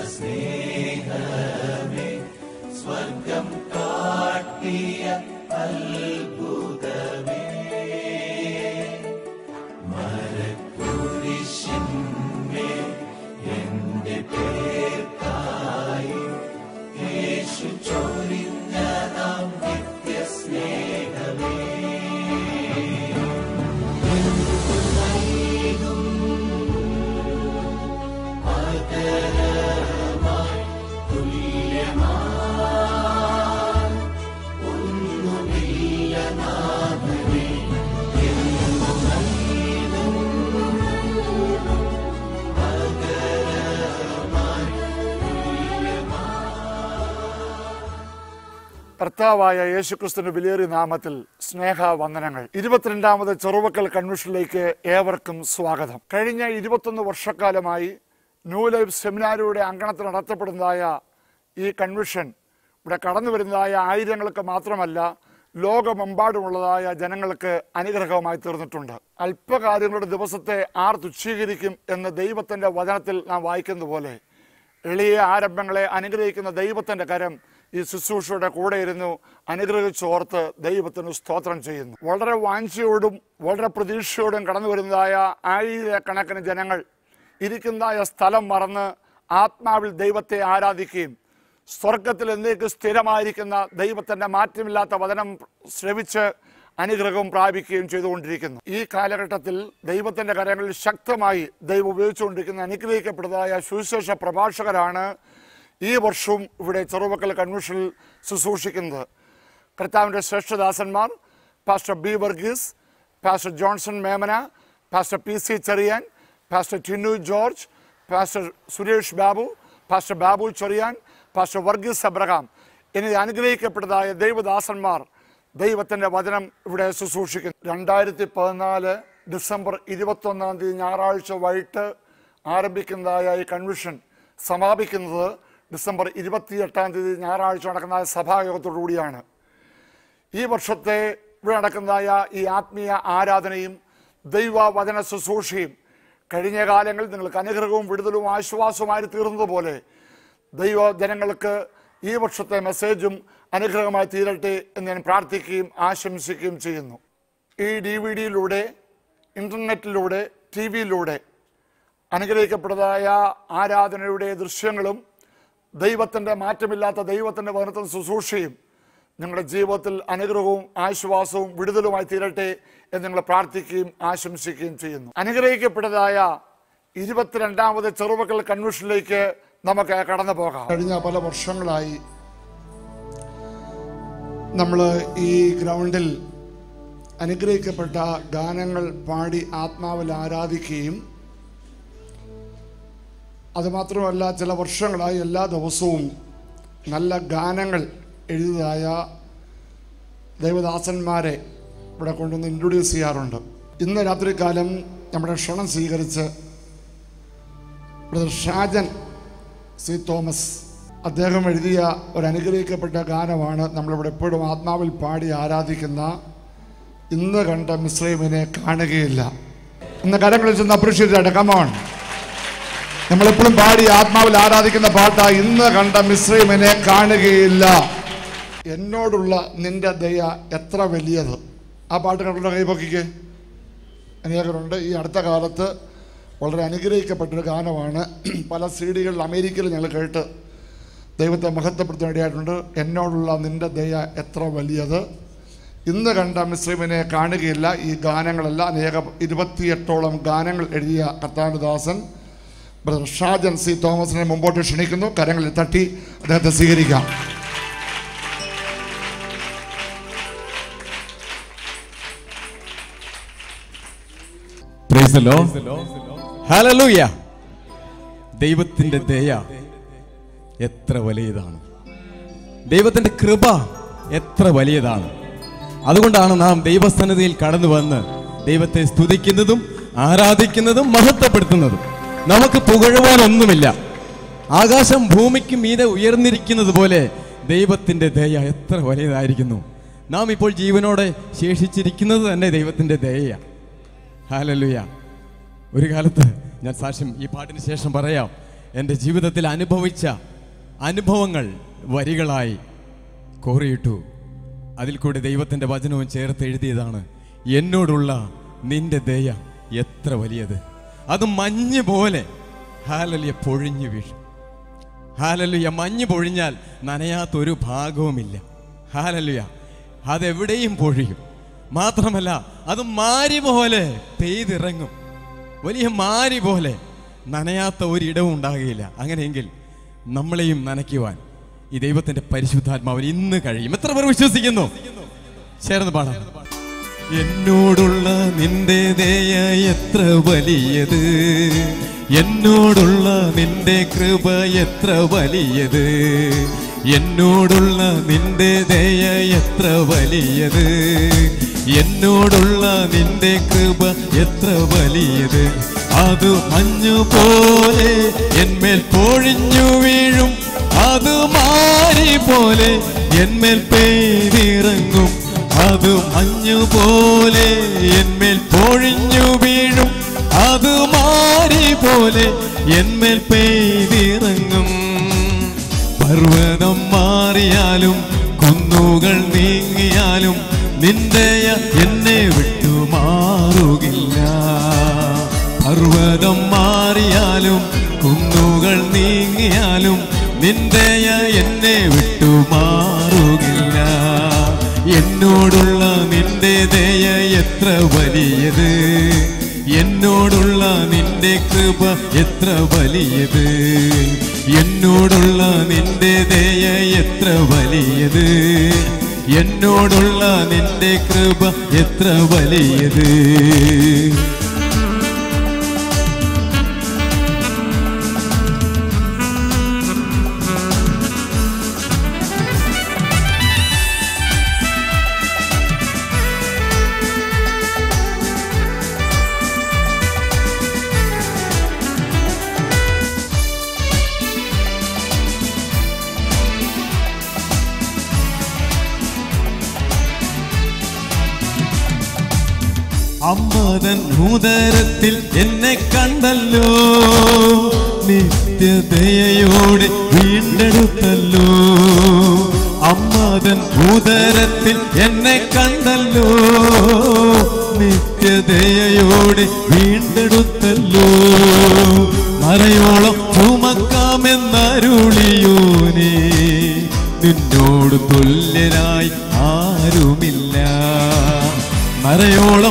കർത്താവായ യേശുക്രിസ്തുവിന്റെ വിലയേറിയ നാമത്തിൽ സ്നേഹ വന്ദനങ്ങൾ ഇരുപത്തിരണ്ടാമത് ചെറുവക്കൽ കൺവെൻഷനിലേക്ക് ഏവർക്കും സ്വാഗതം കഴിഞ്ഞ ഇരുപത്തൊന്ന് വർഷക്കാലമായി ന്യൂ ലൈഫ് സെമിനാരിയുടെ അങ്കണത്തിൽ നടത്തപ്പെടുന്നതായ ഈ കൺവെൻഷൻ ഇവിടെ കടന്നു വരുന്നതായ ആയിരങ്ങൾക്ക് മാത്രമല്ല ലോകമെമ്പാടുമുള്ളതായ ജനങ്ങൾക്ക് അനുഗ്രഹമായി തീർന്നിട്ടുണ്ട് അല്പകാര്യങ്ങളുടെ ദിവസത്തെ ആർ തുച്ഛീകരിക്കും എന്ന് ദൈവത്തിന്റെ വചനത്തിൽ നാം വായിക്കുന്ന പോലെ എളിയ ആരംഭങ്ങളെ അനുഗ്രഹിക്കുന്ന ദൈവത്തിന്റെ കരം ഈ ശുശ്രൂഷയുടെ കൂടെ ഇരുന്നു അനുഗ്രഹിച്ചോർത്ത് ദൈവത്തിന് സ്തോത്രം ചെയ്യുന്നു വളരെ വാഞ്ചയോടും വളരെ പ്രതീക്ഷയോടും കടന്നു വരുന്നതായ ആയിരക്കണക്കിന് ജനങ്ങൾ ഇരിക്കുന്നതായ സ്ഥലം മറന്ന് ആത്മാവിൽ ദൈവത്തെ ആരാധിക്കുകയും സ്വർഗത്തിൽ എന്നേക്ക് സ്ഥിരമായിരിക്കുന്ന ദൈവത്തിന്റെ മാറ്റമില്ലാത്ത വചനം ശ്രവിച്ച് അനുഗ്രഹവും പ്രാപിക്കുകയും ചെയ്തുകൊണ്ടിരിക്കുന്നു ഈ കാലഘട്ടത്തിൽ ദൈവത്തിന്റെ കരങ്ങളിൽ ശക്തമായി ദൈവം ഉപയോഗിച്ചുകൊണ്ടിരിക്കുന്ന അനുഗ്രഹിക്കപ്പെട്ടതായ സുവിശേഷ പ്രഭാഷകരാണ് ഈ വർഷവും ഇവിടെ ചെറുവക്കൽ കൺവെൻഷനിൽ ശുശ്രൂഷിക്കുന്നത് കർത്താവിൻ്റെ ശ്രേഷ്ഠദാസന്മാർ pastor B Varghese pastor Johnson Memana pastor P C Cherian pastor Tinnu George pastor Suresh Babu pastor Babu Cherian pastor Varghese Abraham ഇനി അനുഗ്രഹിക്കപ്പെട്ടതായ ദൈവദാസന്മാർ ദൈവത്തിൻ്റെ വചനം ഇവിടെ ശുശ്രൂഷിക്കുന്നു രണ്ടായിരത്തി പതിനാല് ഡിസംബർ ഇരുപത്തൊന്നാം തീയതി ഞായറാഴ്ച വൈകിട്ട് ആരംഭിക്കുന്നതായ ഈ കൺവെൻഷൻ സമാപിക്കുന്നത് ഡിസംബർ ഇരുപത്തിയെട്ടാം തീയതി ഞായറാഴ്ച നടക്കുന്ന സഭായോഗത്തോടു കൂടിയാണ് ഈ വർഷത്തെ ഇവിടെ നടക്കുന്നതായ ഈ ആത്മീയ ആരാധനയും ദൈവവചന ശുശ്രൂഷയും കഴിഞ്ഞ കാലങ്ങളിൽ നിങ്ങൾക്ക് അനുഗ്രഹവും വിടുതലും ആശ്വാസവുമായി തീർന്നതുപോലെ ദൈവ ജനങ്ങൾക്ക് ഈ വർഷത്തെ മെസ്സേജും അനുഗ്രഹമായി തീരട്ടെ എന്ന് ഞാൻ പ്രാർത്ഥിക്കുകയും ആശംസിക്കുകയും ചെയ്യുന്നു ഈ ഡി വി ഡിയിലൂടെ ഇൻ്റർനെറ്റിലൂടെ ടി വിയിലൂടെ അനുഗ്രഹിക്കപ്പെട്ടതായ ആരാധനയുടെ ദൃശ്യങ്ങളും ദൈവത്തിൻ്റെ മാറ്റമില്ലാത്ത ദൈവത്തിൻ്റെ വചനത്തിൽ ശുശ്രൂഷയും നിങ്ങളുടെ ജീവിതത്തിൽ അനുഗ്രഹവും ആശ്വാസവും വിടുതലുമായി തീരട്ടെ എന്ന് നിങ്ങൾ പ്രാർത്ഥിക്കുകയും ആശംസിക്കുകയും ചെയ്യുന്നു അനുഗ്രഹിക്കപ്പെട്ടതായ ഇരുപത്തിരണ്ടാമത് ചെറുവക്കൽ കൺവെൻഷനിലേക്ക് നമുക്ക് കടന്നു പോകാം കഴിഞ്ഞ പല വർഷങ്ങളായി നമ്മൾ ഈ ഗ്രൗണ്ടിൽ അനുഗ്രഹിക്കപ്പെട്ട ഗാനങ്ങൾ പാടി ആത്മാവിൽ ആരാധിക്കുകയും അതുമാത്രമല്ല ചില വർഷങ്ങളായി എല്ലാ ദിവസവും നല്ല ഗാനങ്ങൾ എഴുതിയതായ ദൈവദാസന്മാരെ ഇവിടെ കൊണ്ടുവന്ന് ഇൻട്രൊഡ്യൂസ് ചെയ്യാറുണ്ട് ഇന്ന് രാത്രികാലം നമ്മുടെ ക്ഷണം സ്വീകരിച്ച് ബ്രദർ ഷാജൻ സി തോമസ് അദ്ദേഹം എഴുതിയ ഒരു അനുഗ്രഹിക്കപ്പെട്ട ഗാനമാണ് നമ്മളിവിടെ എപ്പോഴും ആത്മാവിൽ പാടി ആരാധിക്കുന്ന ഇന്ന് കണ്ട മിശ്രൈമിനെ കാണുകയില്ല ഇന്ന് കരങ്ങളിൽ ചെന്ന് അപ്രീഷിയേറ്റ് കമോൺ നമ്മളെപ്പോഴും പാടി ആത്മാവിൽ ആരാധിക്കുന്ന പാട്ടാ ഇന്ന് കണ്ട മിശ്രൈമിനെ കാണുകയില്ല എന്നോടുള്ള നിന്റെ ദയ എത്ര വലിയത് ആ പാട്ട് കണ്ടുള്ള കൈപൊക്കിക്ക് അനേകരുണ്ട് ഈ അടുത്ത കാലത്ത് വളരെ അനുഗ്രഹിക്കപ്പെട്ടൊരു ഗാനമാണ് പല സി ഡികളിൽ അമേരിക്കയിൽ ഞങ്ങൾ കേട്ട് ദൈവത്തെ മഹത്വപ്പെടുത്താൻ ഇടയായിട്ടുണ്ട് എന്നോടുള്ള നിന്റെ ദയ എത്ര വലിയത് ഇന്ന് കണ്ട മിശ്രിമിനെ കാണുകയില്ല ഈ ഗാനങ്ങളെല്ലാം അനേക ഇരുപത്തിയെട്ടോളം ഗാനങ്ങൾ എഴുതിയ കർത്താനുദാസൻ ബ്രദർ ഷാജൻ സി തോമസിനെ മുമ്പോട്ട് ക്ഷണിക്കുന്നു കരങ്ങളിൽ തട്ടി അദ്ദേഹത്തെ സ്വീകരിക്കാം Praise the Lord. Hallelujah. ദൈവത്തിന്റെ ദയ എത്ര വലിയതാണ് ദൈവത്തിന്റെ കൃപ എത്ര വലിയതാണ് അതുകൊണ്ടാണ് നാം ദൈവസന്നിധിയിൽ കടന്നു വന്ന് ദൈവത്തെ സ്തുതിക്കുന്നതും ആരാധിക്കുന്നതും മഹത്വപ്പെടുത്തുന്നതും നമുക്ക് പുകഴുവാനൊന്നുമില്ല ആകാശം ഭൂമിക്ക് മീതെ ഉയർന്നിരിക്കുന്നത് പോലെ ദൈവത്തിന്റെ ദയ എത്ര വലിയതായിരിക്കുന്നു നാം ഇപ്പോൾ ജീവനോടെ ശേഷിച്ചിരിക്കുന്നത് തന്നെ ദൈവത്തിന്റെ ദയയാണ് ഹാലലുയ ഒരു കാലത്ത് ഞാൻ സാക്ഷ്യം ഈ പാട്ടിന് ശേഷം പറയാം എൻ്റെ ജീവിതത്തിൽ അനുഭവിച്ച അനുഭവങ്ങൾ വരികളായി കോറിയിട്ടു അതിൽ കൂടി ദൈവത്തിൻ്റെ വചനവും ചേർത്ത് എഴുതിയതാണ് എന്നോടുള്ള നിന്റെ ദയ എത്ര വലിയത് അത് മഞ്ഞ് പോലെ ഹാലലിയ പൊഴിഞ്ഞു വീഴും ഹാലലുയ മഞ്ഞ് പൊഴിഞ്ഞാൽ നനയാത്തൊരു ഭാഗവുമില്ല ഹാലലുയ അതെവിടെയും പൊഴിയും മാത്രമല്ല അത് മാരി പോലെ പെയ്തിറങ്ങും വലിയ മാരി പോലെ നനയാത്ത ഒരിടവും ഉണ്ടാകുകയില്ല അങ്ങനെയെങ്കിൽ നമ്മളെയും നനയ്ക്കുവാൻ ഈ ദൈവത്തിന്റെ പരിശുദ്ധാത്മാവിൽ ഇന്ന് കഴിയും എത്ര പേർ വിശ്വസിക്കുന്നു ചേർന്ന് പാടാം എന്നോടുള്ള നിന്റെ ദയ എത്ര വലിയത് എന്നോടുള്ള നിന്റെ കൃപ എത്ര വലിയത് എന്നോടുള്ള നിന്റെ ദയ എത്ര വലിയത് എന്നോടുള്ള നിന്റെ കൃപ എത്ര വലിയത് അത് മഞ്ഞു പോലെ എന്മേൽ പൊഴിഞ്ഞു വീഴും അത് മാരി പോലെ എന്മേൽ പെയ്തിറങ്ങും അത് മഞ്ഞു പോലെ എന്മേൽ പൊഴിഞ്ഞു വീഴും അത് മാരി പോലെ എന്മേൽ പെയ്തിറങ്ങും പർവ്വതം മാറിയാലും കുന്നുകൾ നീങ്ങിയാലും നിന്റെയ എന്നെ വിട്ടു മാറുകില്ല പർവ്വതം മാറിയാലും കുന്നുകൾ നീങ്ങിയാലും നിന്റെയ എന്നെ വിട്ടു മാറുകില്ല എന്നോടുള്ള നിന്റെ ദയ എത്ര വലിയത് എന്നോടുള്ള നിന്റെ കൃപ എത്ര വലിയത് എന്നോടുള്ള നിന്റെ ദയ എത്ര വലിയത് എന്നോടുള്ള നിന്റെ കൃപ എത്ര വലിയത് അമ്മതൻ ഉദരത്തിൽ എന്നെ കണ്ടല്ലോ നിത്യദയോടെ വീണ്ടെടുത്തല്ലോ അമ്മതൻ ഉദരത്തിൽ എന്നെ കണ്ടല്ലോ നിത്യദയോടെ വീണ്ടെടുത്തല്ലോ മറയോളം ചുമക്കാമെന്നരുളിയോനേ നിന്നോട് തുല്യനായി ആരുമില്ല മറയോളം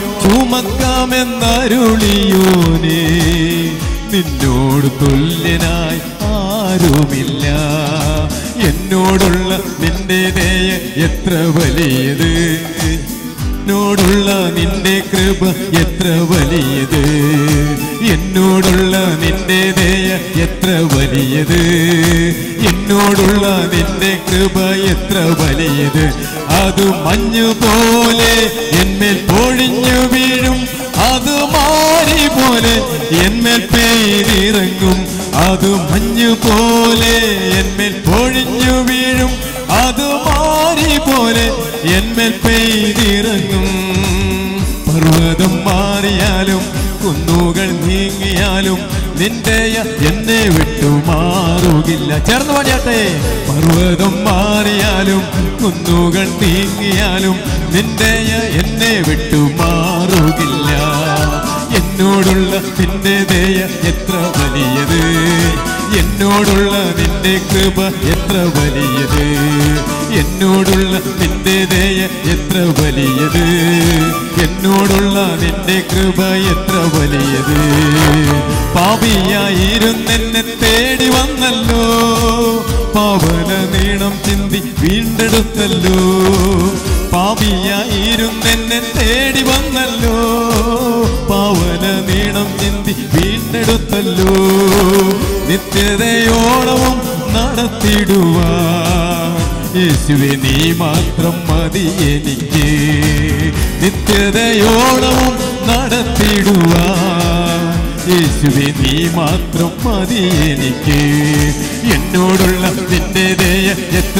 ചുമക്കാമെന്നരുളിയോനേ നിന്നോട് തുല്യനായി ആരുമില്ല എന്നോടുള്ള നിന്റെ ദയ എത്ര വലിയത് എന്നോടുള്ള നിന്റെ കൃപ എത്ര വലിയത് എന്നോടുള്ള നിന്റെ ദയ എത്ര വലിയത് എന്നോടുള്ള നിന്റെ കൃപ എത്ര വലിയത് അത് മഞ്ഞു പോലെ എന്മേൽ പൊഴിഞ്ഞു വീഴും അത് മാറി പോലെ എന്മേൽ പെയ്തിറങ്ങും അത് മഞ്ഞു പോലെ എന്മേൽ പൊഴിഞ്ഞു വീഴും അത് മാറി പോലെ എന്മേൽ പെയ്തിറങ്ങും പർവ്വതം മാറിയാലും കുന്നുകൾ നീങ്ങിയാലും നിന്റെയ എന്നെ വിട്ടു മാറുകില്ല ചേർന്ന് പാടിയാട്ടെ പർവ്വതം മാറിയാലും കുന്നുകൾ നീങ്ങിയാലും നിന്റെയ എന്നെ വിട്ടു മാറുകില്ല എന്നോടുള്ള നിന്റെ ദയ എത്ര വലിയത് എന്നോടുള്ള നിന്റെ കൃപ എത്ര വലിയത് എന്നോടുള്ള നിന്റെ ദയ എത്ര വലിയത് എന്നോടുള്ള നിന്റെ കൃപ എത്ര വലിയത് പാപിയായിരുന്നെന്നെ തേടി വന്നല്ലോ പാവന നീണം ചിന്തി വീണ്ടെടുത്തല്ലോ പാപിയായിരുന്നെന്നെ തേടി വന്നല്ലോ പാവന നീണം ചിന്തി വീണ്ടെടുത്തല്ലോ നിത്യതയോളവും നടത്തിടുവാ യേശുവെ നീ മാത്രം മതി എനിക്ക് നിത്യതയോളവും നടത്തിടുവാ യേശുവെ നീ മാത്രം മതി എനിക്ക് എന്നോടുള്ള നിന്റെ ദയ എത്ര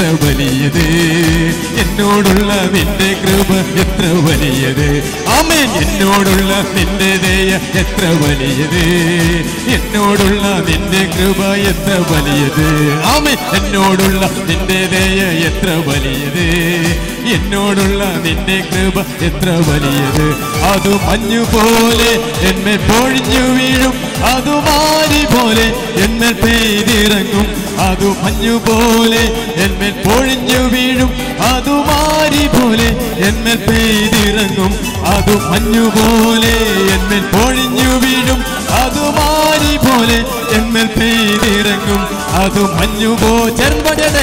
വലിയത് എന്നോടുള്ള നിന്റെ കൃപ എത്ര വലിയത് ആമേൻ എന്നോടുള്ള നിന്റെ ദയ എത്ര വലിയത് എന്നോടുള്ള നിന്റെ കൃപ എത്ര വലിയത് ആമേൻ എന്നോടുള്ള നിന്റെ ദയ എത്ര വലിയത് എന്നോടുള്ള നിന്റെ കൃപ എത്ര വലിയത് അത് മഞ്ഞു പോലെ എന്മേൽ പൊഴിഞ്ഞു വീഴും അത് മാരി പോലെ എന്മേൽ പെയ്തിറങ്ങും അത് മഞ്ഞു പോലെ എന്മേൽ പൊഴിഞ്ഞു വീഴും അത് മാരി പോലെ എന്മേൽ പെയ്തിറങ്ങും അത് മഞ്ഞു പോലെ എന്മേൽ പൊഴിഞ്ഞു വീഴും അത് മാരി പോലെ എന്മേൽ പെയ്തിറങ്ങും അത് മഞ്ഞു പോ ചെറുപടേ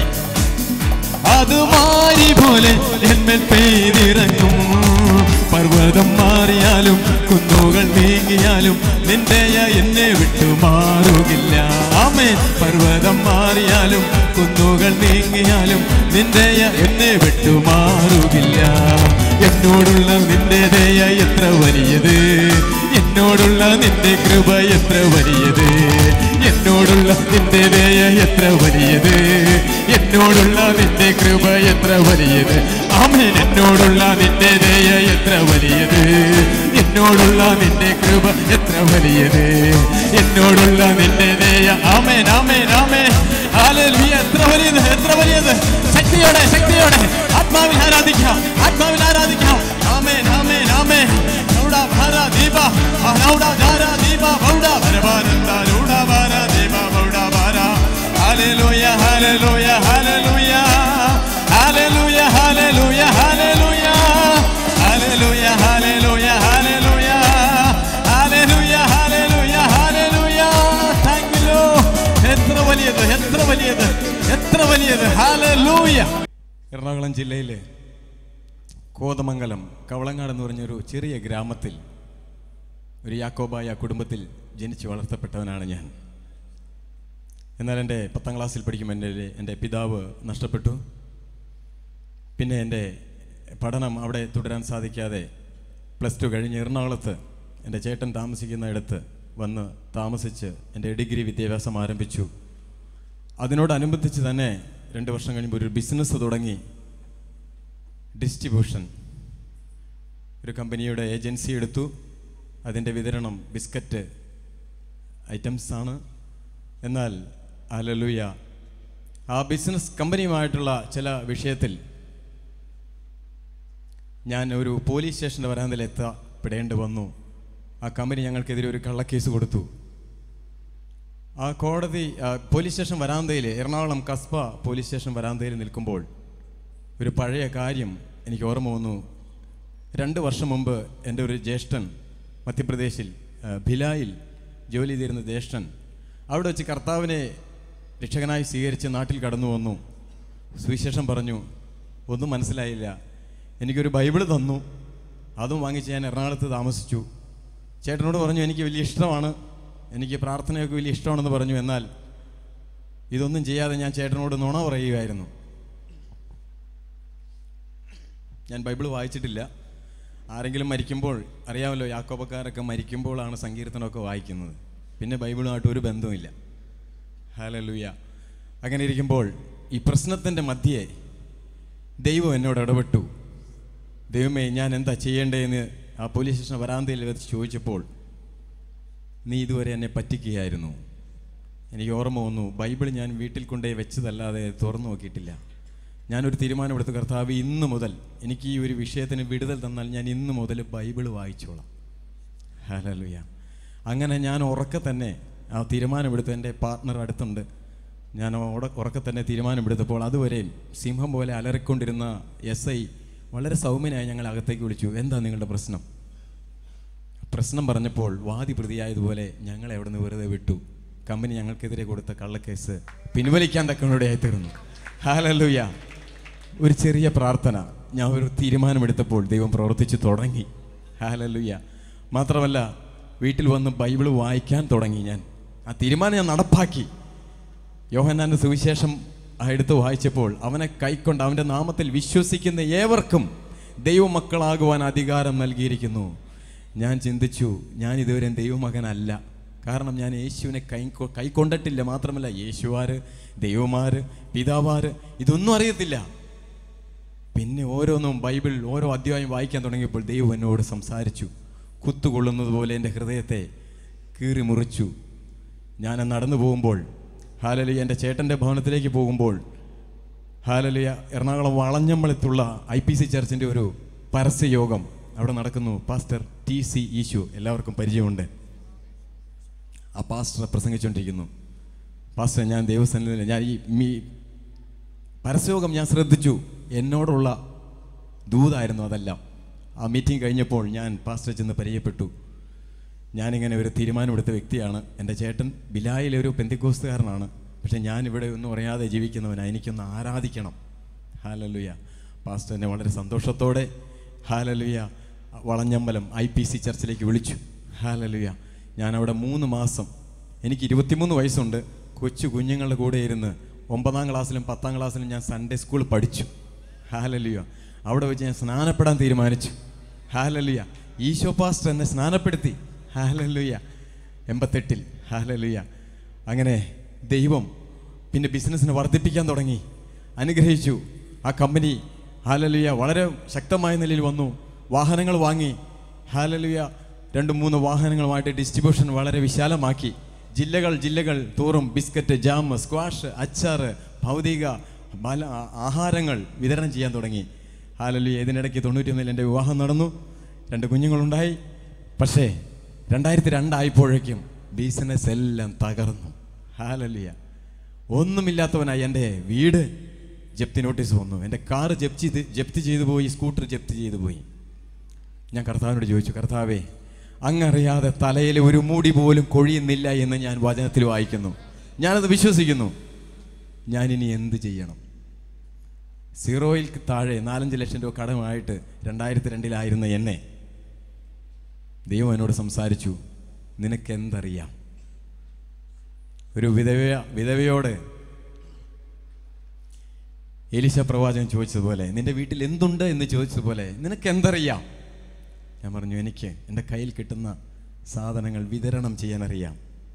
അത് മാരി പോലെ എന്മേൽ പെയ്തിറങ്ങും പർവ്വതം മാറിയാലും കുന്നുകൾ നീങ്ങിയാലും നിന്റെയ എന്നെ വിട്ടു മാറുകില്ല ആമേ പർവ്വതം മാറിയാലും കുന്നുകൾ നീങ്ങിയാലും നിന്റെയ എന്നെ വിട്ടു മാറുകില്ല എന്നോടുള്ള നിന്റെ ദയ എത്ര വലിയത് എന്നോടുള്ള നിന്റെ കൃപ എത്ര വലിയത് എന്നോടുള്ള നിന്റെ ദയ എത്ര വലിയത് എന്നോടുള്ള നിന്റെ കൃപ എത്ര വലിയത് ആമേൻ എന്നോടുള്ള നിന്റെ ദയ എത്ര വലിയത് എന്നോടുള്ള നിന്റെ കൃപ എത്ര വലിയത് എന്നോടുള്ള നിന്റെ ദയ ആമേൻ ആമേൻ ആമേൻ ഹല്ലേലൂയ എത്ര വലിയത് എത്ര വലിയത് ശക്തിയോടെ ശക്തിയോടെ ആത്മാവിൽ ആരാധിക്കാം ആത്മാവിൽ ആരാധിക്കാം ആമേൻ ആമേൻ ആമേൻ ലൗഡ ഭാര ദീപ ലൗഡ ധാര ദീപ ബൗഡ ഭരഭാനന്ദ ലൗഡ ഭാര ദീപ ബൗഡ ഭാര ഹല്ലേലൂയ ഹല്ലേലൂയ ഹല്ലേലൂയ ഹല്ലേലൂയ ഹല്ലേലൂയ ഹല്ലേലൂയ ഹല്ലേലൂയ ഹല്ലേലൂയ ഹല്ലേലൂയ ഹല്ലേലൂയ ഹല്ലേലൂയ ഹല്ലേലൂയ താങ്ക് യു എത്ര വലിയത് എത്ര വലിയത് എത്ര വലിയത് ഹല്ലേലൂയ എറണാകുളം ജില്ലയിലെ കോതമംഗലം കവളങ്ങാട് എന്ന് പറഞ്ഞൊരു ചെറിയ ഗ്രാമത്തിൽ ഒരു യാക്കോബായ കുടുംബത്തിൽ ജനിച്ച് വളർത്തപ്പെട്ടവനാണ് ഞാൻ എന്നാൽ എൻ്റെ പത്താം ക്ലാസ്സിൽ പഠിക്കുമ്പോൾ എൻ്റെ എൻ്റെ പിതാവ് നഷ്ടപ്പെട്ടു പിന്നെ എൻ്റെ പഠനം അവിടെ തുടരാൻ സാധിക്കാതെ പ്ലസ് ടു കഴിഞ്ഞ് എറണാകുളത്ത് എൻ്റെ ചേട്ടൻ താമസിക്കുന്ന ഇടത്ത് വന്ന് താമസിച്ച് എൻ്റെ ഡിഗ്രി വിദ്യാഭ്യാസം ആരംഭിച്ചു അതിനോടനുബന്ധിച്ച് തന്നെ രണ്ട് വർഷം കഴിയുമ്പോൾ ഒരു ബിസിനസ് തുടങ്ങി ഡിസ്ട്രിബ്യൂഷൻ ഒരു കമ്പനിയുടെ ഏജൻസി എടുത്തു അതിൻ്റെ വിതരണം ബിസ്ക്കറ്റ് ഐറ്റംസ് ആണ് എന്നാൽ അലലുയ ആ ബിസിനസ് കമ്പനിയുമായിട്ടുള്ള ചില വിഷയത്തിൽ ഞാൻ ഒരു പോലീസ് സ്റ്റേഷൻ്റെ വരാന്തയിൽ എത്തപ്പെടേണ്ടി വന്നു ആ കമ്പനി ഞങ്ങൾക്കെതിരെ ഒരു കള്ളക്കേസ് കൊടുത്തു ആ കോടതി ആ, പോലീസ് സ്റ്റേഷൻ വരാന്തയിൽ എറണാകുളം കസ്ബ പോലീസ് സ്റ്റേഷൻ വരാന്തയിൽ നിൽക്കുമ്പോൾ ഒരു പഴയ കാര്യം എനിക്ക് ഓർമ്മ വന്നു രണ്ട് വർഷം മുമ്പ് എൻ്റെ ഒരു ജ്യേഷ്ഠൻ മധ്യപ്രദേശിൽ ആ, ഭിലായിൽ ജോലി ചെയ്തിരുന്ന ജ്യേഷ്ഠൻ അവിടെ വെച്ച് കർത്താവിനെ രക്ഷകനായി സ്വീകരിച്ച് നാട്ടിൽ കടന്നു വന്നു സുവിശേഷം പറഞ്ഞു ഒന്നും മനസ്സിലായില്ല എനിക്കൊരു ബൈബിള് തന്നു അതും വാങ്ങിച്ച് ഞാൻ എറണാകുളത്ത് താമസിച്ചു ചേട്ടനോട് പറഞ്ഞു എനിക്ക് വലിയ ഇഷ്ടമാണ് എനിക്ക് പ്രാർത്ഥനയൊക്കെ വലിയ ഇഷ്ടമാണെന്ന് പറഞ്ഞു എന്നാൽ ഇതൊന്നും ചെയ്യാതെ ഞാൻ ചേട്ടനോട് നുണ പറയുകയായിരുന്നു ഞാൻ ബൈബിൾ വായിച്ചിട്ടില്ല ആരെങ്കിലും മരിക്കുമ്പോൾ അറിയാമല്ലോ യാക്കോബക്കാരൊക്കെ മരിക്കുമ്പോഴാണ് സങ്കീർത്തനമൊക്കെ വായിക്കുന്നത് പിന്നെ ബൈബിളുമായിട്ട് ഒരു ബന്ധവുമില്ല ഹാലലൂയ അങ്ങനെ ഇരിക്കുമ്പോൾ ഈ പ്രശ്നത്തിൻ്റെ മധ്യേ ദൈവം എന്നോട് ഇടപെട്ടു ദൈവമേ ഞാൻ എന്താ ചെയ്യേണ്ടതെന്ന് ആ പോലീസ് സ്റ്റേഷൻ വരാന്തയിൽ വെച്ച് ചോദിച്ചപ്പോൾ നീ ഇതുവരെ എന്നെ പറ്റിക്കുകയായിരുന്നു എനിക്ക് ഓർമ്മ വന്നു ബൈബിൾ ഞാൻ വീട്ടിൽ കൊണ്ടുപോയി വെച്ചതല്ലാതെ തുറന്നു നോക്കിയിട്ടില്ല ഞാനൊരു തീരുമാനമെടുത്തു കർത്താവ് ഇന്ന് മുതൽ എനിക്ക് ഈ ഒരു വിഷയത്തിന് വിടുതൽ തന്നാൽ ഞാൻ ഇന്ന് മുതൽ ബൈബിൾ വായിച്ചോളാം ഹലലുയ അങ്ങനെ ഞാൻ ഉറക്കെ തന്നെ ആ തീരുമാനമെടുത്തു എൻ്റെ പാർട്ട്ണർ അടുത്തുണ്ട് ഞാൻ ഉട- ഉറക്കെ തന്നെ തീരുമാനമെടുത്തപ്പോൾ അതുവരെയും സിംഹം പോലെ അലറിക്കൊണ്ടിരുന്ന എസ് ഐ വളരെ സൗമ്യനായി ഞങ്ങൾ അകത്തേക്ക് വിളിച്ചു എന്താ നിങ്ങളുടെ പ്രശ്നം പ്രശ്നം പറഞ്ഞപ്പോൾ വാദി പ്രതിയായതുപോലെ ഞങ്ങളെ അവിടെ നിന്ന് വെറുതെ വിട്ടു കമ്പനി ഞങ്ങൾക്കെതിരെ കൊടുത്ത കള്ളക്കേസ് പിൻവലിക്കാൻ തക്കനോടെയായി തീർന്നു ഹാലല്ലൂയ ഒരു ചെറിയ പ്രാർത്ഥന ഞാൻ ഒരു തീരുമാനമെടുത്തപ്പോൾ ദൈവം പ്രവർത്തിച്ചു തുടങ്ങി ഹാലല്ലൂയ മാത്രമല്ല വീട്ടിൽ വന്ന് ബൈബിൾ വായിക്കാൻ തുടങ്ങി ഞാൻ ആ തീരുമാനം ഞാൻ നടപ്പാക്കി യോഹന്നാന്റെ സുവിശേഷം ആ എടുത്ത് വായിച്ചപ്പോൾ അവനെ കൈക്കൊണ്ട് അവൻ്റെ നാമത്തിൽ വിശ്വസിക്കുന്ന ഏവർക്കും ദൈവമക്കളാകുവാൻ അധികാരം നൽകിയിരിക്കുന്നു ഞാൻ ചിന്തിച്ചു ഞാൻ ഇതുവരെ ദൈവമകനല്ല കാരണം ഞാൻ യേശുവിനെ കൈ കൈക്കൊണ്ടിട്ടില്ല മാത്രമല്ല യേശുവാര് ദൈവമാര് പിതാവാര് ഇതൊന്നും അറിയത്തില്ല പിന്നെ ഓരോന്നും ബൈബിൾ ഓരോ അധ്യായം വായിക്കാൻ തുടങ്ങിയപ്പോൾ ദൈവം എന്നോട് സംസാരിച്ചു കുത്തുകൊള്ളുന്നത് പോലെ എൻ്റെ ഹൃദയത്തെ കീറി മുറിച്ചു ഞാൻ നടന്നു പോകുമ്പോൾ ഹാലലിയ എൻ്റെ ചേട്ടൻ്റെ ഭവനത്തിലേക്ക് പോകുമ്പോൾ ഹാലലിയ എറണാകുളം വളഞ്ഞമ്പലത്തുള്ള ഐ പി സി ചർച്ചിൻ്റെ ഒരു പരസ്യയോഗം അവിടെ നടക്കുന്നു പാസ്റ്റർ ടി സി ഈശു എല്ലാവർക്കും പരിചയമുണ്ട് ആ പാസ്റ്റർ പ്രസംഗിച്ചുകൊണ്ടിരിക്കുന്നു പാസ്റ്റർ ഞാൻ ദൈവസന്നിധിയിൽ ഞാൻ ഈ മീ പരസ്യയോഗം ഞാൻ ശ്രദ്ധിച്ചു എന്നോടുള്ള ദൂതായിരുന്നു അതെല്ലാം ആ മീറ്റിംഗ് കഴിഞ്ഞപ്പോൾ ഞാൻ പാസ്റ്റർ ചെന്ന് പരിചയപ്പെട്ടു ഞാനിങ്ങനെ ഒരു തീരുമാനമെടുത്ത വ്യക്തിയാണ് എൻ്റെ ചേട്ടൻ ബിലായിലെ ഒരു പെന്തിക്കോസ്തുകാരനാണ് പക്ഷെ ഞാൻ ഇവിടെ ഒന്നും അറിയാതെ ജീവിക്കുന്നവനാണ് എനിക്കൊന്ന് ആരാധിക്കണം ഹാലലുയ പാസ്റ്റർ എന്നെ വളരെ സന്തോഷത്തോടെ ഹാലലുയ വളഞ്ഞമ്പലം ഐ പി സി ചർച്ചിലേക്ക് വിളിച്ചു ഹാലലുയ ഞാൻ അവിടെ മൂന്ന് മാസം എനിക്ക് ഇരുപത്തിമൂന്ന് വയസ്സുണ്ട് കൊച്ചു കുഞ്ഞുങ്ങളുടെ കൂടെ ഇരുന്ന് ഒമ്പതാം ക്ലാസ്സിലും പത്താം ക്ലാസ്സിലും ഞാൻ സൺഡേ സ്കൂൾ പഠിച്ചു ഹാലലുയ അവിടെ വെച്ച് ഞാൻ സ്നാനപ്പെടാൻ തീരുമാനിച്ചു ഹാലലുയ ഈശോ പാസ്റ്റർ എന്നെ സ്നാനപ്പെടുത്തി ഹാലലുയ എൺപത്തെട്ടിൽ ഹാലലുയ അങ്ങനെ ദൈവം പിന്നെ ബിസിനസ്സിനെ വർദ്ധിപ്പിക്കാൻ തുടങ്ങി അനുഗ്രഹിച്ചു ആ കമ്പനി ഹാലലുയ വളരെ ശക്തമായ നിലയിൽ വന്നു വാഹനങ്ങൾ വാങ്ങി ഹാലലുയ രണ്ട് മൂന്ന് വാഹനങ്ങളുമായിട്ട് ഡിസ്ട്രിബ്യൂഷൻ വളരെ വിശാലമാക്കി ജില്ലകൾ ജില്ലകൾ തോറും ബിസ്ക്കറ്റ് ജാം സ്ക്വാഷ് അച്ചാറ് ഭൗതിക ബല ആഹാരങ്ങൾ വിതരണം ചെയ്യാൻ തുടങ്ങി ഹാലലുയ ഇതിനിടയ്ക്ക് തൊണ്ണൂറ്റി ഒന്നിൽ എൻ്റെ വിവാഹം നടന്നു രണ്ട് കുഞ്ഞുങ്ങളുണ്ടായി പക്ഷേ രണ്ടായിരത്തി രണ്ടായപ്പോഴേക്കും ബിസിനസ് എല്ലാം തകർന്നു ഹാലലിയ ഒന്നുമില്ലാത്തവനായി എൻ്റെ വീട് ജപ്തി നോട്ടീസ് വന്നു എൻ്റെ കാറ് ജപ്തി ചെയ്ത് ജപ്തി ചെയ്തു പോയി സ്കൂട്ടർ ജപ്തി ചെയ്തു പോയി ഞാൻ കർത്താവിനോട് ചോദിച്ചു കർത്താവേ അങ്ങറിയാതെ തലയിൽ ഒരു മൂടി പോലും കൊഴിയുന്നില്ല എന്ന് ഞാൻ വചനത്തിൽ വായിക്കുന്നു ഞാനത് വിശ്വസിക്കുന്നു ഞാനിനി എന്ത് ചെയ്യണം സീറോയിൽ താഴെ നാലഞ്ച് ലക്ഷം രൂപ കടമായിട്ട് രണ്ടായിരത്തി രണ്ടിലായിരുന്ന എന്നെ ദൈവം എന്നോട് സംസാരിച്ചു നിനക്ക് എന്തറിയാം ഒരു വിധവ വിധവയോട് എലിശ പ്രവാചകൻ ചോദിച്ചതുപോലെ നിന്റെ വീട്ടിൽ എന്തുണ്ട് എന്ന് ചോദിച്ചതുപോലെ നിനക്ക് എന്തറിയാം ഞാൻ പറഞ്ഞു എനിക്ക് എൻ്റെ കയ്യിൽ കിട്ടുന്ന സാധനങ്ങൾ വിതരണം ചെയ്യാൻ അറിയാം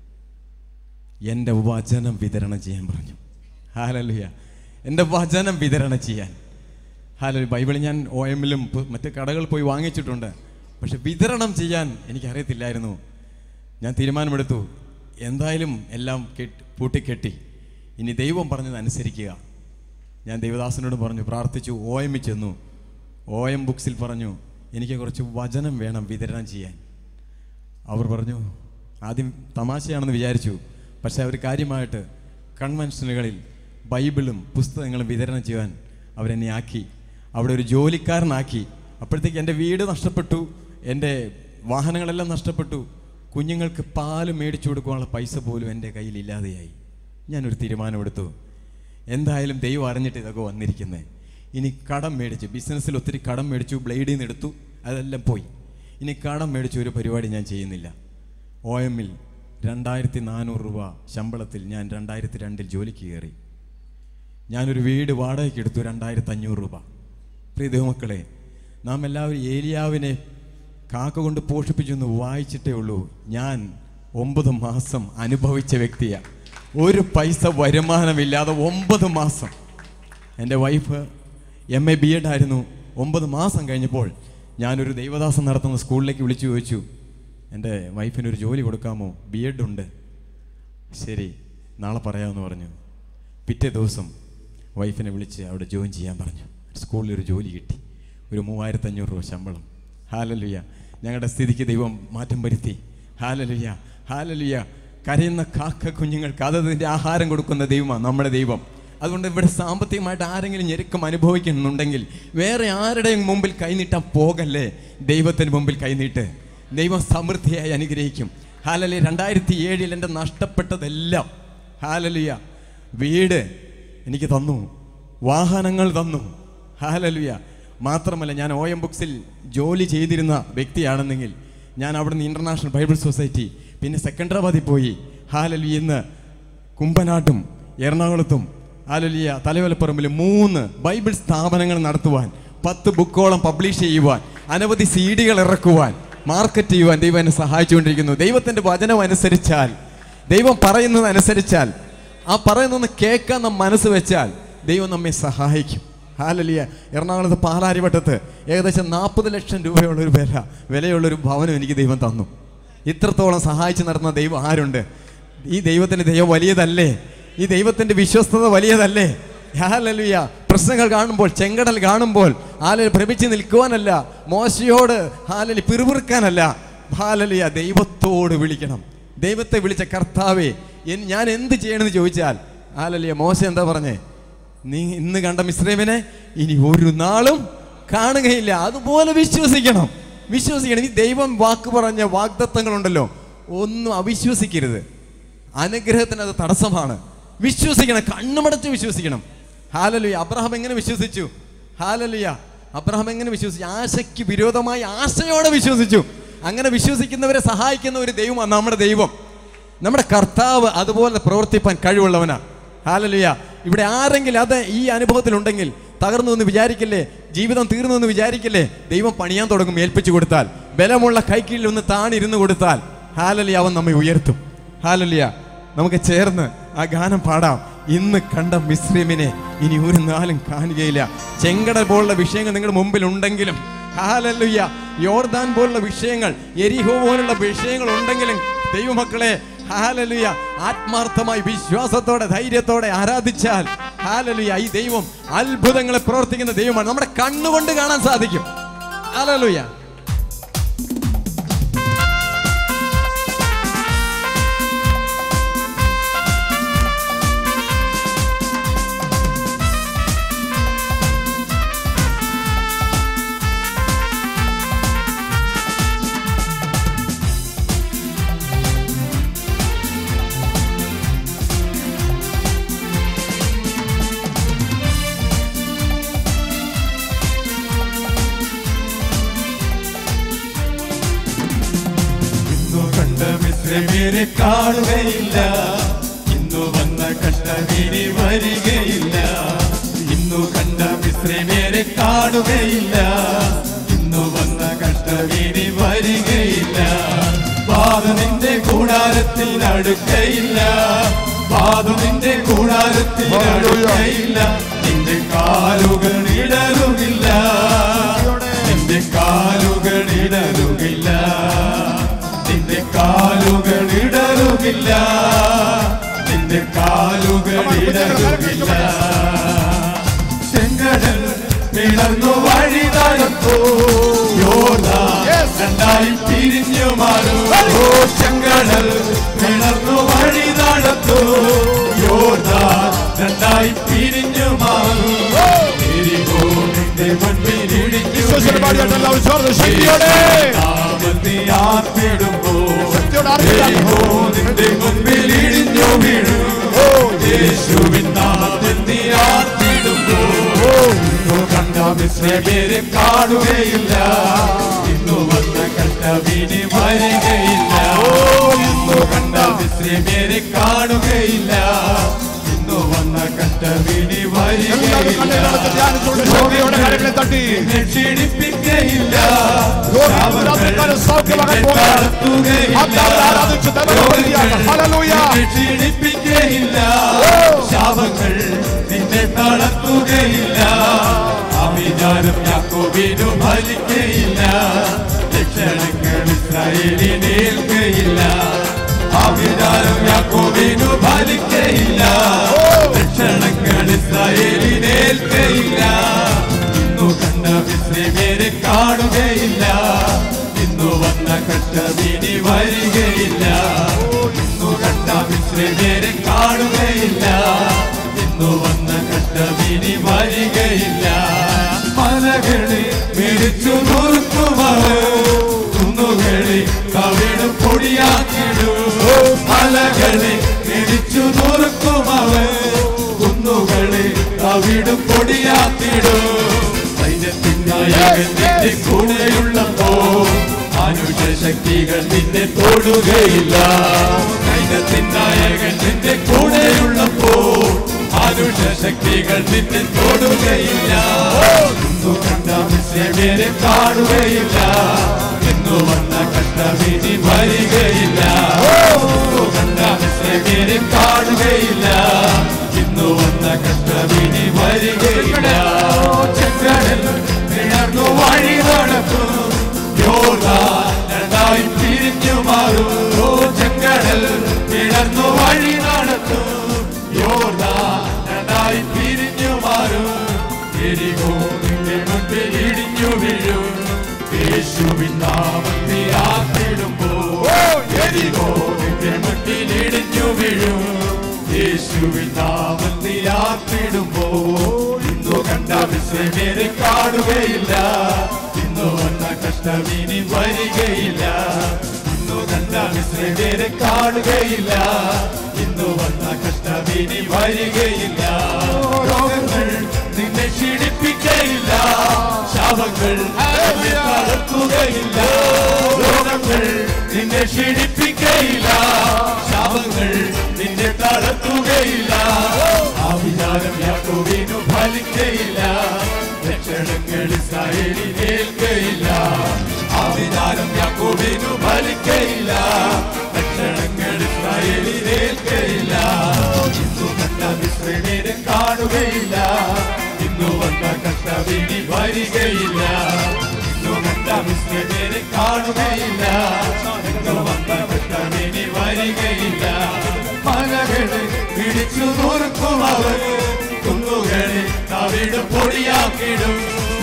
എൻ്റെ വചനം വിതരണം ചെയ്യാൻ പറഞ്ഞു ഹാലലുയ എൻ്റെ വചനം വിതരണം ചെയ്യാൻ ഹാലലു ബൈബിൾ ഞാൻ ഒ എമ്മിലും മറ്റ് കടകളിൽ പോയി വാങ്ങിച്ചിട്ടുണ്ട് പക്ഷെ വിതരണം ചെയ്യാൻ എനിക്കറിയത്തില്ലായിരുന്നു ഞാൻ തീരുമാനമെടുത്തു എന്തായാലും എല്ലാം കെട്ടി പൂട്ടിക്കെട്ടി ഇനി ദൈവം പറഞ്ഞത് അനുസരിക്കുക ഞാൻ ദൈവദാസനോട് പറഞ്ഞു പ്രാർത്ഥിച്ചു ഒ എമ്മിൽ ചെന്നു ഒ എം ബുക്സിൽ പറഞ്ഞു എനിക്ക് കുറച്ച് വചനം വേണം വിതരണം ചെയ്യാൻ അവർ പറഞ്ഞു ആദ്യം തമാശയാണെന്ന് വിചാരിച്ചു പക്ഷെ അവർ കാര്യമായിട്ട് കൺവെൻഷനുകളിൽ ബൈബിളും പുസ്തകങ്ങളും വിതരണം ചെയ്യാൻ അവരെന്നെ ആക്കി അവിടെ ഒരു ജോലിക്കാരനാക്കി അപ്പോഴത്തേക്ക് എൻ്റെ വീട് നഷ്ടപ്പെട്ടു എൻ്റെ വാഹനങ്ങളെല്ലാം നഷ്ടപ്പെട്ടു കുഞ്ഞുങ്ങൾക്ക് പാല് മേടിച്ചു കൊടുക്കാനുള്ള പൈസ പോലും എൻ്റെ കയ്യിൽ ഇല്ലാതെയായി ഞാനൊരു തീരുമാനമെടുത്തു എന്തായാലും ദൈവം അറിഞ്ഞിട്ട് ഇതൊക്കെ വന്നിരിക്കുന്നത് ഇനി കടം മേടിച്ചു ബിസിനസ്സിൽ ഒത്തിരി കടം മേടിച്ചു ബ്ലേഡിൽ നിന്ന് എടുത്തു അതെല്ലാം പോയി ഇനി കടം മേടിച്ചു ഒരു പരിപാടി ഞാൻ ചെയ്യുന്നില്ല ഒ എമ്മിൽ രണ്ടായിരത്തി നാനൂറ് രൂപ ശമ്പളത്തിൽ ഞാൻ രണ്ടായിരത്തി രണ്ടിൽ ജോലിക്ക് കയറി ഞാനൊരു വീട് വാടകയ്ക്ക് എടുത്തു രണ്ടായിരത്തി അഞ്ഞൂറ് രൂപ പ്രിയ ദൈവമക്കളെ നാം എല്ലാവരും ഏലിയാവിനെ കാക്ക കൊണ്ട് പോഷിപ്പിച്ചു എന്ന് വായിച്ചിട്ടേ ഉള്ളൂ ഞാൻ ഒമ്പത് മാസം അനുഭവിച്ച വ്യക്തിയാണ് ഒരു പൈസ വരുമാനമില്ലാതെ ഒമ്പത് മാസം എൻ്റെ wife M A B Ed ആയിരുന്നു ഒമ്പത് മാസം കഴിഞ്ഞപ്പോൾ ഞാനൊരു ദൈവദാസം നടത്തുന്ന സ്കൂളിലേക്ക് വിളിച്ചു ചോദിച്ചു എൻ്റെ വൈഫിന് ഒരു ജോലി കൊടുക്കാമോ ബി എഡ് ഉണ്ട് ശരി നാളെ പറയാമെന്ന് പറഞ്ഞു പിറ്റേ ദിവസം വൈഫിനെ വിളിച്ച് അവിടെ ജോയിൻ ചെയ്യാൻ പറഞ്ഞു സ്കൂളിൽ ഒരു ജോലി കിട്ടി ഒരു മൂവായിരത്തഞ്ഞൂറ് രൂപ ശമ്പളം ഹാലലുയ ഞങ്ങളുടെ സ്ഥിതിക്ക് ദൈവം മാറ്റം വരുത്തി ഹാലലുയ ഹാലലുയ കരയുന്ന കാക്ക കുഞ്ഞുങ്ങൾക്ക് അതതിൻ്റെ ആഹാരം കൊടുക്കുന്ന ദൈവമാണ് നമ്മുടെ ദൈവം അതുകൊണ്ട് ഇവിടെ സാമ്പത്തികമായിട്ട് ആരെങ്കിലും ഞെരുക്കം അനുഭവിക്കുന്നുണ്ടെങ്കിൽ വേറെ ആരുടെയും മുമ്പിൽ കൈനീട്ടാൻ പോകല്ലേ ദൈവത്തിന് മുമ്പിൽ കൈനീട്ട് ദൈവം സമൃദ്ധിയായി അനുഗ്രഹിക്കും ഹാലലി രണ്ടായിരത്തി ഏഴിൽ എൻ്റെ നഷ്ടപ്പെട്ടതെല്ലാം ഹാലലിയ വീട് എനിക്ക് തന്നു വാഹനങ്ങൾ തന്നു ഹാലലുയ മാത്രമല്ല ഞാൻ ഒ എം ബുക്സിൽ ജോലി ചെയ്തിരുന്ന വ്യക്തിയാണെന്നെങ്കിൽ ഞാൻ അവിടുന്ന് ഇൻ്റർനാഷണൽ ബൈബിൾ സൊസൈറ്റി പിന്നെ സെക്കൻഡറാബാദിൽ പോയി ഹാലലി ഇന്ന് കുമ്പനാട്ടും എറണാകുളത്തും ഹാലലിയ തലവലപ്പറമ്പിൽ മൂന്ന് ബൈബിൾ സ്ഥാപനങ്ങൾ നടത്തുവാൻ പത്ത് ബുക്കോളം പബ്ലിഷ് ചെയ്യുവാൻ അനവധി സീഡികൾ ഇറക്കുവാൻ മാർക്കറ്റ് ചെയ്യുവാൻ ദൈവം എന്നെ സഹായിച്ചുകൊണ്ടിരിക്കുന്നു ദൈവത്തിൻ്റെ വചനം അനുസരിച്ചാൽ ദൈവം പറയുന്നത് അനുസരിച്ചാൽ ആ പറയുന്നതൊന്ന് കേൾക്കാൻ നാം മനസ്സ് വെച്ചാൽ ദൈവം നമ്മെ സഹായിക്കും ഹാലലിയ എറണാകുളത്ത് പാലാരിവട്ടത്ത് ഏകദേശം നാൽപ്പത് ലക്ഷം രൂപയുള്ള ഒരു വില വിലയുള്ളൊരു ഭവനം എനിക്ക് ദൈവം തന്നു ഇത്രത്തോളം സഹായിച്ചു നടന്ന ദൈവം ആരുണ്ട് ഈ ദൈവത്തിൻ്റെ ദൈവം വലിയതല്ലേ ഈ ദൈവത്തിൻ്റെ വിശ്വസ്തത വലിയതല്ലേ ഹാലലുയ പ്രശ്നങ്ങൾ കാണുമ്പോൾ ചെങ്കടൽ കാണുമ്പോൾ ഹാലൽ ഭ്രമിച്ച് നിൽക്കുവാനല്ല മോശയോട് ഹാലലി പിറുപിറുക്കാനല്ല ഹാലലിയ ദൈവത്തോട് വിളിക്കണം ദൈവത്തെ വിളിച്ച കർത്താവേ എൻ- ഞാൻ എന്ത് ചെയ്യണമെന്ന് ചോദിച്ചാൽ ഹാലലിയ മോശ എന്താ പറഞ്ഞേ നീ ഇന്ന് കണ്ട മിശ്രമിനെ ഇനി ഒരു നാളും കാണുകയില്ല അതുപോലെ വിശ്വസിക്കണം വിശ്വസിക്കണം ഈ ദൈവം വാക്ക് പറഞ്ഞ വാഗ്ദത്തങ്ങളുണ്ടല്ലോ ഒന്നും അവിശ്വസിക്കരുത് അനുഗ്രഹത്തിന് അത് തടസ്സമാണ് വിശ്വസിക്കണം കണ്ണുമടച്ച് വിശ്വസിക്കണം ഹാലലുയ അബ്രഹാം എങ്ങനെ വിശ്വസിച്ചു ഹാലലുയ അബ്രഹാം എങ്ങനെ വിശ്വസിച്ചു ആശയ്ക്ക് വിരോധമായി ആശയോടെ വിശ്വസിച്ചു അങ്ങനെ വിശ്വസിക്കുന്നവരെ സഹായിക്കുന്ന ഒരു ദൈവമാണ് നമ്മുടെ ദൈവം നമ്മുടെ കർത്താവ് അതുപോലെ പ്രവർത്തിപ്പാൻ കഴിവുള്ളവനാ ഹാലലുയ ഇവിടെ ആരെങ്കിലും അത് ഈ അനുഭവത്തിലുണ്ടെങ്കിൽ തകർന്നു എന്ന് വിചാരിക്കില്ലേ ജീവിതം തീർന്നു എന്ന് വിചാരിക്കില്ലേ ദൈവം പണിയാൻ തുടങ്ങും ഏൽപ്പിച്ചു കൊടുത്താൽ ബലമുള്ള കൈക്കീഴിൽ ഒന്ന് താണിരുന്ന് കൊടുത്താൽ ഹാലലിയ അവൻ നമ്മെ ഉയർത്തും ഹാലലിയ നമുക്ക് ചേർന്ന് ആ ഗാനം പാടാം ഇന്ന് കണ്ട മിശ്രീമിനെ ഇനി ഒരു നാളും കാണുകയില്ല ചെങ്കടൽ പോലുള്ള വിഷയങ്ങൾ നിങ്ങളുടെ മുമ്പിൽ ഉണ്ടെങ്കിലും ഹാലല്ലുയ്യ യോർദാൻ പോലുള്ള വിഷയങ്ങൾ എരിഹോ പോലുള്ള വിഷയങ്ങൾ ഉണ്ടെങ്കിലും ദൈവമക്കളെ ഹാലലുയ ആത്മാർത്ഥമായി വിശ്വാസത്തോടെ ധൈര്യത്തോടെ ആരാധിച്ചാൽ ഹാലലുയ ഈ ദൈവം അത്ഭുതങ്ങളെ പ്രവർത്തിക്കുന്ന ദൈവമാണ് നമ്മുടെ കണ്ണുകൊണ്ട് കാണാൻ സാധിക്കും ഹാലലുയ ഇന്നു കണ്ട മിശ്രമേരെ കാണുകയില്ല ഇന്നു വന്ന കഷ്ടമേനെ വരികയില്ല ഇന്നു കണ്ട മിശ്രമേരെ കാണുകയില്ല ഇന്നു വന്ന കഷ്ടമേനെ വരികയില്ല ബാധ നിന്റെ കൂടാരത്തിൽ അടുക്കയില്ല ബാധ നിന്റെ കൂടാരത്തിൽ അടുക്കയില്ല നിന്റെ കാലുകൾ ഇടറുകില്ല നിന്റെ കാലുകൾ ഇടറുകില്ല നിന്റെ കാലുകൾ ഇടറുകില്ല നിന്റെ കാലുകൾ ഇടറുകില്ല ചെങ്കടൽ പിളർന്നു വഴി നടക്കൂ യോർദാൻ രണ്ടായി പിരിഞ്ഞു മാറൂ ഓ ചെങ്കടൽ പിളർന്നു വഴി നടക്കൂ യോർദാൻ രണ്ടായി പിരിഞ്ഞു മാറൂ എരിഹോ നിന്റെ മുൻപിൽ ഇടിഞ്ഞു വിശ്വസിച്ച് പാടിയാട്ടെ എല്ലാവരും ചേർന്ന് ശക്തിയോടെ. നാമത്തെ ആർത്തിടുമ്പോൾ ശക്തിയോടെ ആർത്തിടാം. എരിഹോ നിന്റെ മുൻപിൽ ഇടിഞ്ഞു വീഴും യേശുവിൻ നാമത്തിൽ നീ ആർത്തിടുമ്പോൾ ഇന്നു കണ്ട മിശ്രമേരെ കാണുകയില്ല ഇന്നു വന്ന കണ്ടവിനെ വരികയില്ല ഇന്നു കണ്ട മിശ്രമേരെ കാണുകയില്ല ഇന്നു വന്ന കണ്ടവിനെ എല്ലാവരും കണ്ണുകളടച്ച് വരികയില്ല ധ്യാനിച്ചുകൊണ്ട് ശക്തിയോടെ കരങ്ങളെ തട്ടി നിന്നെ ക്ഷീണിപ്പിക്കയില്ല രോഗികളെ സൗഖ്യമാകാൻ പോകുകയാണ്. ആത്മാവിൽ ആരാധിച്ച് ദൈവത്തെ പ്രതിയാക്കാം. ഹല്ലേലൂയ. നിന്നെ ക്ഷീണിപ്പിക്കയില്ല ശാപങ്ങൾ നിന്നെ തളർത്തുകയില്ല അവിചാരം യാക്കോബിനു ഫലിക്കയില്ല ലക്ഷണങ്ങൾ ഇസ്രായേലിനേൽക്കയില്ല അവിചാരം യാക്കോബിനു ഫലിക്കയില്ല ലക്ഷണങ്ങൾ ഇസ്രായേലിനേൽക്കയില്ല ഇന്നു കണ്ട വിശ്രമേരെ കാണുകയില്ല ഇന്നു വന്ന കഷ്ടവിനി വരികയില്ല ഇന്നു കണ്ട വിശ്രമേരെ കാണുകയില്ല ഇന്നു വന്ന കഷ്ടവിനി വരികയില്ല മലകളെ മേടിച്ചു നോക്കുമത് കുന്നുകളെ കവിട് പൊടിയാക്കിടൂ മലകളെ മേടിച്ചു നോക്കുമത് കുന്നുകളെ കവിട് പൊടിയാക്കിടൂ സൈന്യത്തിന്റെ നിന്റെ കൂടെയുള്ളപ്പോ മനുഷ്യ ശക്തികൾ നിന്നെ തൊടുകയില്ല സൈന്യത്തിൻ നായകൻ നിന്റെ കൂടെയുള്ളപ്പോ മനുഷ്യ ശക്തികൾ നിന്നെ തൊടുകയില്ല ഇന്നു കണ്ട മിശ്രമേരെ കാണുകയില്ല ഇന്നു ഇന്നു വന്ന കഷ്ടവിധി വരികയില്ല ഇന്നു കണ്ട മിശ്രകരെ കാണുകയില്ല ഇന്നു വന്ന കഷ്ടവിധി വരികയില്ല ചെങ്കടൽ കിണർന്നു വഴി നടക്കും യോർദാൻ രണ്ടായി പിരിഞ്ഞു മാറും ഓ ചെങ്കടൽ കിണർന്നു വഴി നടത്തും യോർദാൻ രണ്ടായി പിരിഞ്ഞു മാറും എരികോ നിന്റെ മുന്നിൽ ഇടിഞ്ഞു വീഴും യേശുവിൻ നാമത്തിൽ ആത്തിടുമ്പോൾ എരികോ നിന്റെ മുന്നിൽ ഇടിഞ്ഞു വീഴും യേശുവിൻ നാമത്തിൽ ആത്തിടുമ്പോൾ ഇന്നു കണ്ട വിശ്രമേരെ കാണുകയില്ല ഇന്നു വന്ന കഷ്ടവിനി വരികയില്ല ഇന്നു കണ്ട വിശ്രമേരെ കാണുകയില്ല ഇന്നു വന്ന കഷ്ടവിനി വരികയില്ല രോഗങ്ങൾ നിന്നെ ക്ഷീണിപ്പിക്കയില്ല ശാപങ്ങൾ നിന്നെ തളർത്തുകയില്ല രോഗങ്ങൾ നിന്നെ ക്ഷീണിപ്പിക്കയില്ല ശാപങ്ങൾ നിന്നെ തളർത്തുകയില്ല ആ വിചാരം യാക്കോവിനു ഫലിക്കയില്ല ലക്ഷണങ്ങൾ ഇസ്രായേലിൽ ഏൽക്കയില്ല ആ വിചാരം യാക്കോവിനു ഫലിക്കയില്ല ലക്ഷണങ്ങൾ ഇസ്രായേലിൽ ഏൽക്കയില്ല ഇന്നു കണ്ട മിശ്രമേനെ കാണുകയില്ല ഇന്നു വന്ന കഷ്ടവിനി വരികയില്ല ഇന്നു കണ്ട മിശ്രമേനെ കാണുകയില്ല ഇന്നു വന്ന കഷ്ടവിനി വരികയില്ല മലകളെ പിടിച്ചു നോർക്കും അവർ കുന്നുകളെ തവിട് പൊടിയാക്കിടും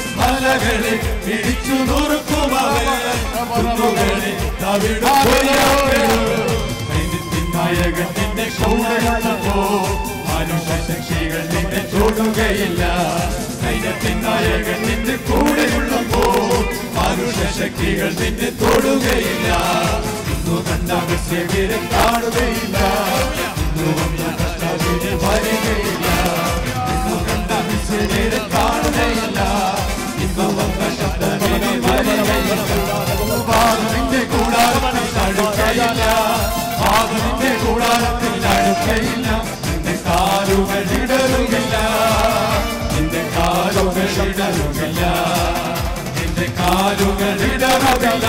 മലകളെ പിടിച്ചു നോർക്കും അവർ കുന്നുകളെ തവിട് പൊടിയാക്കിടും സൈന്യത്തിൻ നായകൻ നിന്നെ കൂടെയുള്ളപ്പോ മനുഷ്യ ശക്തികൾ നിന്നെ തൊടുകയില്ല സൈന്യത്തിൻ നായകൻ നിന്റെ കൂടെയുള്ളപ്പോ മനുഷ്യ ശക്തികൾ നിന്നെ തൊടുകയില്ല ഇന്നു കണ്ട വിശ്വകരെ കാണുകയില്ല ഇന്നു വന്ന കഷ്ടവിനെ വരികയില്ല ഇന്നു കണ്ട വിശ്വകരെ കാണുകയില്ല ഇന്നു വന്ന കഷ്ടവിനെ വരികയില്ല പാദമിന്റെ കൂടാരത്തിൽ തടുക്കയില്ല പാദമിന്റെ കൂടാരത്തിൽ തടുക്കയില്ല നിന്റെ കാലുകൾ ഇടറുകില്ല നിന്റെ കാലുകൾ ഇടറുകില്ല നിന്റെ കാലുകൾ ഇടറുകില്ല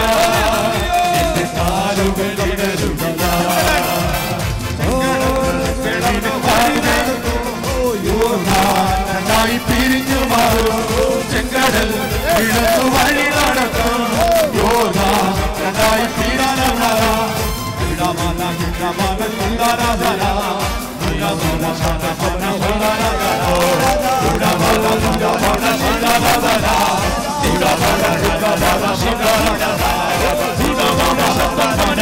നിന്റെ കാലുകൾ ഇടറുകില്ല ായി പിരിഞ്ഞു മാറും ചെങ്കടൽ ഇടത്തു വഴി നടക്കും യോധ രണ്ടായി പിരിഞ്ഞു ഇടമാന ഇടമാന കുണ്ടാരാധന ഇടമാന ശാന്തപന കുണ്ടാരാധന ഇടമാന കുണ്ടാരാധന ശാന്തപന ഇടമാന കുണ്ടാരാധന ശാന്തപന ഇടമാന ശാന്തപന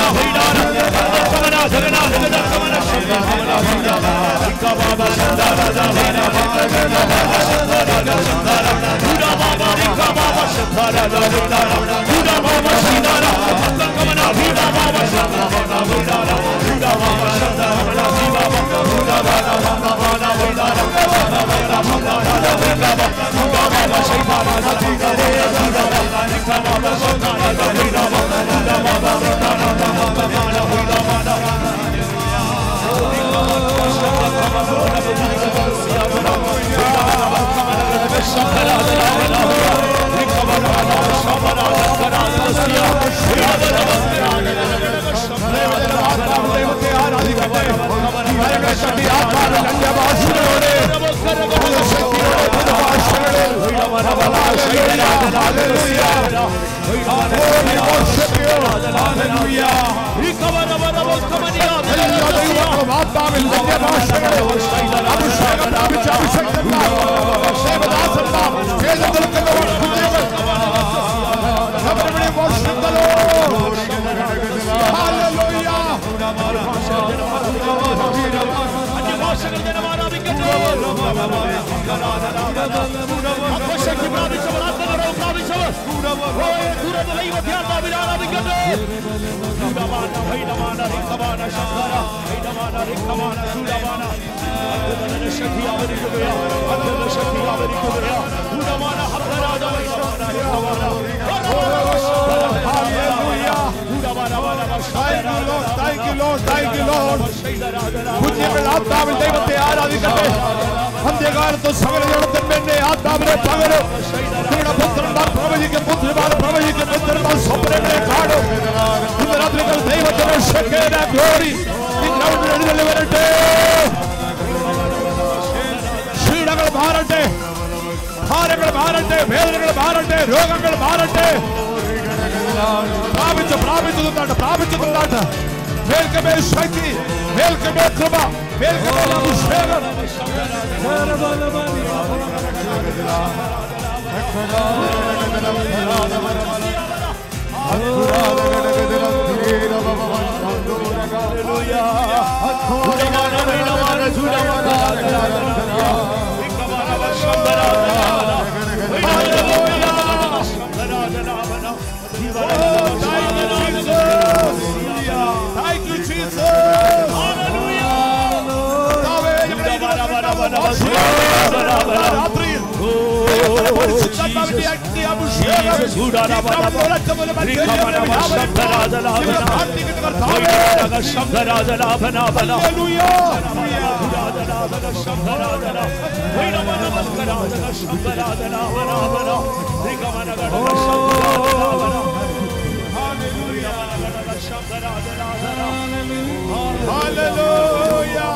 കുഞ്ഞുങ്ങൾ ആത്മാവിൽ ദൈവത്തെ ആരാധിക്കട്ടെ അന്ത്യകാലത്ത് സകല ജനത്തിന്മേന്റെ ആത്മാവിനെ പകരും നിങ്ങളുടെ പുത്രൻ ദാസന്മാർ പ്രവചിക്കും പുത്രിമാർ പ്രവചിക്കും പുത്രന്മാർ സ്വപ്നങ്ങളെ കാണും ഇന്ന് രാത്രികൾ ദൈവത്തിന്റെ ശക്തന ഗ്ലോറി ഈ ഗ്രൗണ്ടിൽ എഴുന്നള്ളി വരട്ടെ ക്ഷീണങ്ങൾ മാറട്ടെ ഭാരങ്ങൾ മാറട്ടെ വേദനകൾ മാറട്ടെ രോഗങ്ങൾ മാറട്ടെ പ്രാപിച്ച് പ്രാപിച്ചു നിന്നാട്ട് പ്രാപിച്ചു നിന്നാട്ട് മേൽക്കമേ ശക്തി മേൽക്കമേ കൃപ മേൽക്കമേ അഭിഷേകം Thank you, Jesus. കർത്താവേ, ഞങ്ങളുടെ രാത്രിയിൽ പരിശുദ്ധാത്മാവിന്റെ അഗ്നി അഭിഷേകം ഈ ഗ്രൗണ്ടിൽ മുഴക്കം പോലെ മറ്റൊരു വ്യാപരിപ്പാൻ പ്രാർത്ഥിക്കുന്നു കർത്താവേ. ഹല്ലേലൂയ. ഹല്ലേലൂയ.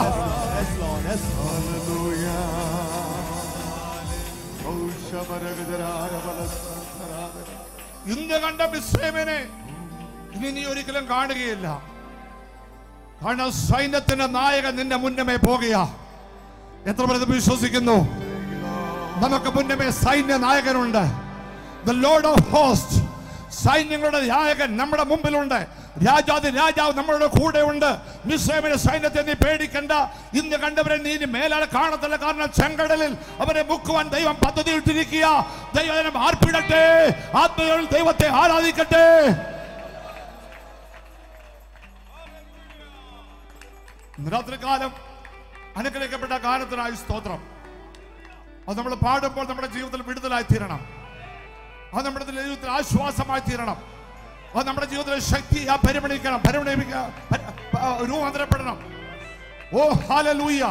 ഇന്ന് കണ്ട മിശ്രമിനെ ഇനി നീ ഒരിക്കലും കാണുകയില്ല കാരണം സൈന്യത്തിന്റെ നായകൻ നിന്റെ മുന്നമേ പോകുക എത്ര പേർ ഇത് വിശ്വസിക്കുന്നു നമുക്ക് മുന്നമേ സൈന്യ നായകനുണ്ട് ദ ലോർഡ് ഓഫ് ഹോസ്റ്റ് സൈന്യങ്ങളുടെ നായകൻ നമ്മുടെ മുമ്പിലുണ്ട് രാജാതി രാജാവ് നമ്മളുടെ കൂടെ ഉണ്ട് മിസ്രൈമിന്റെ സൈന്യത്തെ നീ പേടിക്കണ്ട ഇന്ന് കണ്ടവരെ നീ ഇനി മേലാൽ കാണത്തില്ല കാരണം ചെങ്കടലിൽ അവരെ മുക്കുവാൻ ദൈവം പദ്ധതി ഇട്ടിരിക്കുക ദൈവജനം ആർപ്പിടട്ടെ ആത്മകൾ ദൈവത്തെ ആരാധിക്കട്ടെ ഇന്ന് രാത്രികാലം അനുഗ്രഹിക്കപ്പെട്ട ഗാനത്തിനായി സ്തോത്രം അത് നമ്മൾ പാടുമ്പോൾ നമ്മുടെ ജീവിതത്തിൽ വിടുതലായി തീരണം അത് നമ്മുടെ ജീവിതത്തിൽ ആശ്വാസമായി തീരണം അത് നമ്മുടെ ജീവിതത്തിൽ ശക്തി ആ പരിമണിക്കണം പരിമണിപ്പിക്കുക പരി- പ- രൂപാന്തരപ്പെടണം ഓ ഹാലലൂയ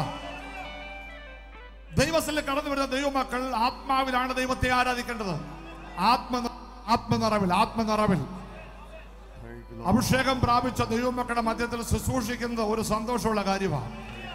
ദൈവത്തിൽ കടന്നു വരുന്ന ദൈവമക്കൾ ആത്മാവിലാണ് ദൈവത്തെ ആരാധിക്കേണ്ടത് ആത്മ ആത്മനിറവിൽ ആത്മനിറവിൽ അഭിഷേകം പ്രാപിച്ച ദൈവമക്കളുടെ മധ്യത്തിൽ ശുശ്രൂഷിക്കുന്നത് ഒരു സന്തോഷമുള്ള കാര്യമാണ്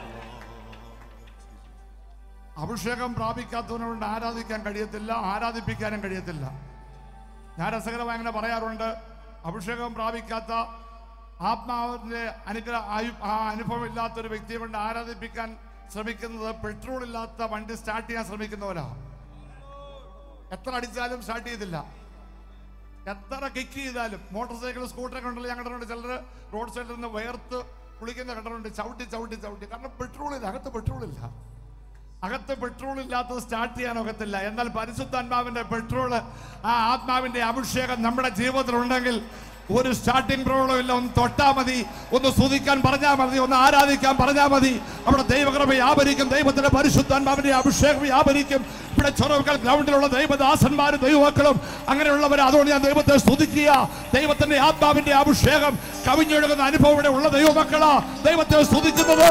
അഭിഷേകം പ്രാപിക്കാത്തവനോട് ആരാധിക്കാൻ കഴിയത്തില്ല ആരാധിപ്പിക്കാനും കഴിയത്തില്ല ഞാൻ രസകരമായി അങ്ങനെ പറയാറുണ്ട് അഭിഷേകം പ്രാപിക്കാത്ത ആത്മാവിന്റെ അനുഗ്രഹ ആയു- ആ അനുഭവം ഇല്ലാത്ത ഒരു വ്യക്തിയെ കൊണ്ട് ആരാധിപ്പിക്കാൻ ശ്രമിക്കുന്നത് പെട്രോൾ ഇല്ലാത്ത വണ്ടി സ്റ്റാർട്ട് ചെയ്യാൻ ശ്രമിക്കുന്നവരാ എത്ര അടിച്ചാലും സ്റ്റാർട്ട് ചെയ്തില്ല എത്ര കിക്ക് ചെയ്താലും മോട്ടോർ സൈക്കിൾ സ്കൂട്ടറൊക്കെ ഉണ്ടല്ലോ ഞാൻ കണ്ടിട്ടുണ്ട് ചിലർ റോഡ് സൈഡിൽ നിന്ന് വേർത്ത് കുളിക്കുന്ന കണ്ടിട്ടുണ്ട് ചവിട്ടി ചവിട്ടി ചവിട്ടി കാരണം പെട്രോൾ ഇല്ല അകത്ത് പെട്രോൾ ഇല്ല അകത്ത് പെട്രോൾ ഇല്ലാത്തത് സ്റ്റാർട്ട് ചെയ്യാൻ ഒക്കത്തില്ല എന്നാൽ പരിശുദ്ധാത്മാവിന്റെ പെട്രോൾ ആ ആത്മാവിന്റെ അഭിഷേകം നമ്മുടെ ജീവിതത്തിൽ ഉണ്ടെങ്കിൽ ഒരു സ്റ്റാർട്ടിംഗ് പ്രോബ്ലം ഇല്ല ഒന്ന് തൊട്ടാ മതി ഒന്ന് സ്തുതിക്കാൻ പറഞ്ഞാൽ മതി ഒന്ന് ആരാധിക്കാൻ പറഞ്ഞാൽ മതി അവിടെ ദൈവകൃപ വ്യാപരിക്കും ദൈവത്തിന്റെ പരിശുദ്ധാത്മാവിന്റെ അഭിഷേകം വ്യാപരിക്കും ഇവിടെ ചെറുകൾ ഗ്രൗണ്ടിലുള്ള ദൈവദാസന്മാരും ദൈവമക്കളും അങ്ങനെയുള്ളവർ അതുകൊണ്ട് ഞാൻ ദൈവത്തെ സ്തുതിക്കുക ദൈവത്തിന്റെ ആത്മാവിന്റെ അഭിഷേകം കവിഞ്ഞൊഴുകുന്ന അനുഭവം ഇവിടെ ഉള്ള ദൈവമക്കളാ ദൈവത്തെ സ്തുതിക്കുന്നത്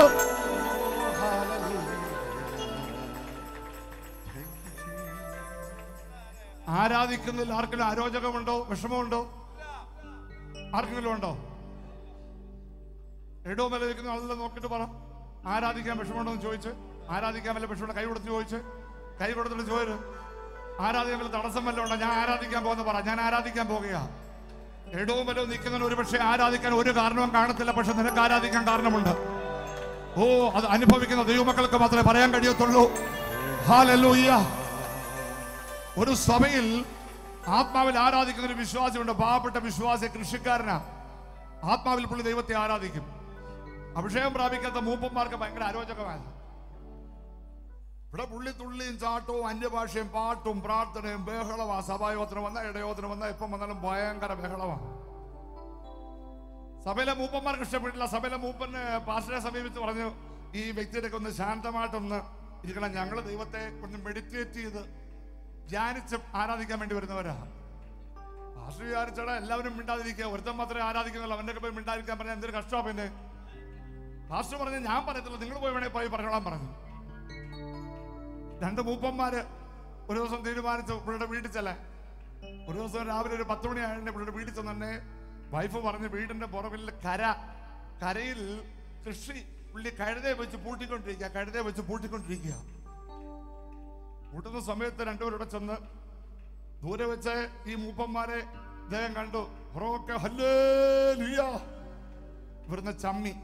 ആരാധിക്കുന്നതിൽ ആർക്കെങ്കിലും അരോചകമുണ്ടോ വിഷമമുണ്ടോ ആർക്കെങ്കിലും ഉണ്ടോ എടോ വില വെക്കുന്ന ആളെല്ലാം നോക്കിയിട്ട് പറ ആരാധിക്കാൻ വിഷമമുണ്ടോ എന്ന് ചോദിച്ച് ആരാധിക്കാൻ വല്ല വിഷമമുണ്ടോ കൈ കൊടുത്ത് ചോദിച്ച് കൈ കൊടുത്തിട്ട് ചോദിച്ചു ആരാധിക്കാൻ വല്ല തടസ്സം വല്ല ഉണ്ടോ ഞാൻ ആരാധിക്കാൻ പോകുന്ന പറ ഞാൻ ആരാധിക്കാൻ പോകുക എടവും വല്ലതും നിൽക്കുന്നതിന് ഒരു പക്ഷേ ആരാധിക്കാൻ ഒരു കാരണവും കാണത്തില്ല പക്ഷെ നിനക്ക് ആരാധിക്കാൻ കാരണമുണ്ട് ഓ അത് അനുഭവിക്കുന്ന ദൈവമക്കൾക്ക് മാത്രമേ പറയാൻ കഴിയത്തുള്ളൂ ഹാലല്ലൂയ്യ ഒരു സഭയിൽ ആത്മാവിൽ ആരാധിക്കുന്ന ഒരു വിശ്വാസിയുണ്ട് പാവപ്പെട്ട വിശ്വാസി കൃഷിക്കാരനാ ആത്മാവിൽ പുള്ളി ദൈവത്തെ ആരാധിക്കും അഭിഷേകം പ്രാപിക്കാത്ത മൂപ്പന്മാർക്ക് ഭയങ്കര അരോചകമാണ് ഇവിടെ പുള്ളി തുള്ളിയും ചാട്ടവും അന്യഭാഷയും പാട്ടും പ്രാർത്ഥനയും ബഹളമാ സഭായോധന വന്ന ഇടയോധന വന്ന എപ്പം വന്നാലും ഭയങ്കര ബഹളമാണ് സഭയിലെ മൂപ്പന്മാർക്ക് ഇഷ്ടപ്പെട്ടില്ല സഭയിലെ മൂപ്പന് പാസ്റ്ററെ സമീപിച്ച് പറഞ്ഞു ഈ വ്യക്തിയുടെയൊക്കെ ഒന്ന് ശാന്തമായിട്ടൊന്ന് ഇരിക്കണം ഞങ്ങൾ ദൈവത്തെ ഒന്ന് മെഡിറ്റേറ്റ് ചെയ്ത് ധ്യാനിച്ച് ആരാധിക്കാൻ വേണ്ടി വരുന്നവരാ പാസ്റ്റർ വിചാരിച്ചടാ എല്ലാവരും മിണ്ടാതിരിക്കുക ഒരുത്തൻ മാത്രമേ ആരാധിക്കുന്നുള്ളൂ അവൻ്റെ പോയി മിണ്ടാതിരിക്കാൻ പറഞ്ഞാൽ എന്തൊരു കഷ്ടമാണ് പിന്നെ പാസ്റ്റർ പറഞ്ഞു ഞാൻ പറയത്തില്ല നിങ്ങൾ പോയി വേണേ പോയി പറഞ്ഞോളാൻ പറഞ്ഞു രണ്ട് മൂപ്പന്മാര് ഒരു ദിവസം തീരുമാനിച്ചു പുള്ളിയുടെ വീട്ടിൽ ചെല്ലാൻ ഒരു ദിവസം രാവിലെ ഒരു പത്ത് മണിയായ പുള്ളിയുടെ വീട്ടിൽ ചെന്നെ വൈഫ് പറഞ്ഞ് വീടിന്റെ പുറകിൽ കര കരയിൽ കൃഷി പുള്ളി കഴുതെ വെച്ച് പൂട്ടിക്കൊണ്ടിരിക്കുക കഴുതെ വെച്ച് പൂട്ടിക്കൊണ്ടിരിക്കുക പൂട്ടുന്ന സമയത്ത് രണ്ടുപേരുടെ ചെന്ന് ദൂരെ വെച്ച് ഈ മൂപ്പന്മാരെ ഇദ്ദേഹം കണ്ടു പുറമൊക്കെ ഹല്ലേലൂയ ഇവിടുന്ന് ചമ്മി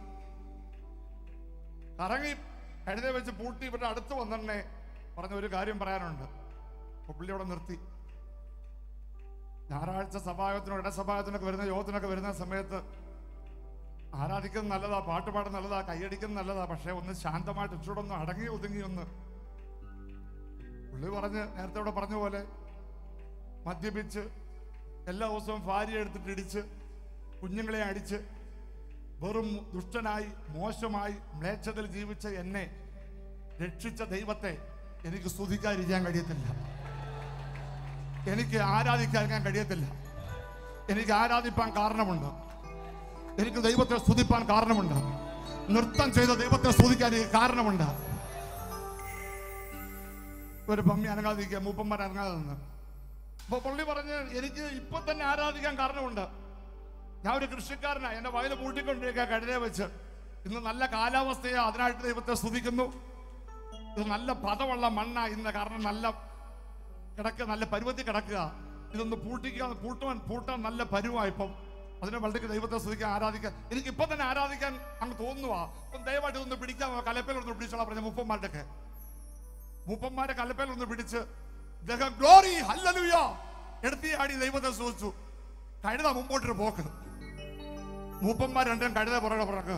കറങ്ങി കഴുതെ വെച്ച് പൂട്ടി ഇവരുടെ അടുത്ത് വന്നെ പറഞ്ഞ ഒരു കാര്യം പറയാനുണ്ട് അപ്പൊ പുള്ളി അവിടെ നിർത്തി ഞായറാഴ്ച സഭായോഗത്തിനോ ഇടസഭായോഗത്തിനൊക്കെ വരുന്ന യോഗത്തിനൊക്കെ വരുന്ന സമയത്ത് ആരാധിക്കുന്നത് നല്ലതാ പാട്ട് പാടുന്നത് നല്ലതാ കൈയടിക്കുന്നത് നല്ലതാ പക്ഷെ ഒന്ന് ശാന്തമായിട്ട് ഇച്ചിരൂടെ ഒന്ന് അടങ്ങി ഒതുങ്ങി ഒന്ന് പുള്ളി പറഞ്ഞ് നേരത്തെ ഇവിടെ പറഞ്ഞ പോലെ മദ്യപിച്ച് എല്ലാ ദിവസവും ഭാര്യ എടുത്തിട്ട് ഇടിച്ച് കുഞ്ഞുങ്ങളെ അടിച്ച് വെറും ദുഷ്ടനായി മോശമായി മ്ലേച്ഛതയിൽ ജീവിച്ച എന്നെ രക്ഷിച്ച ദൈവത്തെ എനിക്ക് സ്തുതിക്കാതിരിക്കാൻ കഴിയത്തില്ല എനിക്ക് ആരാധിക്കാൻ കഴിയത്തില്ല എനിക്ക് ആരാധിപ്പാൻ കാരണമുണ്ട് എനിക്ക് ദൈവത്തെ സ്തുതിപ്പാൻ കാരണമുണ്ട് നൃത്തം ചെയ്ത ദൈവത്തെ സ്തുതിക്കാൻ എനിക്ക് കാരണമുണ്ട് ഒരു പമ്മി അനങ്ങാതിരിക്കുക മൂപ്പന്മാർ അനങ്ങാതെ നിന്ന് അപ്പൊ പുള്ളി പറഞ്ഞ് എനിക്ക് ഇപ്പൊ തന്നെ ആരാധിക്കാൻ കാരണമുണ്ട് ഞാൻ ഒരു കൃഷിക്കാരനാ എന്റെ വയല് പൂട്ടിക്കൊണ്ടിരിക്കുക കഴുതയെ വെച്ച് ഇന്ന് നല്ല കാലാവസ്ഥയാ അതിനായിട്ട് ദൈവത്തെ സ്തുതിക്കുന്നു ഇത് നല്ല പദമുള്ള മണ്ണാ ഇന്ന് കാരണം നല്ല കിടക്കുക നല്ല പരുവത്തിൽ കിടക്കുക ഇതൊന്ന് പൂട്ടിക്കുക പൂട്ടുവാൻ പൂട്ടാൻ നല്ല പരുവാ ഇപ്പം അതിനെ വളരെ ദൈവത്തെ സ്തുതിക്കാൻ ആരാധിക്കാൻ എനിക്ക് ഇപ്പൊ തന്നെ ആരാധിക്കാൻ അങ്ങ് തോന്നുവാ അപ്പം ദയവായിട്ട് ഇതൊന്ന് പിടിക്കാമോ കലപ്പയിലൊന്ന് പിടിച്ചോളാം പറഞ്ഞ മുപ്പന്മാരുടെയൊക്കെ മൂപ്പന്മാരെ കലപ്പയിൽ ഒന്ന് പിടിച്ച് ഇദ്ദേഹം ഗ്ലോറി ഹല്ലലുയ എടുത്തി ആടി ദൈവത്തെ സൂചിച്ചു കഴുത മുമ്പോട്ടൊരു പോക്ക് മൂപ്പന്മാർ രണ്ടും കഴുത പുറകെ പുറക്കുക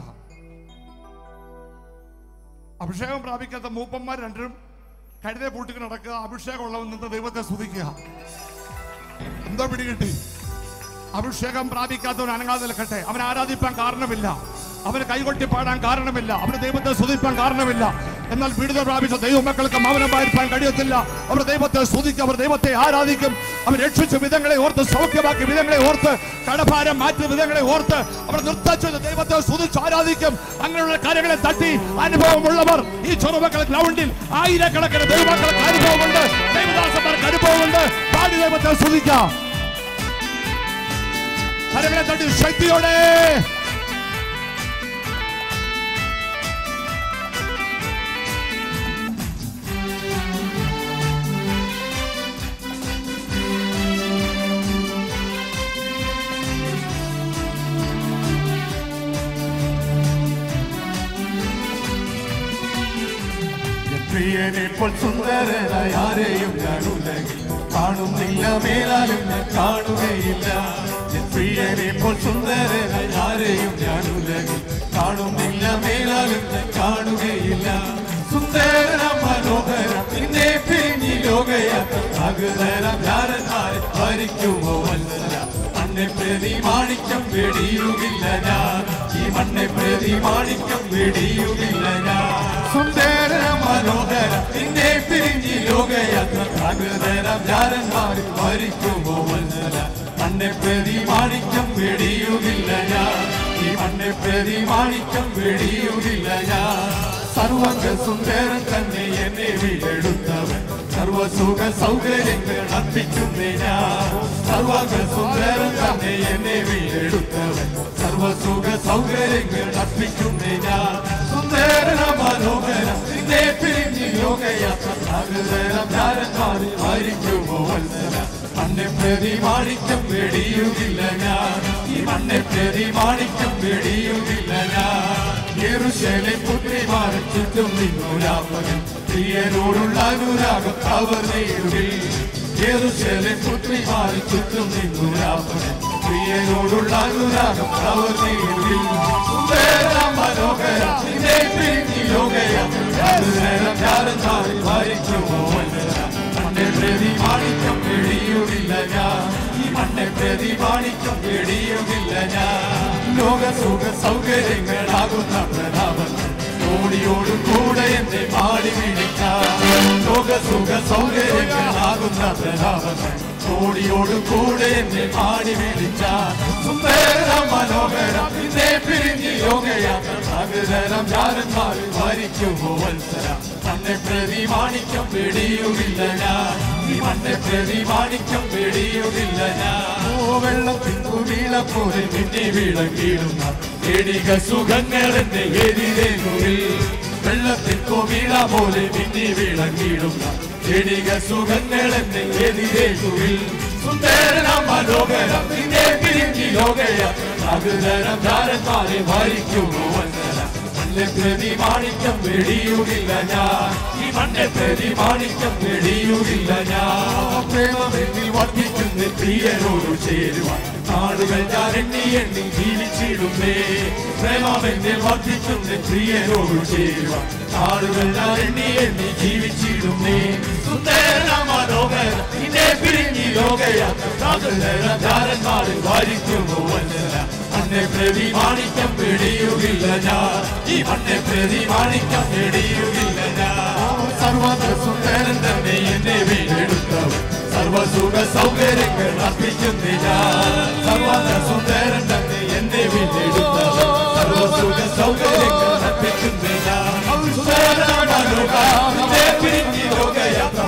അഭിഷേകം പ്രാപിക്കാത്ത മൂപ്പന്മാർ രണ്ടും കഴുതെ പൂട്ടിക്ക് നടക്കുക അഭിഷേകം ഉള്ളവൻ നിന്ന് ദൈവത്തെ സ്തുതിക്കുക എന്തോ പിടികിട്ടി അഭിഷേകം പ്രാപിക്കാത്തവൻ അനങ്ങാതെ നിൽക്കട്ടെ അവൻ ആരാധിപ്പാൻ കാരണമില്ല അവന് കൈകൊട്ടി പാടാൻ കാരണമില്ല അവന് ദൈവത്തെ സ്തുതിപ്പാൻ കാരണമില്ല എന്നാൽ വിടുതൽ പ്രാപിച്ച ദൈവമക്കൾക്ക് മൗനമായിരിക്കാൻ കഴിയത്തില്ല അവർ ദൈവത്തെ സ്തുതിക്കും അവർ ദൈവത്തെ ആരാധിക്കും അവർ രക്ഷിച്ച വിധങ്ങളെ ഓർത്ത് സൗഖ്യമാക്കിയ വിധങ്ങളെ ഓർത്ത് കടഭാരം മാറ്റിയ വിധങ്ങളെ ഓർത്ത് അവർ നൃത്തം ചെയ്ത് ദൈവത്തെ സ്തുതിച്ച് ആരാധിക്കും അങ്ങനെയുള്ള കാര്യങ്ങളെ തട്ടി അനുഭവമുള്ളവർ ഈ ചെറുമക്കൾ ഗ്രൗണ്ടിൽ ആയിരക്കണക്കിന് ദൈവമക്കൾക്ക് അനുഭവമുണ്ട് ദൈവദാസന്മാർക്ക് അനുഭവമുണ്ട് പാടി ദൈവത്തെ സ്തുതിക്കാം കരങ്ങളെ തട്ടി ശക്തിയോടെ പ്രിയനെ പോൽ സുന്ദരനായ ആരെയും ഞാൻ ഉലകിൽ കാണുന്നില്ല മേലാലും ഞാൻ കാണുകയില്ല എൻ പ്രിയനെ പോൽ സുന്ദരനായ ആരെയും ഞാൻ ഉലകിൽ കാണുന്നില്ല മേലാലും ഞാൻ കാണുകയില്ല സുന്ദര മനോഹര നിന്നെ പിരിഞ്ഞി ലോകയാത്ര അകതരം ഞാരന്മാരെ ഭരിക്കുമോ വല്ലല്ല മണ്ണെ പ്രതി മാണിക്കം വെടിയുകില്ല ഞാൻ ഈ മണ്ണെ പ്രതി മാണിക്കം വെടിയുകില്ല ഞാൻ സുന്ദര മനോഹര നിന്നെ പിരിഞ്ഞി ലോകയാത്ര അകതരം ഞാരന്മാരെ ഭരിക്കുമോ വല്ലല്ല മണ്ണെ പ്രതി മാണിക്കം വെടിയുകില്ല ഞാൻ ഈ മണ്ണെ പ്രതി മാണിക്കം വെടിയുകില്ല ഞാൻ സർവക സുന്ദരൻ തന്നെ എന്നെ വീടെടുത്തവൻ സർവസുഖ സൗകര്യങ്ങൾ അർപ്പിക്കുന്നേ ഞാൻ സർവക സുന്ദരൻ തന്നെ എന്നെ വീടെടുത്തവൻ സർവസുഖ സൗകര്യങ്ങൾ അർപ്പിക്കുന്നേ ഞാൻ സുന്ദരന മനോഹര നിന്നെ പിരിഞ്ഞ് ലോകയാത്ര സാഗരം ഞാരന്മാരിൽ ആയിരിക്കുമോ വത്സര മണ്ണെ പ്രതി മാണിക്കം വെടിയുകില്ല ഞാൻ ഈ മണ്ണെ പ്രതി മാണിക്കം വെടിയുകില്ല ഞാൻ യെരൂശലേം പുത്രിമാരെ ചുറ്റും നിന്നൊരാപകൻ പ്രിയരോടുള്ള അനുരാഗം അവർ നേടുകിൽ യെരൂശലേം പുത്രിമാരെ ചുറ്റും നിന്നൊരാപകൻ പ്രിയരോടുള്ള അനുരാഗം അവർ നേടുകിൽ സുന്ദര മനോഹര നിന്നെ പിരിഞ്ഞി ലോകയാത്ര ഞാരന്മാരിൽ വായിക്കുമോ വല്ലര മണ്ണെ പ്രതി മാണിക്കം വെടിയുകില്ല ഞാൻ ഈ മണ്ണെ പ്രതി മാണിക്കം വെടിയുകില്ല ഞാൻ ലോക സുഖ സൗകര്യങ്ങളാകുന്ന പ്രതാപങ്ങൾ ഓടിയോടും കൂടെ എന്നെ പാടി വിളിക്കാം ലോക സുഖ സൗകര്യങ്ങളാകുന്ന പ്രതാപങ്ങൾ ഓടിയോടും കൂടെ എന്നെ പാടി വിളിച്ചാൽ സുന്ദര മനോഹര നിന്നെ പിരിഞ്ഞ് യോഗയാത്ര സാഗരം ഞാരന്മാരിൽ ഭരിക്കുമോ വത്സര മണ്ണെ പ്രതി മാണിക്കം വെടിയുകില്ല ഞാൻ ഈ മണ്ണെ മണ്ണെ പ്രതി മാണിക്കം വെടിയുകില്ല ഞാൻ ഓ വെള്ളത്തിൻ കുമീള പോലെ മിന്നി വിളങ്ങിയിടുന്ന എടിക സുഖങ്ങൾ എന്റെ എതിരേകുകിൽ വെള്ളത്തിൻ കുമീള പോലെ മിന്നി വിളങ്ങിയിടുന്ന എടിക സുഖങ്ങൾ എന്റെ എതിരേകുകിൽ സുന്ദരന മനോഹരം നിന്നെ പിരിഞ്ഞി ലോകയ അകുതരം ധാരന്മാരെ ഭരിക്കുമോ വന്ദന മണ്ണെ പ്രതി മാണിക്യം വെടിയുകില്ല ഞാൻ ഈ മണ്ണെ പ്രതി മാണിക്യം വെടിയുകില്ല ഞാൻ പ്രേമമെന്നിൽ വർദ്ധിക്കുന്ന പ്രിയനോട് ചേരുവാൻ നാടുകൾ ഞാൻ എണ്ണി എണ്ണി ജീവിച്ചിടുന്നേ പ്രേമമെന്നിൽ വർദ്ധിക്കുന്ന പ്രിയനോട് ചേരുവാൻ നാടുകൾ ഞാൻ എണ്ണി എണ്ണി ജീവിച്ചിടുന്നേ സുന്ദര മനോഹര നിന്നെ പിരിഞ്ഞി ലോകയാത്ര ധാരന്മാരിൽ വാരിക്കുമോ വഞ്ചന മണ്ണെ പ്രതി മാണിക്കം പിടിയുകില്ല ഞാൻ ഈ മണ്ണെ പ്രതി മാണിക്കം പിടിയുകില്ല ഞാൻ സർവത സുന്ദരൻ തന്നെ എന്നെ വീടെടുത്തവൻ സർവസുഖ സൗകര്യങ്ങൾ അർപ്പിക്കുന്ന ഞാൻ സർവത സുന്ദരൻ തന്നെ എന്നെ വീടെടുത്തവൻ സർവസുഖ സൗകര്യങ്ങൾ അർപ്പിക്കുന്ന ഞാൻ സുന്ദര മനോഹര നിന്നെ പിരിഞ്ഞി ലോകയാത്ര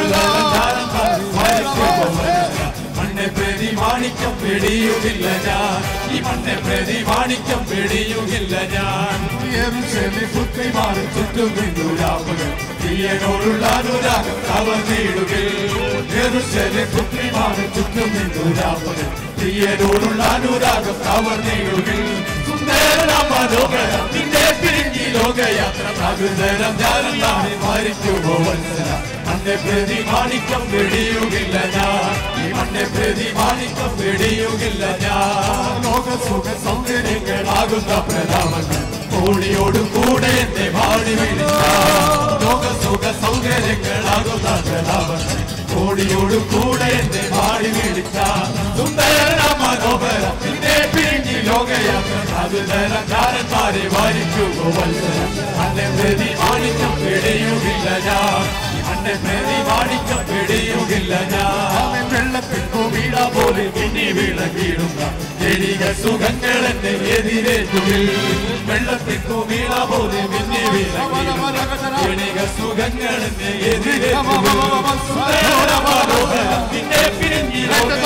മണ്ണെ പ്രതി മാണിക്കം പിടിയുകില്ല ഞാൻ ഈ മണ്ണെ പ്രതി മാണിക്കം പിടിയുകില്ല ഞാൻ പുത്രിമാർ ചുറ്റും നിന്നുരാപ്പുകൾ തീയനോടുള്ള അനുരാഗം അവർ നീടുകിൽ പുത്രിമാർ ചുറ്റും നിന്നുരാപ്പുകൾ തീയനോടുള്ള അനുരാഗം അവർ നീടുകിൽ സുന്ദര മനോഹരം നിന്നെ പിരിഞ്ഞി ലോകയാത്ര തകുതരം ഞാനെന്നാണ് മരിക്കുമോ വത്സര മണ്ണെ പ്രതി മാണിക്കം വെടിയുകില്ല ഞാൻ ഈ മണ്ണെ പ്രതി മാണിക്കം വെടിയുകില്ല ഞാൻ ലോക സുഖ സൗകര്യങ്ങളാകുന്ന പ്രതാപങ്ങൾ കോടിയോടും കൂടെ എന്നെ വാടി വിളിച്ച ലോക സുഖ സൗകര്യങ്ങളാകുന്ന പ്രതാപങ്ങൾ കോടിയോടും കൂടെ എന്നെ വാടി വിളിച്ച സുന്ദര മനോഹര നിന്നെ പിരിഞ്ഞി ലോകയാത്ര അതുതരം കാരന്മാരെ വാരിക്കുമോ വത്സരം അന്നെ പ്രതി മാണിക്കം വെടിയുകില്ല ഞാൻ അന്നെ പ്രതി മാണിക്കം വെടിയുകില്ല ഞാൻ വെള്ളത്തിൽ വീട പോലെ മിന്നി വിളകിയിടുന്ന ജനിക സുഖങ്ങൾ എന്നെ എതിരേറ്റുകിൽ വെള്ളത്തിൽ വീട പോലെ മിന്നി വിളകിയിടുന്ന ജനിക സുഖങ്ങൾ എന്നെ എതിരേറ്റുകിൽ നിന്നെ പിരിഞ്ഞി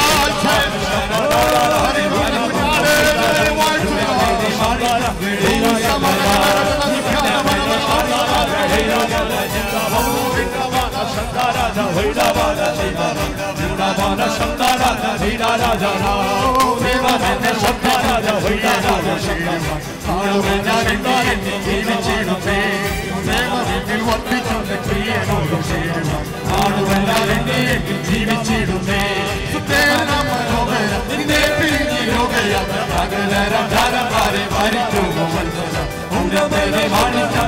ജീവിച്ചിടുന്നേ നിന്നെ പിരിഞ്ഞി ലോകയാത്ര ധാരന്മാരെ ഭരിക്കുമോ ഉന്നതനെ മാണിക്കം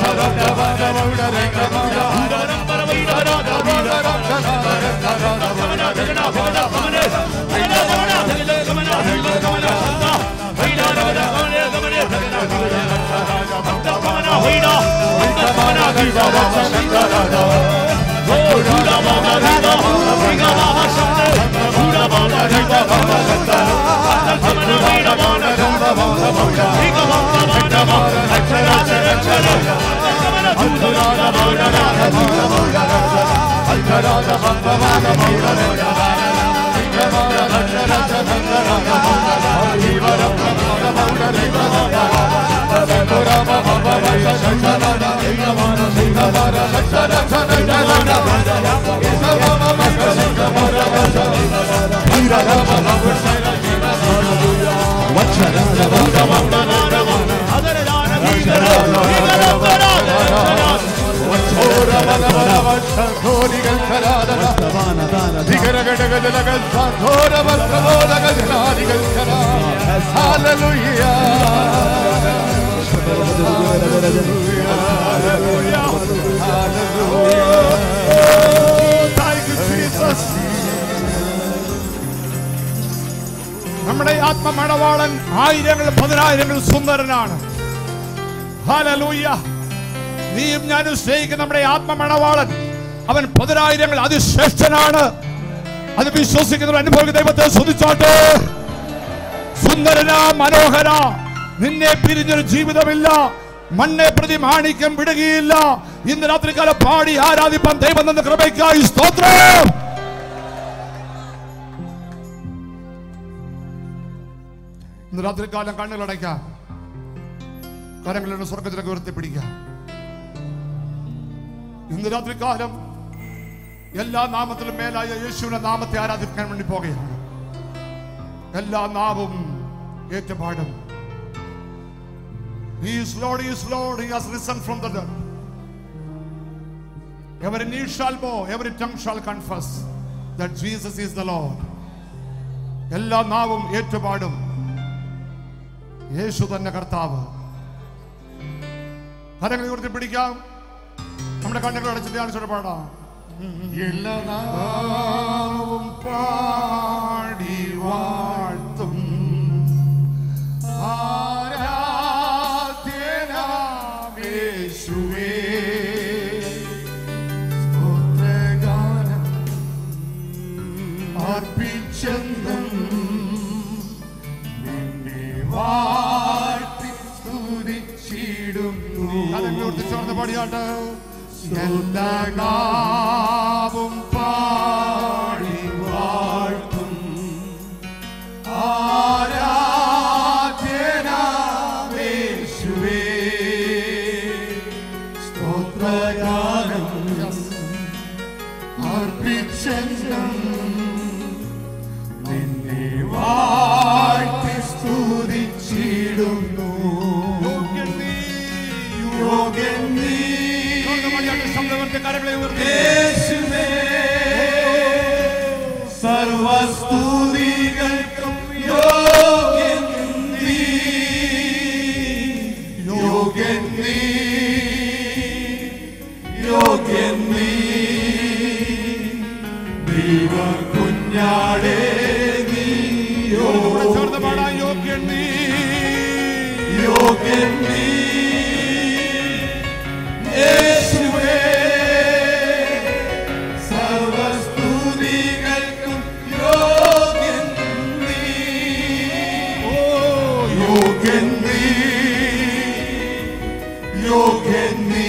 ും നമ്മുടെ ആത്മമണവാളൻ ആയിരങ്ങൾ പതിനായിരങ്ങൾ സുന്ദരനാണ് ഹല്ലേലൂയ നീയും ഞാനും സ്നേഹിക്കുന്ന നമ്മുടെ ആത്മമണവാളൻ അവൻ പതിനായിരങ്ങൾ അതിശ്രേഷ്ഠനാണ് അത് വിശ്വസിക്കുന്നവർ അനുഭവിക്കുന്ന ദൈവത്തെ സ്തുതിച്ചോട്ടെ സുന്ദരന മനോഹര നിന്നെ പിരിഞ്ഞൊരു ജീവിതമില്ല മണ്ണെ പ്രതി മാണിക്യം വിടുകയില്ല ഇന്ന് രാത്രികാലം പാടി ആരാധിപ്പാൻ ദൈവം നിന്ന് കൃപയ്ക്കായി സ്തോത്രം ഇന്ന് രാത്രികാലം കണ്ണുകളടയ്ക്കാം കരങ്ങളുടെ സ്വർഗത്തിലേക്ക് ഉയർത്തിപ്പിടിക്കാം ഇന്ന് രാത്രികാലം എല്ലാ നാമത്തിലും മേലായ യേശുവിന്റെ നാമത്തെ ആരാധിക്കാൻ വേണ്ടി പോകുകയാണ് എല്ലാ നാവും ഏറ്റുപാടും He is Lord, He is Lord, He has risen from the dead. Every knee shall bow, every tongue shall confess that Jesus is the Lord. എല്ലാ നാവും ഏറ്റുപാടും യേശു തന്നെ കർത്താവ് കരങ്ങൾ ഉയർത്തി പിടിക്കാം നമ്മുടെ കണ്ണുകൾ അടച്ചിട്ട് ധ്യാനിച്ചോടെ പാടാം എല്ലാ നാവും പാടി വാഴ്ത്തും ആരാധ്യനാമേശുവേ സ്തോത്രഗാനം അർപ്പിച്ചെന്നും നിന്നെ വാഴ്ത്തി സ്തുതിച്ചിടുന്നു ചേർന്ന് പാടിയാട്ട് എല്ലാ നാവും പാടി വാഴ്ത്തും ആരാധ്യനാമേശുവേ സ്തോത്രഗാനം അർപ്പിച്ചെന്നും നിന്നെ വാഴ്ത്തി സ്തുതിച്ചിടുന്നു യോഗ്യൻ നീ യോഗ്യൻ നീ യേശുവേ സർവസ്തുതികൾക്കും യോഗ്യൻ നീ യോഗ്യൻ നീ യോഗ്യൻ നീ ദൈവ കുഞ്ഞാടേ നീ ചേർന്ന് പാടാൻ യോഗ്യൻ നീ യോഗ്യൻ നീ യേശുവേ സർവസ്തുതികൾക്കും യോഗ്യൻ നീ യോഗ്യൻ നീ യോഗ്യൻ നീ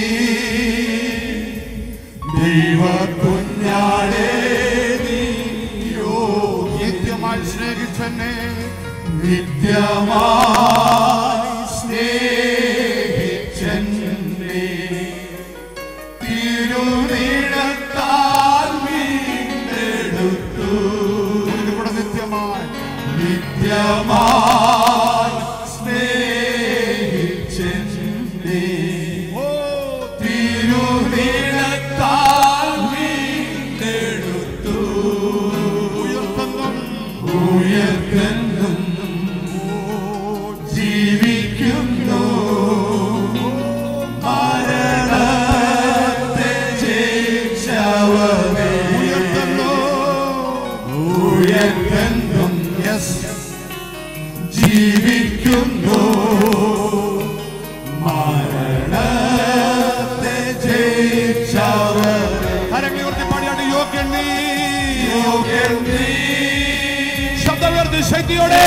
ദൈവ കുഞ്ഞാടേ നീ നിത്യമായി സ്നേഹിച്ചെന്നെ നിത്യമായി സ്നേഹിച്ചെന്നെ തിരുനിടത്താൽ വീണ്ടെടുത്തു ഇവിടെ നിത്യമായി നിത്യമായി സ്നേഹിച്ചെന്നെ തിരുനിടത്താൽ വീണ്ടെടുത്തു ഉയർത്തുന്നും ജീവിക്കുന്നു മരണത്തെ ജയിച്ചവനെ ഉയർത്തുന്നും ജീവിക്കുന്നു മരണത്തെ ജയിച്ചവനെ ശബ്ദമുയർത്തി ശക്തിയോടെ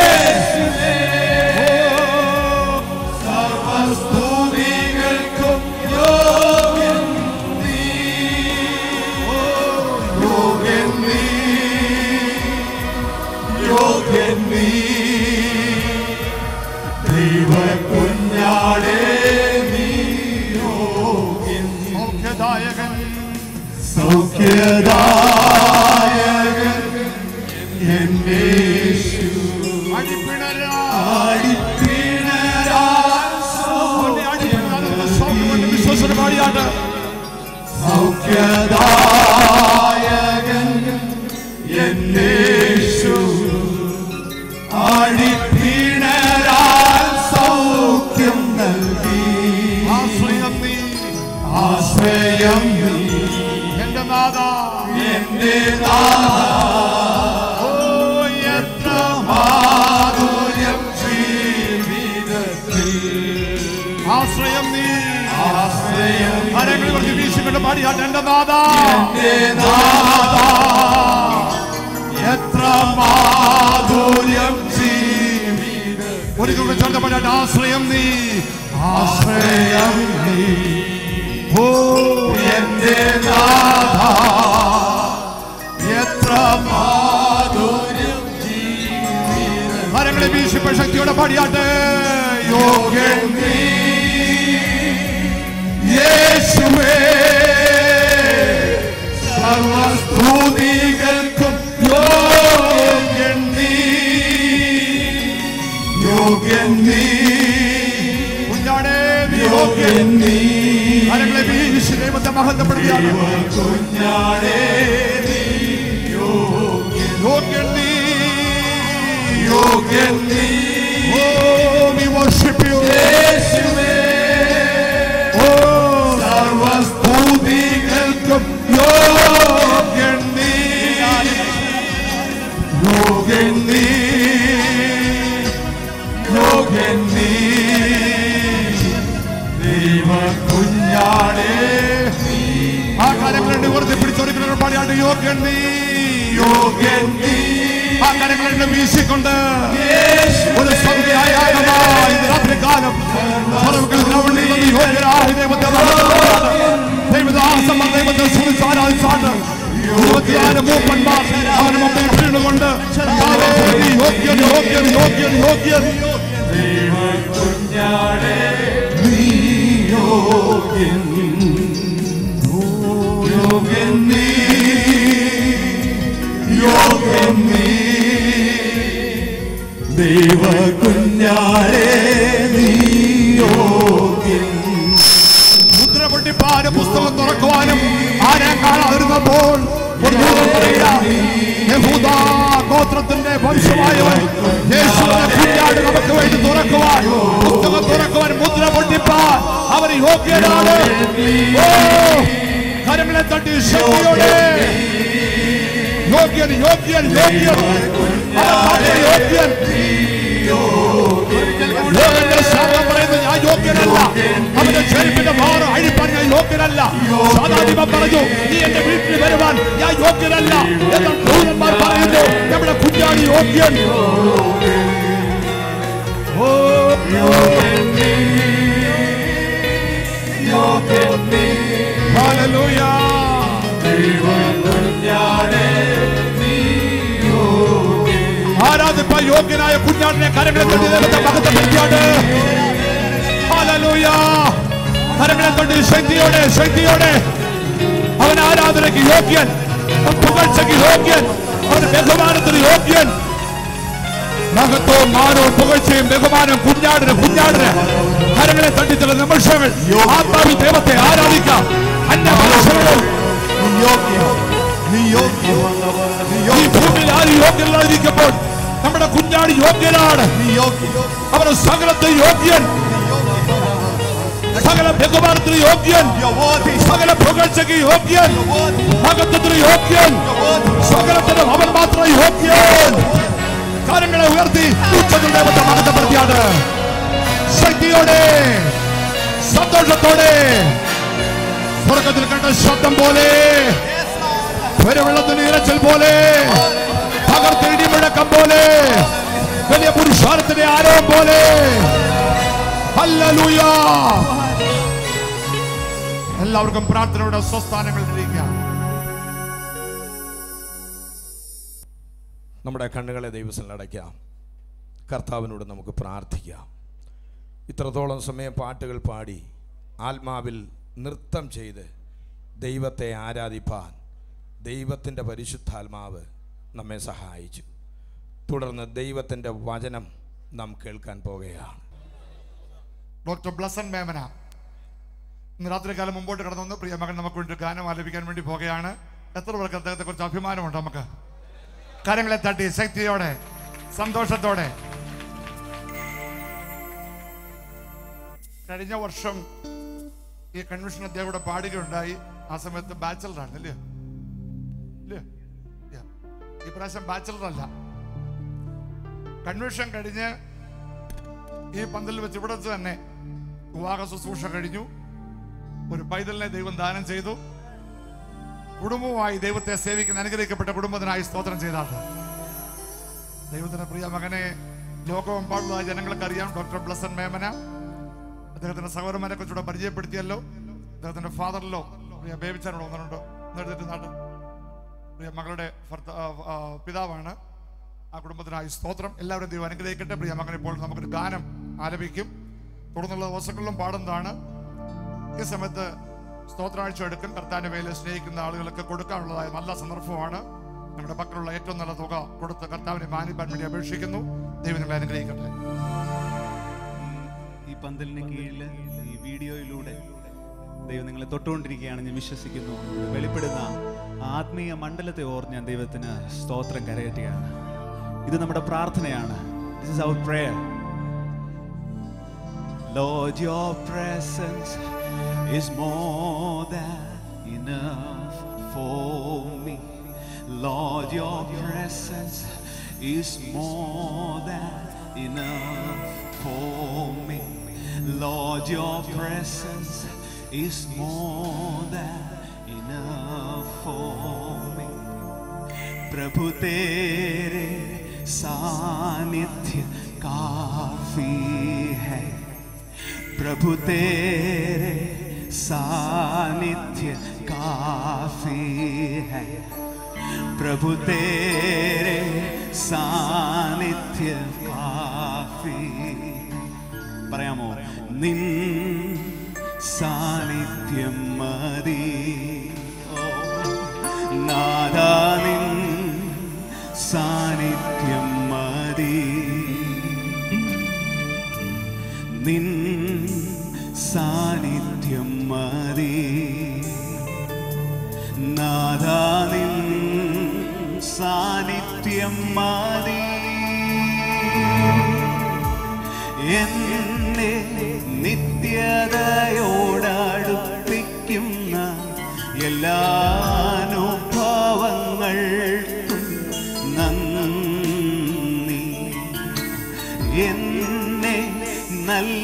സ്തുതികൾക്കും യോഗ്യൻ നീ. യോഗ്യൻ നീ. യോഗ്യൻ നീ. ദൈവകുഞ്ഞാടേ നീ യോഗ്യൻ സൗഖ്യദായകൻ സൗഖ്യദായകൻ എന്റെ അടിപ്പിണരാ അടിപ്പിണരാൻ വിശ്വസന പാടിയാട്ട് സൗഖ്യദായകൻ എന്നേശു അടിപ്പിണരാൻ സൗഖ്യം നൽകി ആശ്രയം നീ ആശ്രയം നീ എന്റെ നാഥ എന്റെ നാഥ ഓ എത്ര മാധുര്യം ജീവിതത്തിൽ ആശ്രയം നീ ആശ്രയം ആരെങ്കിലും കുറച്ച് വീശിക്കൊണ്ട് പാടിയാട്ട് എന്റെ നാഥ എന്റെ നാഥ എത്ര മാധുര്യം ജീവിതത്തിൽ ഒരു കൂടെ ചേർന്ന് പാടിയാട്ട് ആശ്രയം നീ ആശ്രയം നീ ഓ എന്റെ നാഥ എത്ര മാധുര്യം ജീവിതത്തിൽ ആരെങ്കിലും വീശിപ്പ ശക്തിയോടെ പാടിയാട്ട് യോഗ്യൻ നീ യേശുവേ സർവസ്തുതികൾക്കും യോഗ്യൻ നീ യോഗ്യൻ നീ കുഞ്ഞാടേ നീ യോഗ്യൻ നീ ആരെങ്കിലും വീശി ദൈവത്തെ മഹത്വപ്പെടുത്തിയാണ് കുഞ്ഞാടേ നീ യോഗ്യൻ നീ യോഗ്യൻ നീ ഓ we worship you യേശുവേ ഓ സർവസ്തുതികൾക്കും യോഗ്യൻ നീ യോഗ്യൻ നീ യോഗ്യൻ നീ ദൈവ കുഞ്ഞാടേ ആ കാര്യങ്ങൾ നിവർത്തി പിടിച്ചൊരുക്കുന്ന പാടിയാണ്ട് യോഗ്യൻ നീ യോഗ്യൻ നീ ആ കാര്യങ്ങൾ വീശിക്കൊണ്ട് യേശു ഒരു സന്ധ്യയായ രാത്രികാലം സർവ്വകൽ ദ്രവണി വന്ന് യോഗ്യരായ ദൈവത്തെ മഹത്വപ്പെടുത്തുകയാണ്. ദൈവദാസൻ ദൈവത്തെ സ്തുതിച്ച് ആരാധിച്ചാട്ട് ഇരുപത്തിയാറ് മൂപ്പന്മാർ അവന് മുമ്പിൽ വീണുകൊണ്ട് കർത്താവേ, നീ യോഗ്യൻ യോഗ്യൻ യോഗ്യൻ യോഗ്യൻ ദൈവ കുഞ്ഞാടേ നീ യോഗ്യൻ യോഗ്യൻ നീ യോഗ്യൻ നീ ദൈവ കുഞ്ഞാടേ നീ യോഗ്യൻ മുദ്ര പൊട്ടിപ്പാനും പുസ്തകം തുറക്കുവാനും ആരെ കാണാതിരുന്നപ്പോൾ ഒരു ദൂതൻ പറയുക, യഹൂദാ ഗോത്രത്തിന്റെ വംശമായവൻ യേശുവിനെ കുഞ്ഞാട് നമുക്ക് വേണ്ടി തുറക്കുവാൻ പുസ്തകം തുറക്കുവാൻ മുദ്ര പൊട്ടിപ്പാൻ അവൻ യോഗ്യനാണ് ഓ കരങ്ങളെ തട്ടി ശക്തിയോടെ യോഗ്യൻ യോഗ്യൻ യോഗ്യൻ അവൻ യോഗ്യൻ യോഗ്യന്റെ ശാപം പറയുന്നു ഞാൻ യോഗ്യനല്ല അവന്റെ ചെരുപ്പിന്റെ മാറ് അഴിപ്പാൻ ഞാൻ യോഗ്യനല്ല സാധാരണ പറഞ്ഞു നീ എന്റെ വീട്ടിൽ വരുവാൻ ഞാൻ യോഗ്യനല്ല എന്നാൽ ദൂതന്മാർ പറയുന്നു നമ്മുടെ കുഞ്ഞാണി യോഗ്യൻ ഓ ഹല്ലേലൂയ ദൈവ കുഞ്ഞാടേ ആരാധിപ്പ യോഗ്യനായ കുഞ്ഞാടിനെ കരങ്ങളെ തൊട്ടി ദൈവത്തെ മഹത്വപ്പെടുത്തിയാണ് ഹല്ലേലൂയ കരങ്ങളെ തൊട്ടി ശക്തിയോടെ ശക്തിയോടെ അവൻ ആരാധനയ്ക്ക് യോഗ്യൻ അവൻ പുകഴ്ചയ്ക്ക് യോഗ്യൻ അവൻ ബഹുമാനത്തിന് യോഗ്യൻ മഹത്വവും മാനവും പുകഴ്ചയും ബഹുമാനം കുഞ്ഞാടിന് കുഞ്ഞാടിന് കരങ്ങളെ തട്ടിച്ചുള്ള നിമിഷങ്ങൾ ആത്മാവിൽ ദൈവത്തെ ആരാധിക്കാം അന്യ ഭാഷകളിൽ ഈ ഭൂമിയിൽ ആരും യോഗ്യനായിരിക്കുമ്പോൾ നമ്മുടെ കുഞ്ഞാടി യോഗ്യനാണ് അവന് സകലത്തെ യോഗ്യൻ സകല ബഹുമാനത്തിന് യോഗ്യൻ സകല പുകഴ്ചയ്ക്ക് യോഗ്യൻ മഹത്വത്തിന് യോഗ്യൻ സകലത്തിന് അവൻ മാത്രം യോഗ്യൻ കാര്യങ്ങളെ ഉയർത്തി ഉച്ചത്തിൽ ദൈവത്തെ മഹത്വപ്പെടുത്തിയാണ് ശക്തിയോടെ സന്തോഷത്തോടെ സ്വർഗത്തിൽ കണ്ട ശബ്ദം പോലെ പെരുവെള്ളത്തിന് ഇരച്ചൽ പോലെ ശക്തമാർത്ത ഇടിമുഴക്കം പോലെ വലിയ പുരുഷാരത്തിന്റെ ആരവം പോലെ ഹല്ലേലൂയ എല്ലാവർക്കും പ്രാർത്ഥനയുടെ സ്വസ്ഥാനങ്ങളിൽ ഇരിക്കാം നമ്മുടെ കണ്ണുകളെ ദൈവത്തിൽ അടയ്ക്കാം കർത്താവിനോട് നമുക്ക് പ്രാർത്ഥിക്കാം ഇത്രത്തോളം സമയം പാട്ടുകൾ പാടി ആത്മാവിൽ നൃത്തം ചെയ്ത് ദൈവത്തെ ആരാധിപ്പാൻ ദൈവത്തിൻ്റെ പരിശുദ്ധാത്മാവ് നമ്മെ സഹായിച്ചു തുടർന്ന് ദൈവത്തിൻ്റെ വചനം നാം കേൾക്കാൻ പോകുകയാണ് ഡോക്ടർ ബ്ലസൻ മേമന ഇന്ന് രാത്രി കാലം മുമ്പോട്ട് കടന്നു വന്ന് പ്രിയ മകൻ നമുക്ക് വേണ്ടി ഒരു ഗാനം ആലപിക്കാൻ വേണ്ടി പോകുകയാണ് എത്ര പേർക്ക് അദ്ദേഹത്തെ കുറിച്ച് അഭിമാനമുണ്ട് നമുക്ക് കരങ്ങളെ തട്ടി ശക്തിയോടെ സന്തോഷത്തോടെ കഴിഞ്ഞ വർഷം ഈ കൺവെൻഷൻ അദ്ദേഹം ഇവിടെ പാടുകയുണ്ടായി ആ സമയത്ത് ബാച്ചലറാണ് അല്ലേ ഇല്ലേ Yeah. ഈ പ്രാവശ്യം ബാച്ചലർ അല്ല കൺവെൻഷൻ കഴിഞ്ഞ് ഈ പന്തലിൽ വെച്ച് ഇവിടെ വെച്ച് തന്നെ വിവാഹ ശുശ്രൂഷ കഴിഞ്ഞു ഒരു പൈതലിനെ ദൈവം ദാനം ചെയ്തു കുടുംബവുമായി ദൈവത്തെ സേവിക്കുന്ന അനുഗ്രഹിക്കപ്പെട്ട കുടുംബത്തിനായി സ്തോത്രം ചെയ്താണ് ദൈവത്തിന്റെ പ്രിയ മകനെ ലോകമെമ്പാടുള്ള ജനങ്ങൾക്ക് അറിയാം ഡോക്ടർ ബ്ലസൻ മേമന അദ്ദേഹത്തിന്റെ സഹോദരന്മാരെ കുറിച്ചുകൂടെ പരിചയപ്പെടുത്തിയല്ലോ അദ്ദേഹത്തിന്റെ ഫാദറിലോ പ്രിയ ബേബിച്ചാനോട് വന്നിട്ടുണ്ട് എന്നെടുത്തിട്ട് നാട്ട് പ്രിയ മകളുടെ ഭർത്ത- ആ, ആ, പിതാവാണ് ആ കുടുംബത്തിനായി സ്തോത്രം എല്ലാവരും ദൈവം അനുഗ്രഹിക്കട്ടെ പ്രിയ മകൻ ഇപ്പോൾ നമുക്കൊരു ഗാനം ആലപിക്കും തുടർന്നുള്ള ദിവസങ്ങളിലും പാടുന്നതാണ് ഈ സമയത്ത് സ്തോത്രാഴ്ച എടുക്കും കർത്താന്റെ വേല സ്നേഹിക്കുന്ന ആളുകൾക്ക് കൊടുക്കാനുള്ളതായ നല്ല സന്ദർഭമാണ് നമ്മുടെ പക്കലുള്ള ഏറ്റവും നല്ല തുക കൊടുത്ത് കർത്താവിനെ മാനിപ്പാൻ വേണ്ടി അപേക്ഷിക്കുന്നു ദൈവം നിങ്ങളെ അനുഗ്രഹിക്കട്ടെ ഈ പന്തലിന് കീഴിൽ ഈ വീഡിയോയിലൂടെ ദൈവം നിങ്ങളെ തൊട്ടുകൊണ്ടിരിക്കുകയാണ് ഞാൻ വിശ്വസിക്കുന്നു വെളിപ്പെടുന്ന ആത്മീയ മണ്ഡലത്തെ ഓർത്ത് ഞാൻ ദൈവത്തിന് സ്തോത്രം കരയറ്റുകയാണ് ഇത് നമ്മുടെ പ്രാർത്ഥനയാണ് this is our prayer Lord, your presence is more than enough for me. Lord, your presence is more than enough for me. Lord, your presence is more than enough for me. प्रभु तेरे सानिध्य काफी है प्रभु तेरे सानिध्य काफी है प्रभु तेरे സാന്നിധ്യ കാഫി പറയാമോ നിൻ സാന്നിധ്യം മതി ഓ, നാദാ നിൻ സാന്നിധ്യം മതി നിൻ സാന്നിധ്യം മതി നാദാ നിൻ സാന്നിധ്യം മതി എന്നെ നിത്യതയോടടുപ്പിക്കുന്ന എല്ലാ അനുഭവങ്ങൾക്കും നന്ദി എന്നെ നല്ല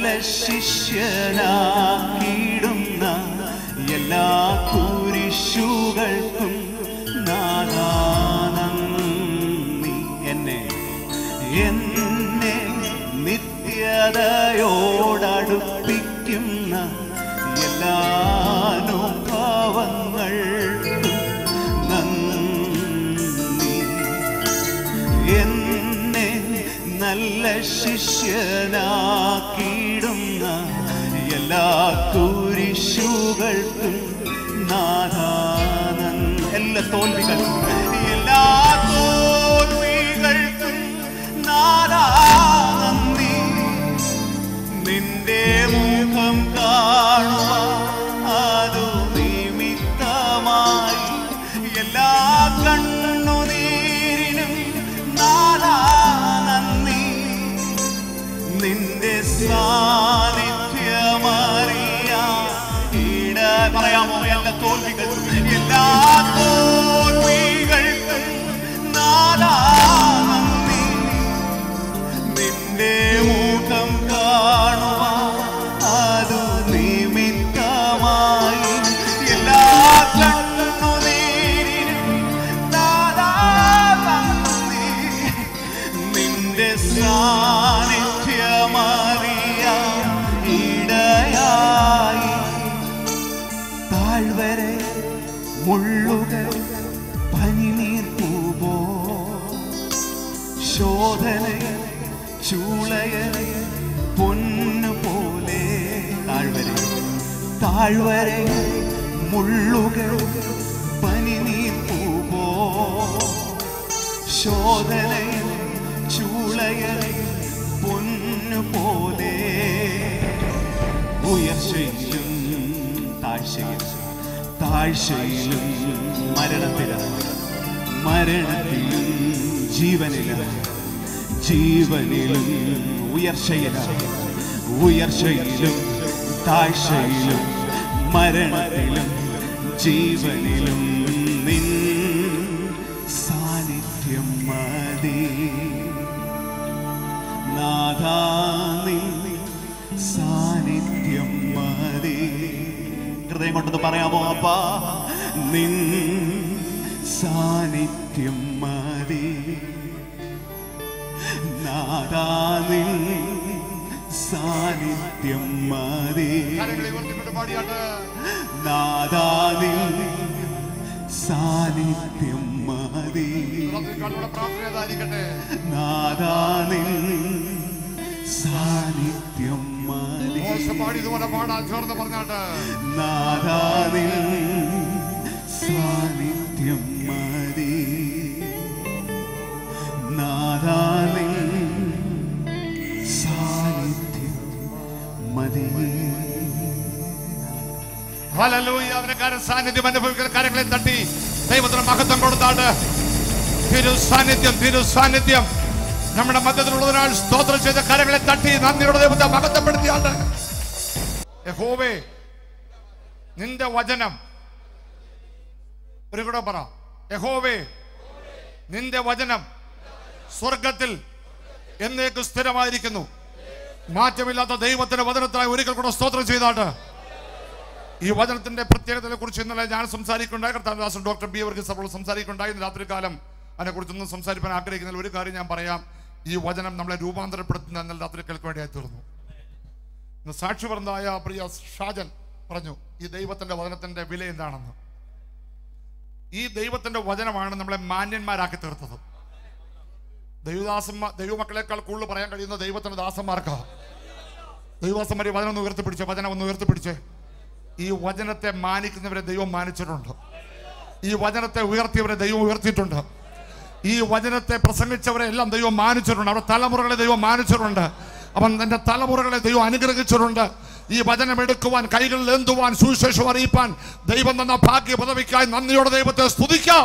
ശിഷ്യനാക്കിയിടുന്ന എല്ലാ കുരിശുകൾക്കും നാദാനന്ദി എന്നെ എന്നെ നിത്യതയോടടുപ്പിക്കുന്ന എല്ലാ അനുഭവങ്ങൾക്കും നന്ദി എന്നെ നല്ല ശിഷ്യനാക്കിയിടുന്ന എല്ലാ കുരിശുകൾക്കും നാദാനൻ എല്ലാ തോൽവികൾക്കും എല്ലാ തോൽവികൾക്കും നാദാനന്ദി നിന്റെ മുഖം കാണുക അതു നിമിത്തമായി എല്ലാ കണ്ണുനീരിനും നാദാനന്ദി നിന്റെ സാന്നിധ്യമറിയ ഇട പറയാമോ എല്ലാ തോൽവികൾക്കും എല്ലാ തോൽവികൾക്കും നാദാനന്ദി നിന്റെ മുഖം കാണുക അതു നിമിത്തമായി എല്ലാ കണ്ണുനീരിനും നാദാനന്ദി ശോധനയ ചൂളയ പൊന്നു പോലെ താഴ്വര താഴ്വര മുള്ളുകൾ പനിനീർ പൂവോ ശോധനയ ചൂളയ പൊന്നു പോലെ ഉയർച്ചയിലും താഴ്ചയിലും താഴ്ചയിലും മരണത്തിലും മരണത്തിലും ജീവനിലും ജീവനിലും ഉയർച്ചയിലും ഉയർച്ചയിലും താഴ്ചയിലും മരണത്തിലും ജീവനിലും നിൻ സാന്നിധ്യം മതി നാഥാ നിൻ സാന്നിധ്യം മതി ഹൃദയം കൊണ്ടൊന്ന് പറയാമോ അപ്പാ നിൻ സാന്നിധ്യം മതി നാദാ നിൻ സാന്നിധ്യം മതി കരങ്ങളെ ഉയർത്തിക്കൊണ്ട് പാടിയാട്ട് നാദാ നിൻ സാന്നിധ്യം മതി കണ്ണുടെ പ്രാർത്ഥന ഏതായിരിക്കട്ടെ നാദാ നിൻ സാന്നിധ്യം മതി മോശം പാടി ഇതുപോലെ പാടാൻ ചേർന്ന് പറഞ്ഞാട്ട് നാദാ നിൻ സാന്നിധ്യം മതി നാദാ നിൻ സാന്നിധ്യം മതി ഹല്ലേലൂയ അവനക്കാരൻ സാന്നിധ്യം അനുഭവിക്കുന്ന കാര്യങ്ങളെ തട്ടി ദൈവത്തിന് മഹത്വം കൊടുത്താട്ട് തിരു സാന്നിധ്യം തിരു സാന്നിധ്യം നമ്മുടെ മധ്യത്തിലുള്ളതിനാൽ സ്തോത്രം ചെയ്ത കാര്യങ്ങളെ തട്ടി നന്ദിയുടെ ദൈവത്തെ മഹത്വപ്പെടുത്തിയാണ്ട് യഹോവേ നിന്റെ വചനം ഒരു കൂടെ പറ യഹോവേ നിന്റെ വചനം സ്വർഗത്തിൽ എന്നേക്ക് സ്ഥിരമായിരിക്കുന്നു മാറ്റമില്ലാത്ത ദൈവത്തിന്റെ വചനത്തിനായി ഒരിക്കൽ കൂടെ സ്തോത്രം ചെയ്താട്ട് ഈ വചനത്തിന്റെ പ്രത്യേകതയെ കുറിച്ച് ഇന്നലെ ഞാൻ സംസാരിക്കുണ്ടായി കർത്താദാസൻ ഡോക്ടർ ബി വർഗീസ് അപ്പോൾ സംസാരിക്കുണ്ടായി ഇന്ന് രാത്രികാലം അതിനെക്കുറിച്ചൊന്നും സംസാരിക്കാൻ ആഗ്രഹിക്കുന്നതിൽ ഒരു കാര്യം ഞാൻ പറയാം ഈ വചനം നമ്മളെ രൂപാന്തരപ്പെടുത്തുന്ന എന്നാൽ രാത്രി കേൾക്കാൻ വേണ്ടിയായി തീർന്നു ഇന്ന് സാക്ഷി പറഞ്ഞായ പ്രിയ ഷാജൻ പറഞ്ഞു ഈ ദൈവത്തിന്റെ വചനത്തിന്റെ വില എന്താണെന്ന് ഈ ദൈവത്തിന്റെ വചനമാണ് നമ്മളെ മാന്യന്മാരാക്കി തീർത്തത് ദൈവദാസന്മാർ ദൈവമക്കളെക്കാൾ കൂടുതൽ പറയാൻ കഴിയുന്ന ദൈവത്തിന്റെ ദാസന്മാർക്കാ ദൈവദാസന്മാരെ വചനം ഒന്ന് ഉയർത്തിപ്പിടിച്ചേ വചനം ഒന്ന് ഉയർത്തിപ്പിടിച്ചേ ഈ വചനത്തെ മാനിക്കുന്നവരെ ദൈവം മാനിച്ചിട്ടുണ്ട് ഈ വചനത്തെ ഉയർത്തിയവരെ ദൈവം ഉയർത്തിയിട്ടുണ്ട് ഈ വചനത്തെ പ്രസംഗിച്ചവരെ എല്ലാം ദൈവം മാനിച്ചിട്ടുണ്ട് അവരുടെ തലമുറകളെ ദൈവം മാനിച്ചിട്ടുണ്ട് അവൻ തന്റെ തലമുറകളെ ദൈവം അനുഗ്രഹിച്ചിട്ടുണ്ട് ഈ വചനം എടുക്കുവാൻ കൈകളിൽ എന്തുവാൻ സുവിശേഷം അറിയിപ്പാൻ ദൈവം തന്ന ഭാഗ്യ പദവിക്കായി നന്ദിയോടെ ദൈവത്തെ സ്തുതിക്കാം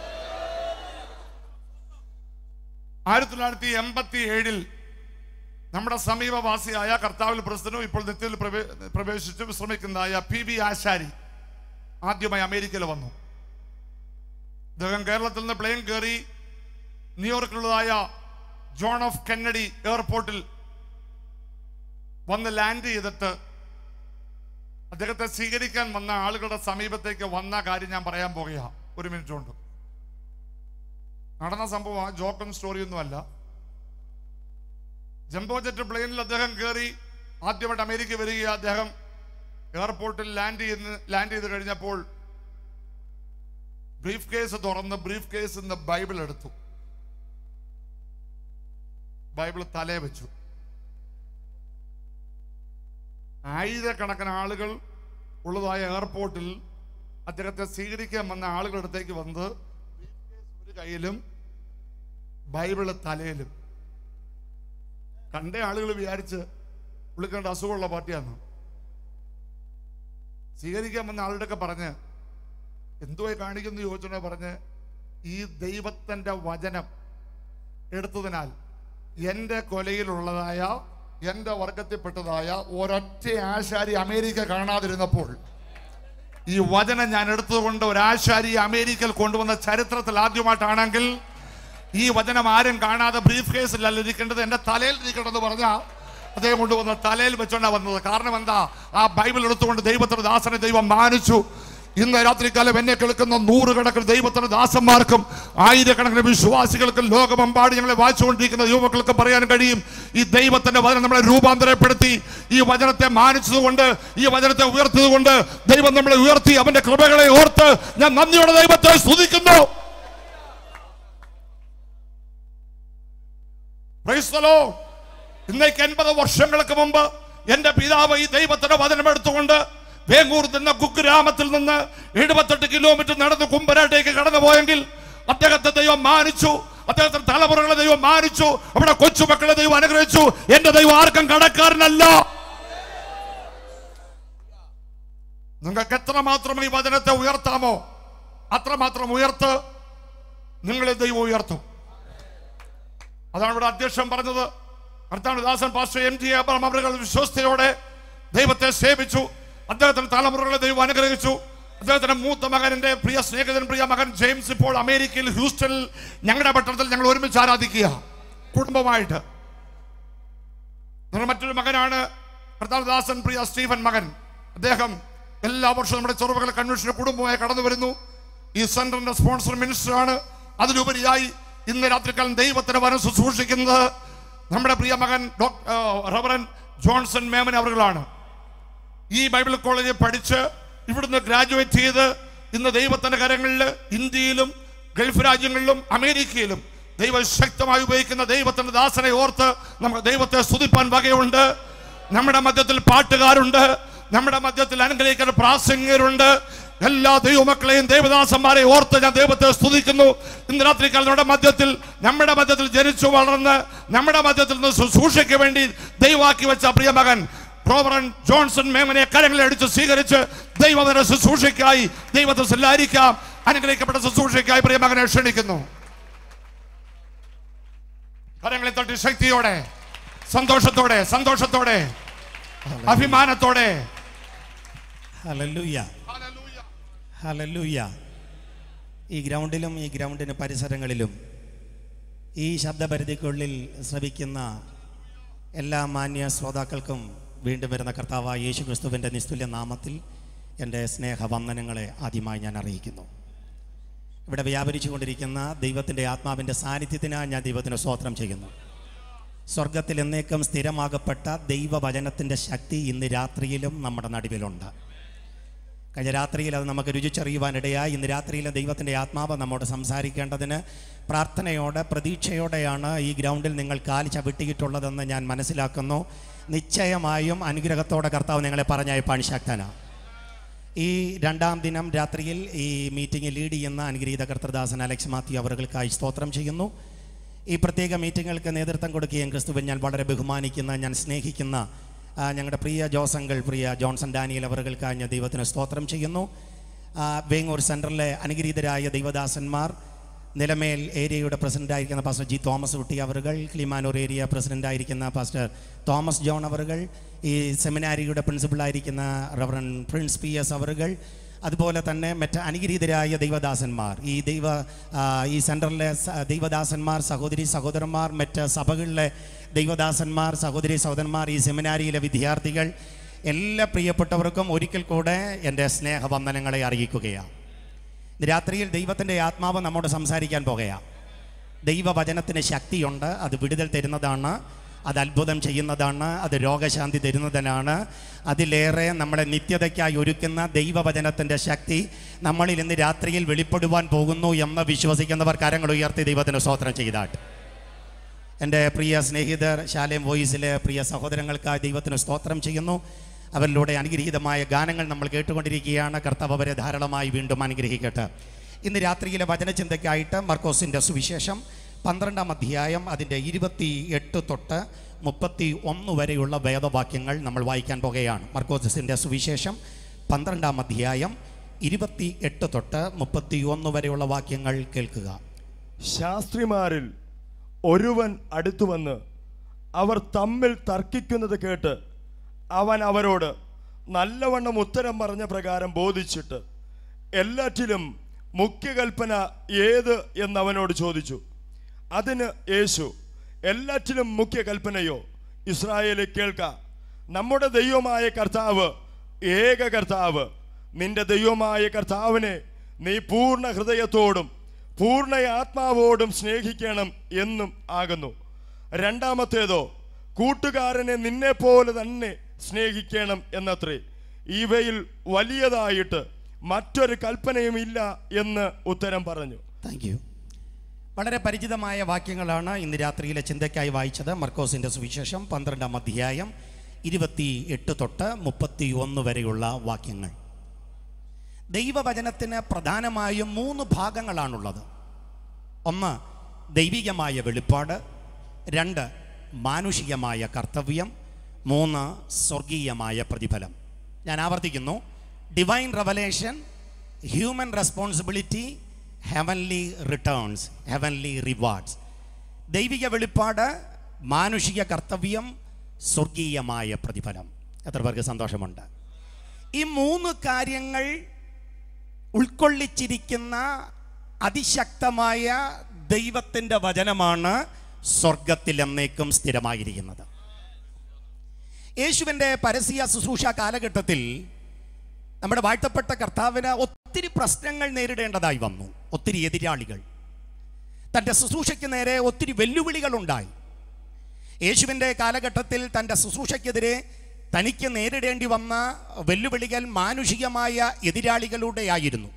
ആയിരത്തി തൊള്ളായിരത്തി എൺപത്തി ഏഴിൽ നമ്മുടെ സമീപവാസിയായ കർത്താവിൽ പ്രസിഡന്റും ഇപ്പോൾ നിത്യത്തിൽ പ്രവേ- പ്രവേശിച്ച് വിശ്രമിക്കുന്നതായ പി ബി ആശാരി ആദ്യമായി അമേരിക്കയിൽ വന്നു അദ്ദേഹം കേരളത്തിൽ നിന്ന് പ്ലെയിൻ കയറി ന്യൂയോർക്കിലുള്ളതായ ജോൺ ഓഫ് കെന്നഡി എയർപോർട്ടിൽ വന്ന് ലാൻഡ് ചെയ്തിട്ട് അദ്ദേഹത്തെ സ്വീകരിക്കാൻ വന്ന ആളുകളുടെ സമീപത്തേക്ക് വന്ന കാര്യം ഞാൻ പറയാൻ പോകുകയാണ് ഒരു മിനിറ്റ് കൊണ്ട് നടന്ന സംഭവം ജോക്കും സ്റ്റോറിയൊന്നുമല്ല ജംബോ ജെറ്റ് പ്ലെയിനിൽ അദ്ദേഹം കയറി ആദ്യമായിട്ട് അമേരിക്ക വരിക അദ്ദേഹം എയർപോർട്ടിൽ ലാൻഡ് ചെയ്യുന്ന ലാൻഡ് ചെയ്ത് കഴിഞ്ഞപ്പോൾ ബ്രീഫ് കേസ് തുറന്ന് ബ്രീഫ് കേസ് നിന്ന് ബൈബിൾ എടുത്തു ബൈബിൾ തലേ വെച്ചു ആയിരക്കണക്കിന് ആളുകൾ ഉള്ളതായ എയർപോർട്ടിൽ അദ്ദേഹത്തെ സ്വീകരിക്കാൻ വന്ന ആളുകളുടെ അടുത്തേക്ക് വന്ന് ബ്രീഫ് കേസ് ഒരു കയ്യിലും ബൈബിള് തലയിലും കണ്ട ആളുകൾ വിചാരിച്ച് പുള്ളിക്കണ്ട അസുഖമുള്ള പാർട്ടിയാണ് സ്വീകരിക്കാൻ വന്ന ആളുടെയൊക്കെ പറഞ്ഞ് എന്തുവായി കാണിക്കുന്നു ചോദിച്ചോടെ പറഞ്ഞ് ഈ ദൈവത്തിന്റെ വചനം എടുത്തതിനാൽ എൻ്റെ കൊലയിലുള്ളതായ എൻ്റെ വർഗത്തിൽപ്പെട്ടതായ ഒരൊറ്റ ആശാരി അമേരിക്ക കാണാതിരുന്നപ്പോൾ ഈ വചനം ഞാൻ എടുത്തുകൊണ്ട് ഒരു ആശാരി അമേരിക്കയിൽ കൊണ്ടുവന്ന ചരിത്രത്തിൽ ആദ്യമായിട്ടാണെങ്കിൽ ഈ വചനം ആരും കാണാതെ ബ്രീഫ് കേസിലല്ല ഇരിക്കേണ്ടത് എൻ്റെ തലയിൽ ഇരിക്കണമെന്ന് പറഞ്ഞാൽ അദ്ദേഹം കൊണ്ടുവന്ന തലയിൽ വെച്ചോണ്ടാ വന്നത് കാരണം എന്താ ആ ബൈബിൾ എടുത്തുകൊണ്ട് ദൈവത്തിന്റെ ദാസനെ ദൈവം മാനിച്ചു ഇന്ന് രാത്രികാലം എന്നെ കേൾക്കുന്ന നൂറുകണക്കിന് ദൈവത്തിന്റെ ദാസന്മാർക്കും ആയിരക്കണക്കിന് വിശ്വാസികൾക്കും ലോകമെമ്പാടി ഞങ്ങളെ വായിച്ചുകൊണ്ടിരിക്കുന്ന യുവക്കൾക്ക് പറയാൻ കഴിയും ഈ ദൈവത്തിന്റെ വചനം നമ്മളെ രൂപാന്തരപ്പെടുത്തി ഈ വചനത്തെ മാനിച്ചതുകൊണ്ട് ഈ വചനത്തെ ഉയർത്തിയതുകൊണ്ട് ദൈവം നമ്മളെ ഉയർത്തി അവന്റെ കൃപകളെ ഓർത്ത് ഞാൻ നന്ദിയോടെ ദൈവത്തെ സ്തുതിക്കുന്നു Praise the Lord. ഇന്നേക്ക് എൺപത് വർഷങ്ങൾക്ക് മുമ്പ് എന്റെ പിതാവ് ഈ ദൈവത്തിന്റെ വചനം എടുത്തുകൊണ്ട് വേങ്ങൂർ എന്ന കുഗ്രാമത്തിൽ നിന്ന് എഴുപത്തെട്ട് കിലോമീറ്റർ നടന്ന് കുമ്പനാട്ടേക്ക് കടന്നു പോയെങ്കിൽ അദ്ദേഹത്തെ ദൈവം മാനിച്ചു അദ്ദേഹത്തിന്റെ തലമുറകളെ ദൈവം മാനിച്ചു അവിടെ കൊച്ചുമക്കളെ ദൈവം അനുഗ്രഹിച്ചു എന്റെ ദൈവം ആർക്കും കടക്കാരനല്ല നിങ്ങൾക്ക് എത്രമാത്രം ഈ വചനത്തെ ഉയർത്താമോ അത്രമാത്രം ഉയർത്ത് നിങ്ങളെ ദൈവം ഉയർത്തും അതാണ് ഇവിടെ അധ്യക്ഷൻ പറഞ്ഞത് കർത്താവ് ദാസൻ പാസ്റ്റർ എം ജി അബ്രഹാം അവരുകൾ വിശ്വസ്തയോടെ ദൈവത്തെ സേവിച്ചു അദ്ദേഹത്തിന്റെ തലമുറകളെ ദൈവം അനുഗ്രഹിച്ചു അദ്ദേഹത്തിന്റെ മൂത്ത മകന്റെ പ്രിയ സ്നേഹിതൻ പ്രിയ മകൻ ജെയിംസ് ഇപ്പോൾ അമേരിക്കയിൽ ഹ്യൂസ്റ്റണിൽ ഞങ്ങളുടെ പട്ടണത്തിൽ ഞങ്ങൾ ഒരുമിച്ച് ആരാധിക്കുക കുടുംബമായിട്ട് നിങ്ങളുടെ മറ്റൊരു മകനാണ് കർത്താവദാസൻ പ്രിയ സ്റ്റീഫൻ മകൻ അദ്ദേഹം എല്ലാ വർഷവും നമ്മുടെ ചെറുമകൾ കൺവെൻഷന് കുടുംബമായി കടന്നു വരുന്നു ഈ സെന്ററിന്റെ സ്പോൺസർ മിനിസ്റ്ററാണ് അതിലുപരിയായി ഇന്ന് രാത്രിക്കാലം ദൈവത്തിന് വനം ശുശ്രൂഷിക്കുന്നത് നമ്മുടെ പ്രിയ മകൻ ഡോക്ടർ റവറൻ ജോൺസൺ മേമൻ അവറുകളാണ് ഈ ബൈബിൾ കോളേജിൽ പഠിച്ച് ഇവിടുന്ന് ഗ്രാജുവേറ്റ് ചെയ്ത് ഇന്ന് ദൈവത്തിന്റെ കരങ്ങളിൽ ഇന്ത്യയിലും ഗൾഫ് രാജ്യങ്ങളിലും അമേരിക്കയിലും ദൈവം ശക്തമായി ഉപയോഗിക്കുന്ന ദൈവത്തിന്റെ ദാസനെ ഓർത്ത് നമുക്ക് ദൈവത്തെ സ്തുതിപ്പാൻ വകയുണ്ട് നമ്മുടെ മധ്യത്തിൽ പാട്ടുകാരുണ്ട് നമ്മുടെ മധ്യത്തിൽ അനുഗ്രഹിക്കുന്ന പ്രാസംഗികരുണ്ട് എല്ലാ ദൈവമക്കളെയും ദേവദാസന്മാരെ ഓർത്ത് ഞാൻ ദൈവത്തെ സ്തുതിക്കുന്നു ഇന്ന് രാത്രിക്കാലം നമ്മുടെ മധ്യത്തിൽ നമ്മുടെ മധ്യത്തിൽ ജനിച്ചു വളർന്ന് നമ്മുടെ മധ്യത്തിൽ നിന്ന് ശുശ്രൂഷയ്ക്ക് വേണ്ടി ദൈവാക്കി വെച്ച പ്രിയ മകൻ റോബറൻ ജോൺസൺ മേമനെ കരങ്ങളിൽ അടിച്ച് സ്വീകരിച്ച് ദൈവത്തിന്റെ ശുശ്രൂഷയ്ക്കായി ദൈവത്തെ സല്ലായിരിക്കാം അനുഗ്രഹിക്കപ്പെട്ട ശുശ്രൂഷയ്ക്കായി പ്രിയ മകനെ ക്ഷണിക്കുന്നു കരങ്ങളെ തട്ടി ശക്തിയോടെ സന്തോഷത്തോടെ സന്തോഷത്തോടെ അഭിമാനത്തോടെ ഹലല്ലൂയ ഹലല്ലൂയ ഈ ഗ്രൗണ്ടിലും ഈ ഗ്രൗണ്ടിന് പരിസരങ്ങളിലും ഈ ശബ്ദപരിധിക്കുള്ളിൽ ശ്രവിക്കുന്ന എല്ലാ മാന്യ ശ്രോതാക്കൾക്കും വീണ്ടും വരുന്ന കർത്താവായ യേശു ക്രിസ്തുവിൻ്റെ നിസ്തുല്യ നാമത്തിൽ എൻ്റെ സ്നേഹവന്ദനങ്ങളെ ആദ്യമായി ഞാൻ അറിയിക്കുന്നു ഇവിടെ വ്യാപരിച്ചു കൊണ്ടിരിക്കുന്ന ദൈവത്തിൻ്റെ ആത്മാവിൻ്റെ സാന്നിധ്യത്തിനായി ഞാൻ ദൈവത്തിന് സ്തോത്രം ചെയ്യുന്നു സ്വർഗത്തിൽ എന്നേക്കും സ്ഥിരമാകപ്പെട്ട ദൈവവചനത്തിൻ്റെ ശക്തി ഇന്ന് രാത്രിയിലും നമ്മുടെ നടുവിലുണ്ട് കഴിഞ്ഞ രാത്രിയിൽ അത് നമുക്ക് രുചിച്ചറിയുവാനിടയായി ഇന്ന് രാത്രിയിലെ ദൈവത്തിൻ്റെ ആത്മാവ് നമ്മോട് സംസാരിക്കേണ്ടതിന് പ്രാർത്ഥനയോടെ പ്രതീക്ഷയോടെയാണ് ഈ ഗ്രൗണ്ടിൽ നിങ്ങൾ കാല് ചവിട്ടിയിട്ടുള്ളതെന്ന് ഞാൻ മനസ്സിലാക്കുന്നു നിശ്ചയമായും അനുഗ്രഹത്തോടെ കർത്താവ് നിങ്ങളെ പറഞ്ഞയപ്പാൻ ശക്തനാണ് ഈ രണ്ടാം ദിനം രാത്രിയിൽ ഈ മീറ്റിംഗ് ലീഡ് ചെയ്യുന്ന അനുഗ്രഹീത കർത്തൃദാസൻ അലക്സ് മാത്യു അവർകൾക്കായി സ്തോത്രം ചെയ്യുന്നു ഈ പ്രത്യേക മീറ്റിങ്ങുകൾക്ക് നേതൃത്വം കൊടുക്കുകയും ക്രിസ്തുവിൻ ഞാൻ വളരെ ബഹുമാനിക്കുന്ന ഞാൻ സ്നേഹിക്കുന്ന ആ, ഞങ്ങളുടെ പ്രിയ ജോസങ്കൾ പ്രിയ ജോൺസൺ ഡാനിയൽ അവറുകൾക്കായി ഞാൻ ദൈവത്തിന് സ്തോത്രം ചെയ്യുന്നു ആ, വേങ്ങൂർ സെൻറ്ററിലെ അനുഗ്രഹീതരായ ദൈവദാസന്മാർ നിലമേൽ ഏരിയയുടെ പ്രസിഡൻ്റായിരിക്കുന്ന പാസ്റ്റർ ജി തോമസ് കുട്ടി അവറുകൾ ക്ലിമാനൂർ ഏരിയ പ്രസിഡൻ്റായിരിക്കുന്ന പാസ്റ്റർ തോമസ് ജോൺ അവറുകൾ ഈ സെമിനാരിയുടെ പ്രിൻസിപ്പളായിരിക്കുന്ന റവറൻ പ്രിൻസ് പി എസ് അവറുകൾ അതുപോലെ തന്നെ മറ്റ് അനുഗ്രഹീതരായ ദൈവദാസന്മാർ ഈ ദൈവ ആ, ഈ സെൻറ്ററിലെ സ- ദൈവദാസന്മാർ സഹോദരി സഹോദരന്മാർ മറ്റ് സഭകളിലെ ദൈവദാസന്മാർ സഹോദരി സഹോദരന്മാർ ഈ സെമിനാരിയിലെ വിദ്യാർത്ഥികൾ എല്ലാ പ്രിയപ്പെട്ടവർക്കും ഒരിക്കൽ കൂടെ എൻ്റെ സ്നേഹവന്ദനങ്ങളെ അറിയിക്കുകയാണ് ഇന്ന് രാത്രിയിൽ ദൈവത്തിൻ്റെ ആത്മാവ് നമ്മോട് സംസാരിക്കാൻ പോകുകയാണ് ദൈവവചനത്തിന് ശക്തിയുണ്ട് അത് വിടുതൽ തരുന്നതാണ് അത് അത്ഭുതം ചെയ്യുന്നതാണ് അത് രോഗശാന്തി തരുന്നതിനാണ് അതിലേറെ നമ്മളെ നിത്യതയ്ക്കായി ഒരുക്കുന്ന ദൈവവചനത്തിൻ്റെ ശക്തി നമ്മളിൽ ഇന്ന് രാത്രിയിൽ വെളിപ്പെടുവാൻ പോകുന്നു എന്ന് വിശ്വസിക്കുന്നവർ കരങ്ങൾ ഉയർത്തി ദൈവത്തിന് സ്തോത്രം ചെയ്താട്ട് എൻ്റെ പ്രിയ സ്നേഹിതർ ശാലേം വോയിസിലെ പ്രിയ സഹോദരങ്ങൾക്കായി ദൈവത്തിന് സ്തോത്രം ചെയ്യുന്നു അവരിലൂടെ അനുഗ്രഹീതമായ ഗാനങ്ങൾ നമ്മൾ കേട്ടുകൊണ്ടിരിക്കുകയാണ് കർത്താവ് അവരെ ധാരാളമായി വീണ്ടും അനുഗ്രഹിക്കട്ടെ ഇന്ന് രാത്രിയിലെ വചനചിന്തയ്ക്കായിട്ട് മർക്കോസിൻ്റെ സുവിശേഷം പന്ത്രണ്ടാം അധ്യായം അതിൻ്റെ ഇരുപത്തി എട്ട് തൊട്ട് മുപ്പത്തി ഒന്ന് വരെയുള്ള വേദവാക്യങ്ങൾ നമ്മൾ വായിക്കാൻ പോകുകയാണ് മർക്കോസിൻ്റെ സുവിശേഷം പന്ത്രണ്ടാം അധ്യായം ഇരുപത്തി എട്ട് തൊട്ട് മുപ്പത്തി ഒന്ന് വരെയുള്ള വാക്യങ്ങൾ കേൾക്കുക ശാസ്ത്രിമാരിൽ ഒരുവൻ അടുത്തു വന്ന് അവർ തമ്മിൽ തർക്കിക്കുന്നത് കേട്ട് അവൻ അവരോട് നല്ലവണ്ണം ഉത്തരം പറഞ്ഞ പ്രകാരം ബോധിച്ചിട്ട് എല്ലാറ്റിലും മുഖ്യകൽപ്പന ഏത് എന്നവനോട് ചോദിച്ചു അതിന് യേശു എല്ലാറ്റിലും മുഖ്യകൽപ്പനയോ ഇസ്രായേലെ കേൾക്ക നമ്മുടെ ദൈവമായ കർത്താവ് ഏക കർത്താവ് നിന്റെ ദൈവമായ കർത്താവിനെ നീ പൂർണ്ണ ഹൃദയത്തോടും പൂർണ്ണ ആത്മാവോടും സ്നേഹിക്കണം എന്നും ആകുന്നു രണ്ടാമത്തേതോ കൂട്ടുകാരനെ നിന്നെ പോലെ തന്നെ സ്നേഹിക്കണം എന്നത്രേ ഇവയിൽ വലിയതായിട്ട് മറ്റൊരു കൽപ്പനയും ഇല്ല എന്ന് ഉത്തരം പറഞ്ഞു താങ്ക് യു വളരെ പരിചിതമായ വാക്യങ്ങളാണ് ഇന്ന് രാത്രിയിലെ ചിന്തയ്ക്കായി വായിച്ചത് മർക്കോസിൻ്റെ സുവിശേഷം പന്ത്രണ്ടാം അധ്യായം ഇരുപത്തി എട്ട് തൊട്ട് മുപ്പത്തി ഒന്ന് വരെയുള്ള വാക്യങ്ങൾ ദൈവവചനത്തിന് പ്രധാനമായും മൂന്ന് ഭാഗങ്ങളാണുള്ളത് ഒന്ന് ദൈവികമായ വെളിപ്പാട് രണ്ട് മാനുഷികമായ കർത്തവ്യം മൂന്ന് സ്വർഗീയമായ പ്രതിഫലം ഞാൻ ആവർത്തിക്കുന്നു divine revelation human responsibility heavenly returns heavenly rewards ദൈവിക വെളിപ്പാട് മാനുഷിക കർത്തവ്യം സ്വർഗീയമായ പ്രതിഫലം എത്ര പേർക്ക് സന്തോഷമുണ്ട് ഈ മൂന്ന് കാര്യങ്ങൾ ഉൾക്കൊള്ളിച്ചിരിക്കുന്ന അതിശക്തമായ ദൈവത്തിൻ്റെ വചനമാണ് സ്വർഗത്തിൽ എന്നേക്കും സ്ഥിരമായിരിക്കുന്നത് യേശുവിൻ്റെ പരസ്യ ശുശ്രൂഷ കാലഘട്ടത്തിൽ നമ്മുടെ വാഴ്ത്തപ്പെട്ട കർത്താവിന് ഒത്തിരി പ്രശ്നങ്ങൾ നേരിടേണ്ടതായി വന്നു ഒത്തിരി എതിരാളികൾ തൻ്റെ ശുശ്രൂഷയ്ക്ക് നേരെ ഒത്തിരി വെല്ലുവിളികൾ ഉണ്ടായി യേശുവിൻ്റെ കാലഘട്ടത്തിൽ തൻ്റെ ശുശ്രൂഷയ്ക്കെതിരെ തനിക്ക് നേരിടേണ്ടി വന്ന വെല്ലുവിളികൾ മാനുഷികമായ എതിരാളികളുടെ ആയിരുന്നു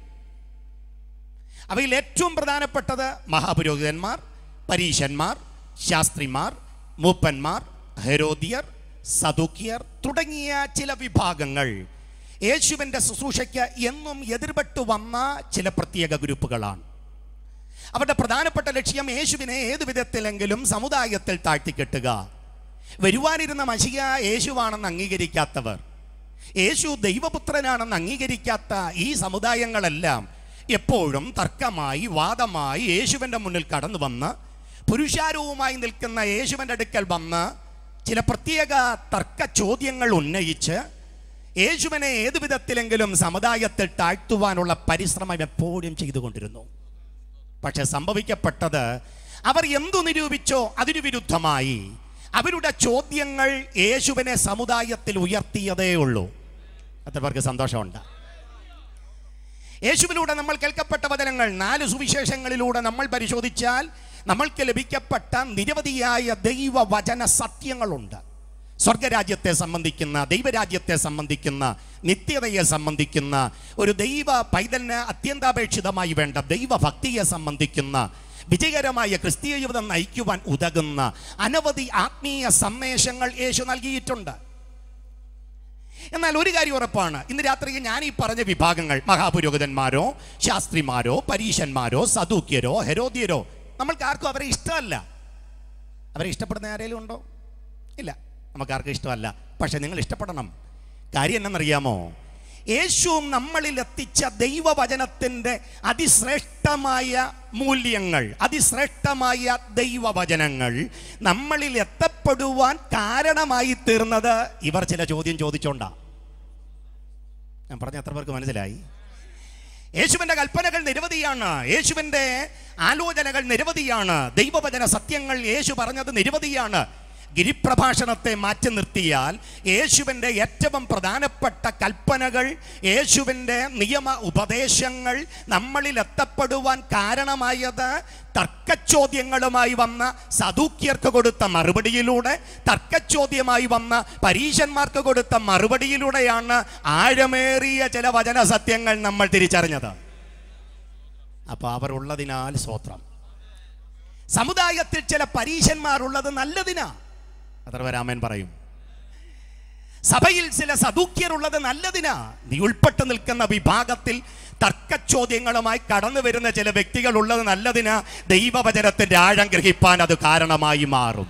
അവയിൽ ഏറ്റവും പ്രധാനപ്പെട്ടത് മഹാപുരോഹിതന്മാർ പരീശന്മാർ ശാസ്ത്രിമാർ മൂപ്പന്മാർ ഹെരോദിയർ സദുക്കിയർ തുടങ്ങിയ ചില വിഭാഗങ്ങൾ യേശുവിൻ്റെ ശുശ്രൂഷയ്ക്ക് എന്നും എതിർപെട്ടു വന്ന ചില പ്രത്യേക ഗ്രൂപ്പുകളാണ് അവരുടെ പ്രധാനപ്പെട്ട ലക്ഷ്യം യേശുവിനെ ഏതു വിധത്തിലെങ്കിലും സമുദായത്തിൽ താഴ്ത്തിക്കെട്ടുക വരുവാനിരുന്ന മഷിക യേശുവാണെന്ന് അംഗീകരിക്കാത്തവർ യേശു ദൈവപുത്രനാണെന്ന് അംഗീകരിക്കാത്ത ഈ സമുദായങ്ങളെല്ലാം എപ്പോഴും തർക്കമായി വാദമായി യേശുവിൻ്റെ മുന്നിൽ കടന്നു വന്ന് പുരുഷാരവുമായി നിൽക്കുന്ന യേശുവിൻ്റെ അടുക്കൽ വന്ന് ചില പ്രത്യേക തർക്ക ചോദ്യങ്ങൾ ഉന്നയിച്ച് യേശുവിനെ ഏതു വിധത്തിലെങ്കിലും സമുദായത്തിൽ താഴ്ത്തുവാനുള്ള പരിശ്രമം എപ്പോഴും ചെയ്തുകൊണ്ടിരുന്നു പക്ഷെ സംഭവിക്കപ്പെട്ടത് അവർ എന്തു നിരൂപിച്ചോ അതിനു വിരുദ്ധമായി അവരുടെ ചോദ്യങ്ങൾ യേശുവിനെ സമുദായത്തിൽ ഉയർത്തിയതേ ഉള്ളൂ എത്ര പേർക്ക് സന്തോഷമുണ്ട് യേശുവിലൂടെ നമ്മൾ കേൾക്കപ്പെട്ട വചനങ്ങൾ നാല് സുവിശേഷങ്ങളിലൂടെ നമ്മൾ പരിശോധിച്ചാൽ നമ്മൾക്ക് ലഭിക്കപ്പെട്ട നിരവധിയായ ദൈവവചന സത്യങ്ങളുണ്ട് സ്വർഗരാജ്യത്തെ സംബന്ധിക്കുന്ന ദൈവരാജ്യത്തെ സംബന്ധിക്കുന്ന നിത്യതയെ സംബന്ധിക്കുന്ന ഒരു ദൈവ പൈതലിന് അത്യന്താപേക്ഷിതമായി വേണ്ട ദൈവഭക്തിയെ സംബന്ധിക്കുന്ന വിജയകരമായ ക്രിസ്തീയ ജീവിതം നയിക്കുവാൻ ഉതകുന്ന അനവധി ആത്മീയ സന്ദേശങ്ങൾ യേശു നൽകിയിട്ടുണ്ട് എന്നാൽ ഒരു കാര്യം ഉറപ്പാണ് ഇന്ന് രാത്രി ഞാൻ ഈ പറഞ്ഞ വിഭാഗങ്ങൾ മഹാപുരോഹിതന്മാരോ ശാസ്ത്രിമാരോ പരീശന്മാരോ സദൂക്യരോ ഹെരോദ്യരോ നമ്മൾക്ക് ആർക്കും അവരെ ഇഷ്ടമല്ല അവരെ ഇഷ്ടപ്പെടുന്ന ആരെങ്കിലും ഉണ്ടോ ഇല്ല നമുക്ക് ആർക്കും ഇഷ്ടമല്ല പക്ഷെ നിങ്ങൾ ഇഷ്ടപ്പെടണം കാര്യം എന്നറിയാമോ യേശു നമ്മളിൽ എത്തിച്ച ദൈവവചനത്തിൻ്റെ അതിശ്രേഷ്ഠമായ മൂല്യങ്ങൾ അതിശ്രേഷ്ഠമായ ദൈവവചനങ്ങൾ നമ്മളിൽ എത്തപ്പെടുവാൻ കാരണമായി തീർന്നത് ഇവർ ചില ചോദ്യം ചോദിച്ചോണ്ടാ ഞാൻ പറഞ്ഞ എത്ര പേർക്ക് മനസ്സിലായി യേശുവിൻ്റെ കൽപ്പനകൾ നിരവധിയാണ് യേശുവിൻ്റെ ആലോചനകൾ നിരവധിയാണ് ദൈവവചന സത്യങ്ങൾ യേശു പറഞ്ഞത് നിരവധിയാണ് ഗിരിപ്രഭാഷണത്തെ മാറ്റി നിർത്തിയാൽ യേശുവിൻ്റെ ഏറ്റവും പ്രധാനപ്പെട്ട കൽപ്പനകൾ യേശുവിൻ്റെ നിയമ ഉപദേശങ്ങൾ നമ്മളിൽ എത്തപ്പെടുവാൻ കാരണമായത് തർക്കച്ചോദ്യങ്ങളുമായി വന്ന സദൂക്യർക്ക് കൊടുത്ത മറുപടിയിലൂടെ തർക്കച്ചോദ്യമായി വന്ന പരീശന്മാർക്ക് കൊടുത്ത മറുപടിയിലൂടെയാണ് ആഴമേറിയ ചില വചന സത്യങ്ങൾ നമ്മൾ തിരിച്ചറിഞ്ഞത് അപ്പോൾ അവർ ഉള്ളതിനാൽ സ്വത്രം സമുദായത്തിൽ ചില പരീശന്മാരുള്ളത് നല്ലതിനാ അത്ര വരാമൻ പറയും സഭയിൽ ചില സദൂക്യരുള്ളത് നല്ലതിനാ നീ ഉൾപ്പെട്ട് നിൽക്കുന്ന വിഭാഗത്തിൽ തർക്കച്ചോദ്യങ്ങളുമായി കടന്നു വരുന്ന ചില വ്യക്തികൾ ഉള്ളത് നല്ലതിനാ ദൈവവചനത്തിന്റെ ആഴം ഗ്രഹിപ്പാൻ അത് കാരണമായി മാറും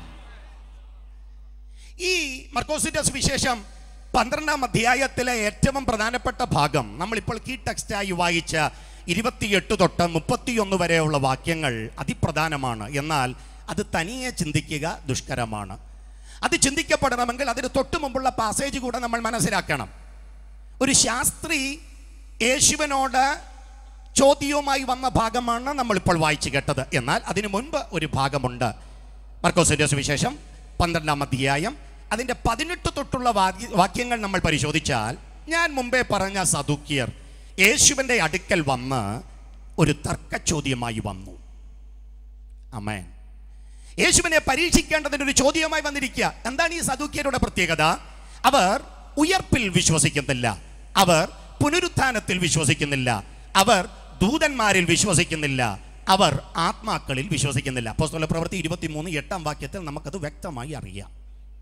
ഈ മർക്കോസിന്റെ സുവിശേഷം പന്ത്രണ്ടാം അധ്യായത്തിലെ ഏറ്റവും പ്രധാനപ്പെട്ട ഭാഗം നമ്മളിപ്പോൾ കീ ടെക്സ്റ്റായി വായിച്ച ഇരുപത്തിയെട്ട് തൊട്ട് മുപ്പത്തിയൊന്ന് വരെയുള്ള വാക്യങ്ങൾ അതിപ്രധാനമാണ് എന്നാൽ അത് തനിയെ ചിന്തിക്കുക ദുഷ്കരമാണ് അത് ചിന്തിക്കപ്പെടണമെങ്കിൽ അതിന് തൊട്ട് മുമ്പുള്ള പാസേജ് കൂടെ നമ്മൾ മനസ്സിലാക്കണം ഒരു ശാസ്ത്രി യേശുവിനോട് ചോദ്യവുമായി വന്ന ഭാഗമാണ് നമ്മളിപ്പോൾ വായിച്ചു കേട്ടത് എന്നാൽ അതിനു മുൻപ് ഒരു ഭാഗമുണ്ട് മർക്കോസിന്റെ സുവിശേഷം പന്ത്രണ്ടാം അധ്യായം അതിൻ്റെ പതിനെട്ട് തൊട്ടുള്ള വാക്യ- വാക്യങ്ങൾ നമ്മൾ പരിശോധിച്ചാൽ ഞാൻ മുമ്പേ പറഞ്ഞ സദുക്കിയർ യേശുവിൻ്റെ അടുക്കൽ വന്ന് ഒരു തർക്കചോദ്യമായി വന്നു അമേൻ യേശുവിനെ പരീക്ഷിക്കേണ്ടതിന് ഒരു ചോദ്യമായി വന്നിരിക്കുക എന്താണ് ഈ സദൂക്യരുടെ പ്രത്യേകത അവർ ഉയർപ്പിൽ വിശ്വസിക്കുന്നില്ല അവർ പുനരുത്ഥാനത്തിൽ വിശ്വസിക്കുന്നില്ല അവർ ദൂതന്മാരിൽ വിശ്വസിക്കുന്നില്ല അവർ ആത്മാക്കളിൽ വിശ്വസിക്കുന്നില്ല അപ്പോസ്തല പ്രവൃത്തി ഇരുപത്തിമൂന്ന് എട്ടാം വാക്യത്തിൽ നമുക്കത് വ്യക്തമായി അറിയാം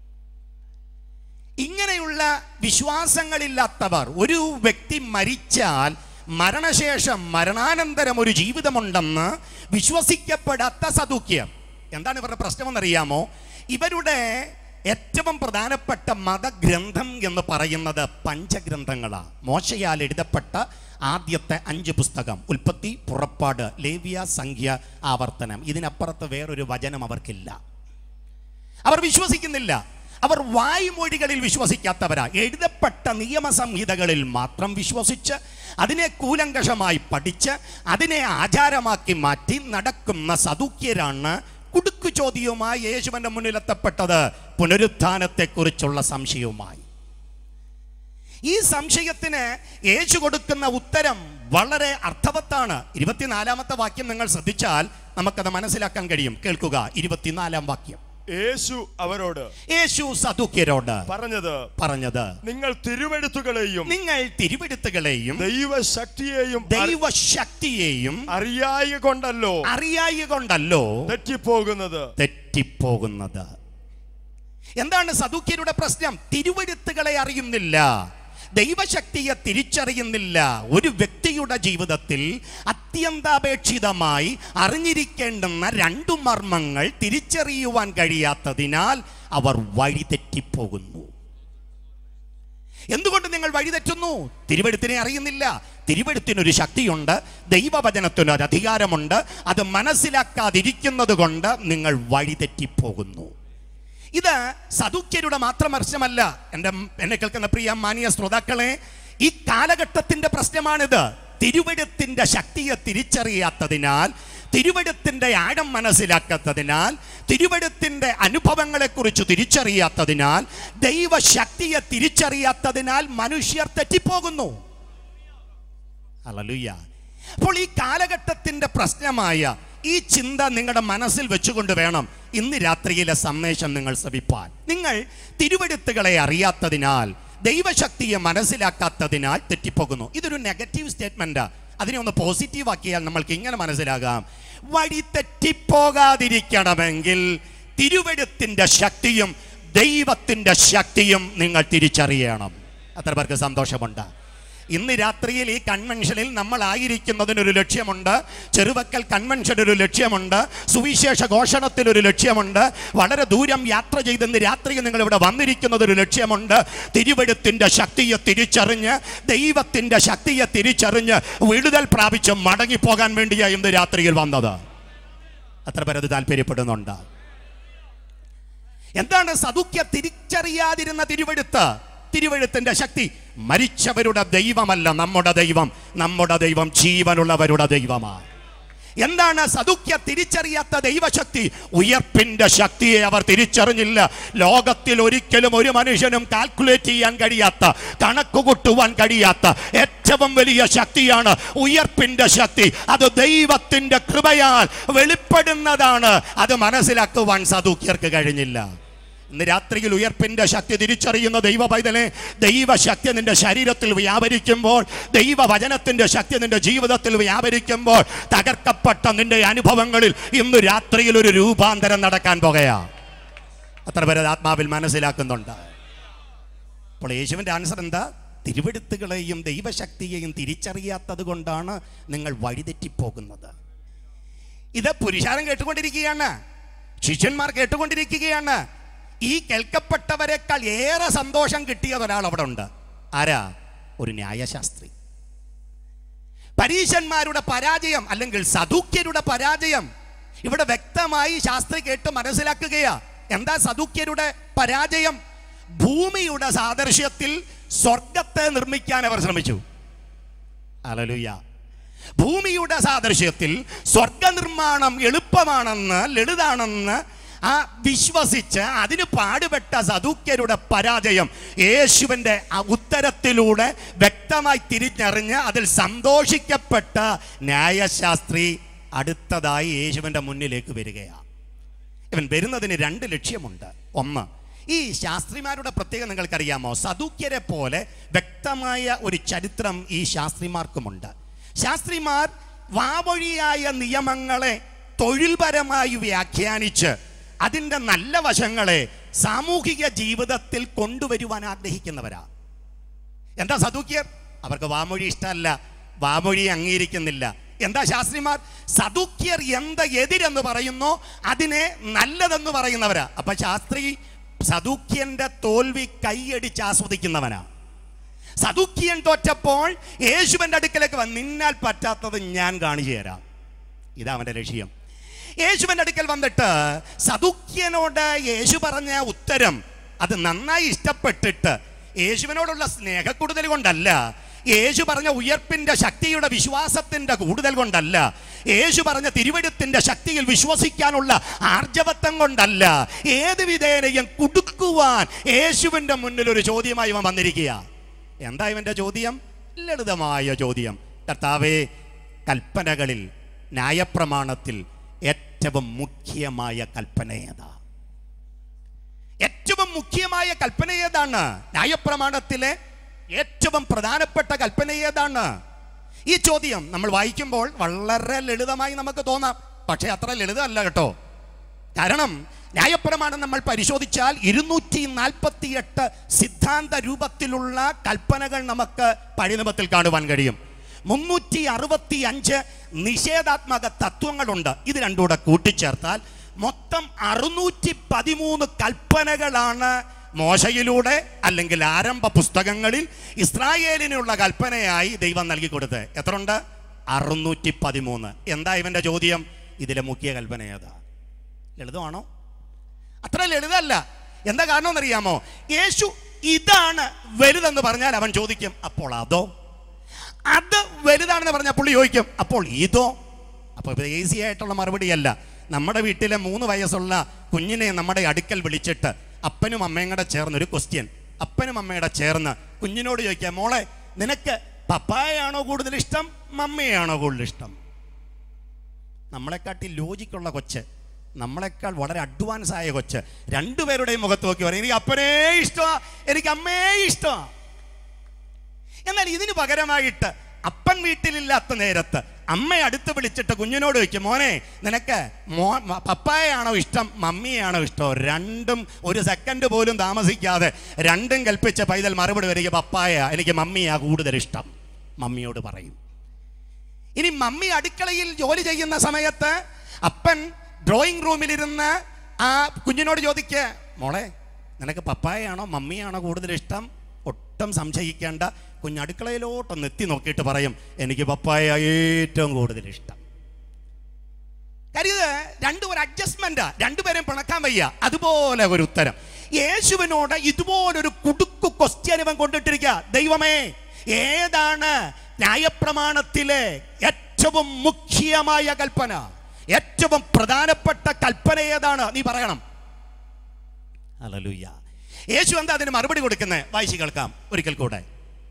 ഇങ്ങനെയുള്ള വിശ്വാസങ്ങളില്ലാത്തവർ ഒരു വ്യക്തി മരിച്ചാൽ മരണശേഷം മരണാനന്തരം ഒരു ജീവിതമുണ്ടെന്ന് വിശ്വസിക്കപ്പെടാത്ത സദൂക്യം എന്താണ് ഇവരുടെ പ്രശ്നമെന്നറിയാമോ ഇവരുടെ ഏറ്റവും പ്രധാനപ്പെട്ട മതഗ്രന്ഥം എന്ന് പറയുന്നത് പഞ്ചഗ്രന്ഥങ്ങളാണ് മോശയാൽ എഴുതപ്പെട്ട ആദ്യത്തെ അഞ്ച് പുസ്തകം ഉൽപ്പത്തി പുറപ്പാട് ലേവ്യ സംഖ്യ ആവർത്തനം ഇതിനപ്പുറത്ത് വേറൊരു വചനം അവർക്കില്ല അവർ വിശ്വസിക്കുന്നില്ല അവർ വായ്മൊഴികളിൽ വിശ്വസിക്കാത്തവരാ എഴുതപ്പെട്ട നിയമസംഹിതകളിൽ മാത്രം വിശ്വസിച്ച് അതിനെ കൂലങ്കഷമായി പഠിച്ച് അതിനെ ആചാരമാക്കി മാറ്റി നടക്കുന്ന സദൂക്യരാണ് കുടുക്കു ചോദ്യവുമായി യേശുവിന്റെ മുന്നിലെത്തപ്പെട്ടത് പുനരുത്ഥാനത്തെക്കുറിച്ചുള്ള സംശയവുമായി ഈ സംശയത്തിന് യേശു കൊടുക്കുന്ന ഉത്തരം വളരെ അർത്ഥവത്താണ് ഇരുപത്തിനാലാമത്തെ വാക്യം നിങ്ങൾ ശ്രദ്ധിച്ചാൽ നമുക്കത് മനസ്സിലാക്കാൻ കഴിയും കേൾക്കുക ഇരുപത്തിനാലാം വാക്യം യേശു അവരോട് യേശു സദുക്യരോട് പറഞ്ഞത് പറഞ്ഞത് നിങ്ങൾ തിരുവെടുത്തുകളെയും നിങ്ങൾ തിരുവെടുത്തുകളെയും ദൈവശക്തിയെയും ദൈവശക്തിയെയും അറിയായ കൊണ്ടല്ലോ അറിയായ കൊണ്ടല്ലോ തെറ്റിപ്പോകുന്നത് തെറ്റിപ്പോകുന്നത് എന്താണ് സദുക്യരുടെ പ്രശ്നം തിരുവെടുത്തുകളെ അറിയുന്നില്ല ദൈവശക്തിയെ തിരിച്ചറിയുന്നില്ല ഒരു വ്യക്തിയുടെ ജീവിതത്തിൽ അത്യന്താപേക്ഷിതമായി അറിഞ്ഞിരിക്കേണ്ടുന്ന രണ്ടു മർമ്മങ്ങൾ തിരിച്ചറിയുവാൻ കഴിയാത്തതിനാൽ അവർ വഴിതെറ്റിപ്പോകുന്നു എന്തുകൊണ്ട് നിങ്ങൾ വഴിതെറ്റുന്നു തിരുവെടുത്തിനെ അറിയുന്നില്ല തിരുവെടുത്തിനൊരു ശക്തിയുണ്ട് ദൈവവചനത്തിന് ഒരു അധികാരമുണ്ട് അത് മനസ്സിലാക്കാതിരിക്കുന്നത് കൊണ്ട് നിങ്ങൾ വഴിതെറ്റിപ്പോകുന്നു ഇത് സദുക്യരുടെ മാത്രം പ്രശ്നമല്ല എൻ്റെ എന്നെ കേൾക്കുന്ന പ്രിയ മാനിയ ശ്രോതാക്കളെ ഈ കാലഘട്ടത്തിന്റെ പ്രശ്നമാണിത് തിരുവെടുത്തിന്റെ ശക്തിയെ തിരിച്ചറിയാത്തതിനാൽ തിരുവെടുത്തിന്റെ ആഴം മനസ്സിലാക്കാത്തതിനാൽ തിരുവെടുത്തിന്റെ അനുഭവങ്ങളെക്കുറിച്ച് തിരിച്ചറിയാത്തതിനാൽ ദൈവശക്തിയെ തിരിച്ചറിയാത്തതിനാൽ മനുഷ്യർ തെറ്റിപ്പോകുന്നു അലലുയ്യ അപ്പോൾ ഈ കാലഘട്ടത്തിന്റെ പ്രശ്നമായ ഈ ചിന്ത നിങ്ങളുടെ മനസ്സിൽ വെച്ചുകൊണ്ട് വേണം ഇന്ന് രാത്രിയിലെ സന്ദേശം നിങ്ങൾ ശ്രവിപ്പാൻ നിങ്ങൾ തിരുവെടുത്തുകളെ അറിയാത്തതിനാൽ ദൈവശക്തിയെ മനസ്സിലാക്കാത്തതിനാൽ തെറ്റിപ്പോകുന്നു ഇതൊരു നെഗറ്റീവ് സ്റ്റേറ്റ്മെന്റ് അതിനെ ഒന്ന് പോസിറ്റീവ് ആക്കിയാൽ നമ്മൾക്ക് ഇങ്ങനെ മനസ്സിലാകാം വഴി തെറ്റിപ്പോകാതിരിക്കണമെങ്കിൽ തിരുവെടുത്തിന്റെ ശക്തിയും ദൈവത്തിന്റെ ശക്തിയും നിങ്ങൾ തിരിച്ചറിയണം അത്ര പേർക്ക് സന്തോഷമുണ്ട് ഇന്ന് രാത്രിയിൽ ഈ കൺവെൻഷനിൽ നമ്മൾ ആയിരിക്കുന്നതിനൊരു ലക്ഷ്യമുണ്ട് ചെറുവക്കൽ കൺവെൻഷനൊരു ലക്ഷ്യമുണ്ട് സുവിശേഷ ഘോഷണത്തിനൊരു ലക്ഷ്യമുണ്ട് വളരെ ദൂരം യാത്ര ചെയ്ത് ഇന്ന് രാത്രിയിൽ നിങ്ങൾ ഇവിടെ വന്നിരിക്കുന്നതൊരു ലക്ഷ്യമുണ്ട് തിരുവെടുത്തിൻ്റെ ശക്തിയെ തിരിച്ചറിഞ്ഞ് ദൈവത്തിൻ്റെ ശക്തിയെ തിരിച്ചറിഞ്ഞ് വിടുതൽ പ്രാപിച്ച് മടങ്ങിപ്പോകാൻ വേണ്ടിയാണ് ഇന്ന് രാത്രിയിൽ വന്നത് അത്ര പേരത് താല്പര്യപ്പെടുന്നുണ്ട് എന്താണ് സദുക്യ തിരിച്ചറിയാതിരുന്ന തിരുവെടുത്ത് തിരുവെഴുത്തിന്റെ ശക്തി മരിച്ചവരുടെ ദൈവമല്ല നമ്മുടെ ദൈവം നമ്മുടെ ദൈവം ജീവനുള്ളവരുടെ ദൈവമാണ് എന്താണ് സദുക്യ തിരിച്ചറിയാത്ത ദൈവശക്തി ഉയർപ്പിന്റെ ശക്തിയെ അവർ തിരിച്ചറിഞ്ഞില്ല ലോകത്തിൽ ഒരിക്കലും ഒരു മനുഷ്യനും കാൽക്കുലേറ്റ് ചെയ്യാൻ കഴിയാത്ത കണക്ക് കൂട്ടുവാൻ കഴിയാത്ത ഏറ്റവും വലിയ ശക്തിയാണ് ഉയർപ്പിന്റെ ശക്തി അത് ദൈവത്തിന്റെ കൃപയാൽ വെളിപ്പെടുന്നതാണ് അത് മനസ്സിലാക്കുവാൻ സദുക്യർക്ക് കഴിഞ്ഞില്ല ഇന്ന് രാത്രിയിൽ ഉയർപ്പിന്റെ ശക്തി തിരിച്ചറിയുന്ന ദൈവ പൈതലെ ദൈവശക്തി നിന്റെ ശരീരത്തിൽ വ്യാപരിക്കുമ്പോൾ ദൈവവചനത്തിന്റെ ശക്തി നിന്റെ ജീവിതത്തിൽ വ്യാപരിക്കുമ്പോൾ തകർക്കപ്പെട്ട നിന്റെ അനുഭവങ്ങളിൽ ഇന്ന് രാത്രിയിൽ ഒരു രൂപാന്തരം നടക്കാൻ പോകുകയാ അത്ര പേര് അത് ആത്മാവിൽ മനസ്സിലാക്കുന്നുണ്ട് അപ്പോൾ യേശുവിൻ്റെ ആൻസർ എന്താ തിരുവെടുത്തുകളെയും ദൈവശക്തിയെയും തിരിച്ചറിയാത്തത് കൊണ്ടാണ് നിങ്ങൾ വഴിതെറ്റിപ്പോകുന്നത് ഇത് പുരുഷാരം കേട്ടുകൊണ്ടിരിക്കുകയാണ് ശിഷ്യന്മാർ കേട്ടുകൊണ്ടിരിക്കുകയാണ് ഈ കേൾക്കപ്പെട്ടവരെക്കാൾ ഏറെ സന്തോഷം കിട്ടിയ ഒരാൾ അവിടെ ഉണ്ട് ആരാ ഒരു ന്യായശാസ്ത്രി പരീശന്മാരുടെ പരാജയം അല്ലെങ്കിൽ സദൂക്യരുടെ പരാജയം ഇവിടെ വ്യക്തമായി ശാസ്ത്രി കേട്ട് മനസ്സിലാക്കുകയാ എന്താ സദൂക്യരുടെ പരാജയം ഭൂമിയുടെ സാദൃശ്യത്തിൽ സ്വർഗത്തെ നിർമ്മിക്കാൻ അവർ ശ്രമിച്ചു അലലുയ്യ ഭൂമിയുടെ സാദൃശ്യത്തിൽ സ്വർഗനിർമ്മാണം എളുപ്പമാണെന്ന് ലളിതാണെന്ന് ആ വിശ്വസിച്ച് അതിന് പാടുപെട്ട സദൂക്യരുടെ പരാജയം യേശുവിൻ്റെ ആ ഉത്തരത്തിലൂടെ വ്യക്തമായി തിരിച്ചറിഞ്ഞ് അതിൽ സന്തോഷിക്കപ്പെട്ട ന്യായശാസ്ത്രി അടുത്തതായി യേശുവിൻ്റെ മുന്നിലേക്ക് വരികയാണ് ഇവൻ വരുന്നതിന് രണ്ട് ലക്ഷ്യമുണ്ട് ഒന്ന് ഈ ശാസ്ത്രിമാരുടെ പ്രത്യേകം നിങ്ങൾക്കറിയാമോ സദൂക്യരെ പോലെ വ്യക്തമായ ഒരു ചരിത്രം ഈ ശാസ്ത്രിമാർക്കുമുണ്ട് ശാസ്ത്രിമാർ വാമൊഴിയായ നിയമങ്ങളെ തൊഴിൽപരമായി വ്യാഖ്യാനിച്ച് അതിൻ്റെ നല്ല വശങ്ങളെ സാമൂഹിക ജീവിതത്തിൽ കൊണ്ടുവരുവാൻ ആഗ്രഹിക്കുന്നവരാ എന്താ സദൂക്യർ അവർക്ക് വാമൊഴി ഇഷ്ടമല്ല വാമൊഴി അംഗീകരിക്കുന്നില്ല എന്താ ശാസ്ത്രിമാർ സദൂക്യർ എന്ത് എതിരെന്ന് പറയുന്നോ അതിനെ നല്ലതെന്ന് പറയുന്നവരാ അപ്പൊ ശാസ്ത്രി സദൂക്യന്റെ തോൽവി കൈയടിച്ച് ആസ്വദിക്കുന്നവനാ സദൂക്യൻ തോറ്റപ്പോൾ യേശുവിന്റെ അടുക്കലേക്ക് വന്ന് നിന്നാൽ പറ്റാത്തത് ഞാൻ കാണിച്ചു തരാം ഇതാ അവന്റെ ലക്ഷ്യം യേശുവിന്റെ അടുക്കൽ വന്നിട്ട് സദുക്യനോട് യേശു പറഞ്ഞ ഉത്തരം അത് നന്നായി ഇഷ്ടപ്പെട്ടിട്ട് യേശുവിനോടുള്ള സ്നേഹ കൂടുതൽ കൊണ്ടല്ല യേശു പറഞ്ഞ ഉയർപ്പിന്റെ ശക്തിയുടെ വിശ്വാസത്തിന്റെ കൂടുതൽ കൊണ്ടല്ല യേശു പറഞ്ഞ തിരുവഴുത്തിന്റെ ശക്തിയിൽ വിശ്വസിക്കാനുള്ള ആർജവത്വം കൊണ്ടല്ല ഏത് വിധേനയും കുടുക്കുവാൻ യേശുവിന്റെ മുന്നിൽ ഒരു ചോദ്യമായി ഇവൻ വന്നിരിക്കുക എന്താ ഇവന്റെ ചോദ്യം ലളിതമായ ചോദ്യം കർത്താവേ കൽപ്പനകളിൽ ന്യായപ്രമാണത്തിൽ ഏറ്റവും മുഖ്യമായ കൽപ്പന ഏതാ ഏറ്റവും മുഖ്യമായ കൽപ്പന ഏതാണ് ന്യായപ്രമാണത്തിലെ ഏറ്റവും പ്രധാനപ്പെട്ട കൽപ്പന ഏതാണ് ഈ ചോദ്യം നമ്മൾ വായിക്കുമ്പോൾ വളരെ ലളിതമായി നമുക്ക് തോന്നാം പക്ഷേ അത്ര ലളിതമല്ല കേട്ടോ കാരണം ന്യായപ്രമാണം നമ്മൾ പരിശോധിച്ചാൽ ഇരുന്നൂറ്റി നാൽപ്പത്തി എട്ട് സിദ്ധാന്ത രൂപത്തിലുള്ള കൽപ്പനകൾ നമുക്ക് പഴയനിമത്തിൽ കാണുവാൻ കഴിയും മുന്നൂറ്റി അറുപത്തി അഞ്ച് നിഷേധാത്മക തത്വങ്ങളുണ്ട് ഇത് രണ്ടുകൂടെ കൂട്ടിച്ചേർത്താൽ മൊത്തം അറുന്നൂറ്റി പതിമൂന്ന് കൽപ്പനകളാണ് മോശയിലൂടെ അല്ലെങ്കിൽ ആരംഭ പുസ്തകങ്ങളിൽ ഇസ്രായേലിനുള്ള കൽപ്പനയായി ദൈവം നൽകി കൊടുത്തത് എത്ര ഉണ്ട് അറുന്നൂറ്റി പതിമൂന്ന് എന്താ ഇവന്റെ ചോദ്യം ഇതിലെ മുഖ്യ കൽപ്പന ഏതാ ലളിതമാണോ അത്ര ലളിതമല്ല എന്താ കാരണം എന്നറിയാമോ യേശു ഇതാണ് വലുതെന്ന് പറഞ്ഞാൽ അവൻ ചോദിക്കും അപ്പോൾ അതോ അത് വലുതാണെന്ന് പറഞ്ഞാൽ പുള്ളി ചോദിക്കും അപ്പോൾ ഇതോ അപ്പോൾ ഇത് ഈസി ആയിട്ടുള്ള മറുപടിയല്ല നമ്മുടെ വീട്ടിലെ മൂന്ന് വയസ്സുള്ള കുഞ്ഞിനെ നമ്മുടെ അടുക്കൽ വിളിച്ചിട്ട് അപ്പനും അമ്മയും കൂടെ ചേർന്ന് ഒരു ക്വസ്റ്റ്യൻ അപ്പനും അമ്മയുടെ ചേർന്ന് കുഞ്ഞിനോട് ചോദിക്കാം മോളെ നിനക്ക് പപ്പായാണോ കൂടുതൽ ഇഷ്ടം മമ്മയാണോ കൂടുതൽ ഇഷ്ടം നമ്മളെക്കാട്ടി ലോജിക്കുള്ള കൊച്ച് നമ്മളെക്കാൾ വളരെ അഡ്വാൻസ് ആയ കൊച്ച് രണ്ടുപേരുടെയും മുഖത്ത് നോക്കി പറയും എനിക്ക് അപ്പനേ ഇഷ്ടമാ എനിക്ക് അമ്മയെ ഇഷ്ടമാ എന്നാൽ ഇതിന് പകരമായിട്ട് അപ്പൻ വീട്ടിലില്ലാത്ത നേരത്ത് അമ്മ അടുത്ത് വിളിച്ചിട്ട് കുഞ്ഞിനോട് ചോദിക്കും മോനെ നിനക്ക് മോ മ- പപ്പായയാണോ ഇഷ്ടം മമ്മിയാണോ ഇഷ്ടം രണ്ടും ഒരു സെക്കൻഡ് പോലും താമസിക്കാതെ രണ്ടും കൽപ്പിച്ച പൈതൽ മറുപടി വരിക പപ്പായ എനിക്ക് മമ്മിയാ കൂടുതൽ ഇഷ്ടം മമ്മിയോട് പറയും ഇനി മമ്മി അടുക്കളയിൽ ജോലി ചെയ്യുന്ന സമയത്ത് അപ്പൻ ഡ്രോയിങ് റൂമിലിരുന്ന് ആ കുഞ്ഞിനോട് ചോദിക്കുക മോളെ നിനക്ക് പപ്പായയാണോ മമ്മിയാണോ കൂടുതൽ ഇഷ്ടം ഒട്ടും സംശയിക്കേണ്ട കുഞ്ഞ് അടുക്കളയിലോട്ടൊന്ന് എത്തി നോക്കിയിട്ട് പറയും എനിക്ക് പപ്പായ ഏറ്റവും കൂടുതൽ ഇഷ്ടം കാര്യം ഇത് രണ്ടും ഒരു അഡ്ജസ്റ്റ്മെന്റാ രണ്ടുപേരും പിണക്കാൻ വയ്യ അതുപോലെ ഒരു ഉത്തരം യേശുവിനോട് ഇതുപോലൊരു കുടുക്കു ക്വസ്റ്റ്യൻ ഇവൻ കൊണ്ടിട്ടിരിക്കുക ദൈവമേ ഏതാണ് ന്യായപ്രമാണത്തിലെ ഏറ്റവും മുഖ്യമായ കൽപ്പന ഏറ്റവും പ്രധാനപ്പെട്ട കൽപ്പന ഏതാണ് നീ പറയണം ഹല്ലേലൂയ യേശു എന്താ അതിന് മറുപടി കൊടുക്കുന്നത് വായിച്ചു കേൾക്കാം ഒരിക്കൽ കൂടെ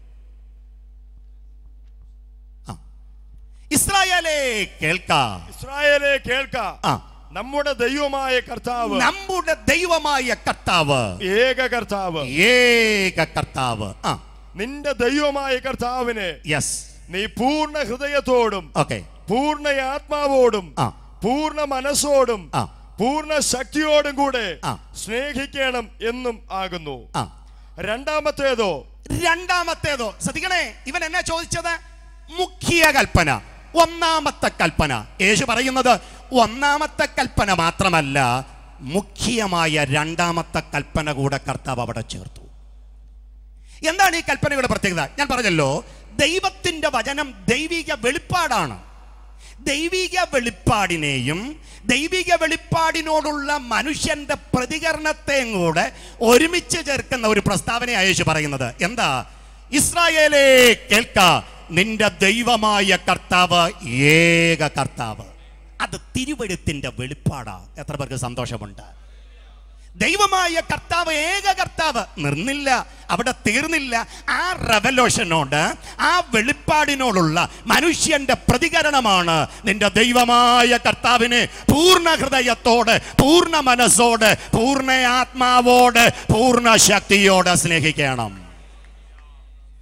ആ. ഇസ്രായേലേ കേൾക്കാം ഇസ്രായേലെ കേൾക്ക ആ നമ്മുടെ ദൈവമായ കർത്താവ് നമ്മുടെ ദൈവമായ കർത്താവ് ഏക കർത്താവ് ഏക കർത്താവ് ആ നിന്റെ ദൈവമായ കർത്താവിനെ യെസ് നീ പൂർണ്ണ ഹൃദയത്തോടും ഓക്കെ പൂർണ്ണ ആത്മാവോടും ആ. പൂർണ്ണ മനസ്സോടും ആ. പൂർണ്ണ ശക്തിയോടും കൂടെ ആ. സ്നേഹിക്കണം എന്നും ആകുന്നു ആ രണ്ടാമത്തേതോ രണ്ടാമത്തേതോ ശ്രദ്ധിക്കണേ ഇവൻ എന്നാ ചോദിച്ചത് മുഖ്യ കൽപ്പന ഒന്നാമത്തെ കൽപ്പന യേശു പറയുന്നത് ഒന്നാമത്തെ കൽപ്പന മാത്രമല്ല മുഖ്യമായ രണ്ടാമത്തെ കൽപ്പന കൂടെ കർത്താവ് അവിടെ ചേർത്തു എന്താണ് ഈ കൽപ്പനയുടെ പ്രത്യേകത ഞാൻ പറഞ്ഞല്ലോ ദൈവത്തിന്റെ വചനം ദൈവിക വെളിപ്പാടാണ് ദൈവിക വെളിപ്പാടിനെയും ദൈവിക വെളിപ്പാടിനോടുള്ള മനുഷ്യന്റെ പ്രതികരണത്തെയും കൂടെ ഒരുമിച്ച് ചേർക്കുന്ന ഒരു പ്രസ്താവന യേശു പറയുന്നത് എന്താ ഇസ്രായേലേ കേൾക്ക നിന്റെ ദൈവമായ കർത്താവ് ഏക കർത്താവ് അത് തിരുവഴുത്തിന്റെ വെളിപ്പാടാ എത്ര പേർക്ക് സന്തോഷമുണ്ട് ദൈവമായ കർത്താവ് ഏക കർത്താവ് നിർന്നില്ല അവിടെ തീർന്നില്ല ആ റെവല്യൂഷനോട് ആ വെളിപ്പാടിനോടുള്ള മനുഷ്യന്റെ പ്രതികരണമാണ് നിന്റെ ദൈവമായ കർത്താവിനെ പൂർണ്ണ ഹൃദയത്തോട് പൂർണ്ണ മനസ്സോട് പൂർണ്ണ ആത്മാവോട് പൂർണ്ണ ശക്തിയോടെ സ്നേഹിക്കണം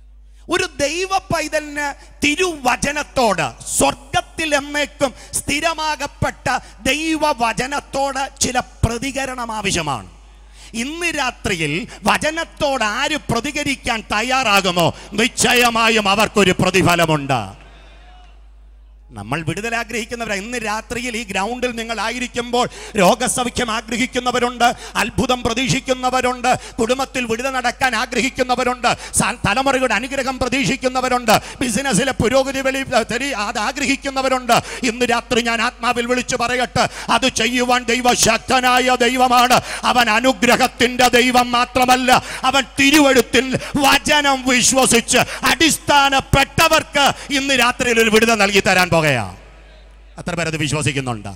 ഒരു ദൈവ പൈതലിന് തിരുവചനത്തോട് സ്വർഗത്തിൽ എന്നേക്കും സ്ഥിരമാകപ്പെട്ട ദൈവവചനത്തോട് ചില പ്രതികരണം ആവശ്യമാണ് ഇന്ന് രാത്രിയിൽ വചനത്തോട് ആര് പ്രതികരിക്കാൻ തയ്യാറാകുമോ നിശ്ചയമായും അവർക്കൊരു പ്രതിഫലമുണ്ട് നമ്മൾ വിടുതൽ ആഗ്രഹിക്കുന്നവരാ ഇന്ന് രാത്രിയിൽ ഈ ഗ്രൗണ്ടിൽ നിങ്ങൾ ആയിരിക്കുമ്പോൾ രോഗസൗഖ്യം ആഗ്രഹിക്കുന്നവരുണ്ട് അത്ഭുതം പ്രതീക്ഷിക്കുന്നവരുണ്ട് കുടുംബത്തിൽ വിടുതൽ നടക്കാൻ ആഗ്രഹിക്കുന്നവരുണ്ട് സ- തലമുറയുടെ അനുഗ്രഹം പ്രതീക്ഷിക്കുന്നവരുണ്ട് ബിസിനസ്സിലെ പുരോഗതി വെളി തെരി അത് ആഗ്രഹിക്കുന്നവരുണ്ട് ഇന്ന് രാത്രി ഞാൻ ആത്മാവിൽ വിളിച്ചു പറയട്ടെ അത് ചെയ്യുവാൻ ദൈവശക്തനായ ദൈവമാണ് അവൻ അനുഗ്രഹത്തിന്റെ ദൈവം മാത്രമല്ല അവൻ തിരുവഴുത്തിൽ വചനം വിശ്വസിച്ച് അടിസ്ഥാനപ്പെട്ടവർക്ക് ഇന്ന് രാത്രിയിൽ ഒരു വിടുതൽ നൽകി തരാൻ പോകുകയാ അത്ര പേരത് വിശ്വസിക്കുന്നുണ്ട്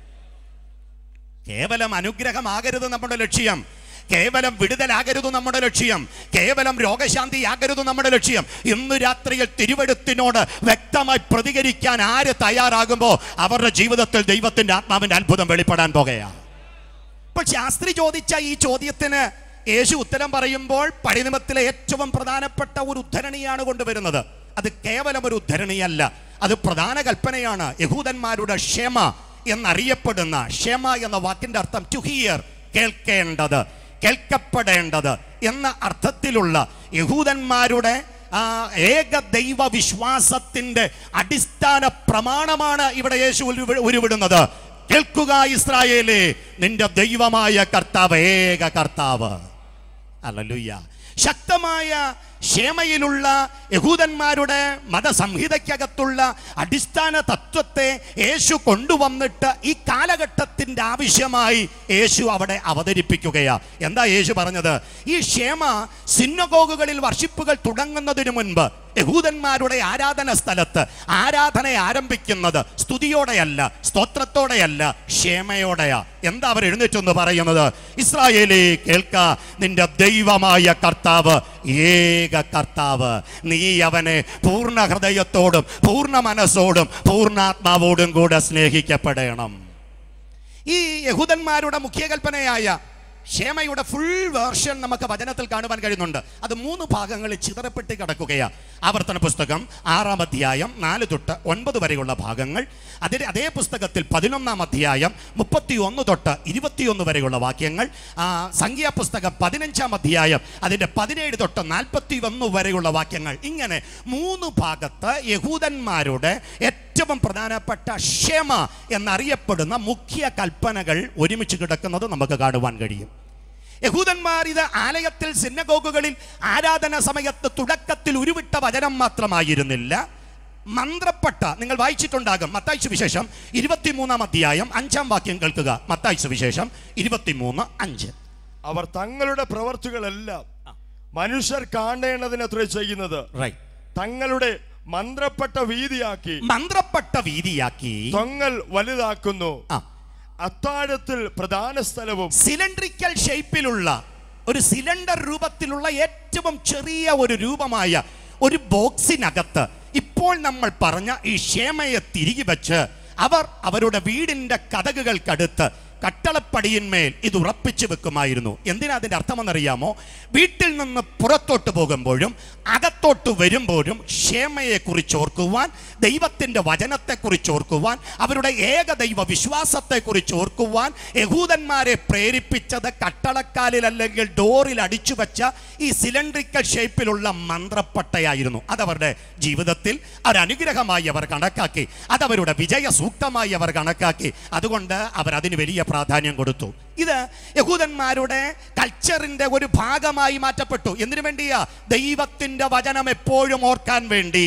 കേവലം അനുഗ്രഹമാകരുത് നമ്മുടെ ലക്ഷ്യം കേവലം വിടുതലാകരുത് നമ്മുടെ ലക്ഷ്യം കേവലം രോഗശാന്തി ആകരുത് നമ്മുടെ ലക്ഷ്യം ഇന്ന് രാത്രിയിൽ തിരുവെടുത്തിനോട് വ്യക്തമായി പ്രതികരിക്കാൻ ആര് തയ്യാറാകുമ്പോൾ അവരുടെ ജീവിതത്തിൽ ദൈവത്തിന്റെ ആത്മാവിന്റെ അത്ഭുതം വെളിപ്പെടാൻ പോകുകയാണ് അപ്പോൾ ശാസ്ത്രി ചോദിച്ച ഈ ചോദ്യത്തിന് യേശു ഉത്തരം പറയുമ്പോൾ പടിനിമത്തിലെ ഏറ്റവും പ്രധാനപ്പെട്ട ഒരു ഉദ്ധരണിയാണ് കൊണ്ടുവരുന്നത് അത് കേവലം ഒരു ഉദ്ധരണിയല്ല അത് പ്രധാന കൽപ്പനയാണ് യഹൂദന്മാരുടെ ക്ഷമ എന്നറിയപ്പെടുന്ന ക്ഷമ എന്ന വാക്കിന്റെ അർത്ഥം ടു ഹിയർ കേൾക്കേണ്ടത് കേൾക്കപ്പെടേണ്ടത് എന്ന അർത്ഥത്തിലുള്ള യഹൂദന്മാരുടെ ആ ഏക ദൈവ വിശ്വാസത്തിന്റെ അടിസ്ഥാന പ്രമാണമാണ് ഇവിടെ യേശു ഉരുവി- ഉരുവിടുന്നത് കേൾക്കുക ഇസ്രായേലേ നിന്റെ ദൈവമായ കർത്താവ് ഏക കർത്താവ് അല്ലല്ലുയ്യ ശക്തമായ ക്ഷേമയിലുള്ള യഹൂദന്മാരുടെ മതസംഹിതയ്ക്കകത്തുള്ള അടിസ്ഥാന തത്വത്തെ യേശു കൊണ്ടുവന്നിട്ട് ഈ കാലഘട്ടത്തിന്റെ ആവശ്യമായി യേശു അവിടെ അവതരിപ്പിക്കുകയാ എന്താ യേശു പറഞ്ഞത് ഈ ക്ഷേമ സിന്നഗോഗുകളിൽ വർഷിപ്പുകൾ തുടങ്ങുന്നതിന് മുൻപ് യഹൂദന്മാരുടെ ആരാധന സ്ഥലത്ത് ആരാധന ആരംഭിക്കുന്നത് സ്തുതിയോടെയല്ല സ്തോത്രത്തോടെയല്ല ക്ഷേമയോടെയാ എന്താ അവർ എഴുന്നേറ്റെന്ന് പറയുന്നത് ഇസ്രായേലേ കേൾക്ക നിന്റെ ദൈവമായ കർത്താവ് ഏക കർത്താവ് നീ അവനെ പൂർണ്ണ ഹൃദയത്തോടും പൂർണ്ണ മനസ്സോടും പൂർണ്ണാത്മാവോടും കൂടെ സ്നേഹിക്കപ്പെടണം ഈ യഹൂദന്മാരുടെ മുഖ്യ കൽപ്പനയായ ക്ഷേമയുടെ ഫുൾ വേർഷൻ നമുക്ക് വചനത്തിൽ കാണുവാൻ കഴിയുന്നുണ്ട് അത് മൂന്ന് ഭാഗങ്ങളിൽ ചിതറപ്പെട്ട് കിടക്കുകയാണ് ആവർത്തന പുസ്തകം ആറാം അധ്യായം നാല് തൊട്ട് ഒൻപത് വരെയുള്ള ഭാഗങ്ങൾ അതിന് അതേ പുസ്തകത്തിൽ പതിനൊന്നാം അധ്യായം മുപ്പത്തി ഒന്ന് തൊട്ട് ഇരുപത്തിയൊന്ന് വരെയുള്ള വാക്യങ്ങൾ ആ, സംഖ്യാപുസ്തകം പതിനഞ്ചാം അധ്യായം അതിൻ്റെ പതിനേഴ് തൊട്ട് നാൽപ്പത്തി ഒന്ന് വരെയുള്ള വാക്യങ്ങൾ ഇങ്ങനെ മൂന്ന് ഭാഗത്ത് യഹൂദന്മാരുടെ ഏറ്റവും പ്രധാനപ്പെട്ട ക്ഷമ എന്നറിയപ്പെടുന്ന മുഖ്യ കൽപ്പനകൾ ഒരുമിച്ച് കിടക്കുന്നത് നമുക്ക് കാണുവാൻ കഴിയും യഹൂദന്മാർ ഇത് ആലയത്തിൽ സിന്നഗോഗുകളിൽ ആരാധന സമയത്ത് തുടക്കത്തിൽ ഉരുവിട്ട വചനം മാത്രമായിരുന്നില്ല മന്ത്രപ്പെട്ട നിങ്ങൾ വായിച്ചിട്ടുണ്ടാകും മത്തായി സുവിശേഷം ഇരുപത്തിമൂന്നാം അധ്യായം അഞ്ചാം വാക്യം കേൾക്കുക മത്തായി സുവിശേഷം ഇരുപത്തിമൂന്ന് അഞ്ച് അവർ തങ്ങളുടെ പ്രവർത്തികളെല്ലാം മനുഷ്യർ കാണേണ്ടതിനത്ര ചെയ്യുന്നത് റൈറ്റ് തങ്ങളുടെ മന്ത്രപ്പെട്ട വീതിയാക്കി മന്ത്രപ്പെട്ട വീതിയാക്കി തൊങ്ങൽ വലുതാക്കുന്നു ആ അത്താഴത്തിൽ പ്രധാന സ്ഥലവും സിലിണ്ട്രിക്കൽ ഷേപ്പിലുള്ള ഒരു സിലിണ്ടർ രൂപത്തിലുള്ള ഏറ്റവും ചെറിയ ഒരു രൂപമായ ഒരു ബോക്സിനകത്ത് ഇപ്പോൾ നമ്മൾ പറഞ്ഞ ഈ ക്ഷേമയെ തിരികെ വെച്ച് അവർ അവരുടെ വീടിന്റെ കഥകുകൾക്കടുത്ത് കട്ടളപ്പടിയിന്മേൽ ഇത് ഉറപ്പിച്ചു വെക്കുമായിരുന്നു എന്തിനാ അതിന്റെ അർത്ഥമെന്നറിയാമോ വീട്ടിൽ നിന്ന് പുറത്തോട്ട് പോകുമ്പോഴും അകത്തോട്ട് വരുമ്പോഴും ക്ഷേമയെക്കുറിച്ച് ഓർക്കുവാൻ ദൈവത്തിന്റെ വചനത്തെക്കുറിച്ച് ഓർക്കുവാൻ അവരുടെ ഏക ദൈവ വിശ്വാസത്തെക്കുറിച്ച് ഓർക്കുവാൻ യഹൂദന്മാരെ പ്രേരിപ്പിച്ചത് കട്ടളക്കാലിൽ അല്ലെങ്കിൽ ഡോറിൽ അടിച്ചു വെച്ച ഈ സിലിണ്ട്രിക്കൽ ഷേപ്പിലുള്ള മന്ത്രപ്പട്ടയായിരുന്നു അതവരുടെ ജീവിതത്തിൽ ഒരു അനുഗ്രഹമായി അവർ കണക്കാക്കി അതവരുടെ വിജയ സൂക്തമായി അവർ കണക്കാക്കി അതുകൊണ്ട് അവർ അതിന് വലിയ പ്രാധാന്യം കൊടുത്തു ഇത് യഹൂദന്മാരുടെ കൾച്ചറിന്റെ ഒരു ഭാഗമായി മാറ്റപ്പെട്ടു എന്തിനു വേണ്ടിയാ ദൈവത്തിന്റെ വചനം എപ്പോഴും ഓർക്കാൻ വേണ്ടി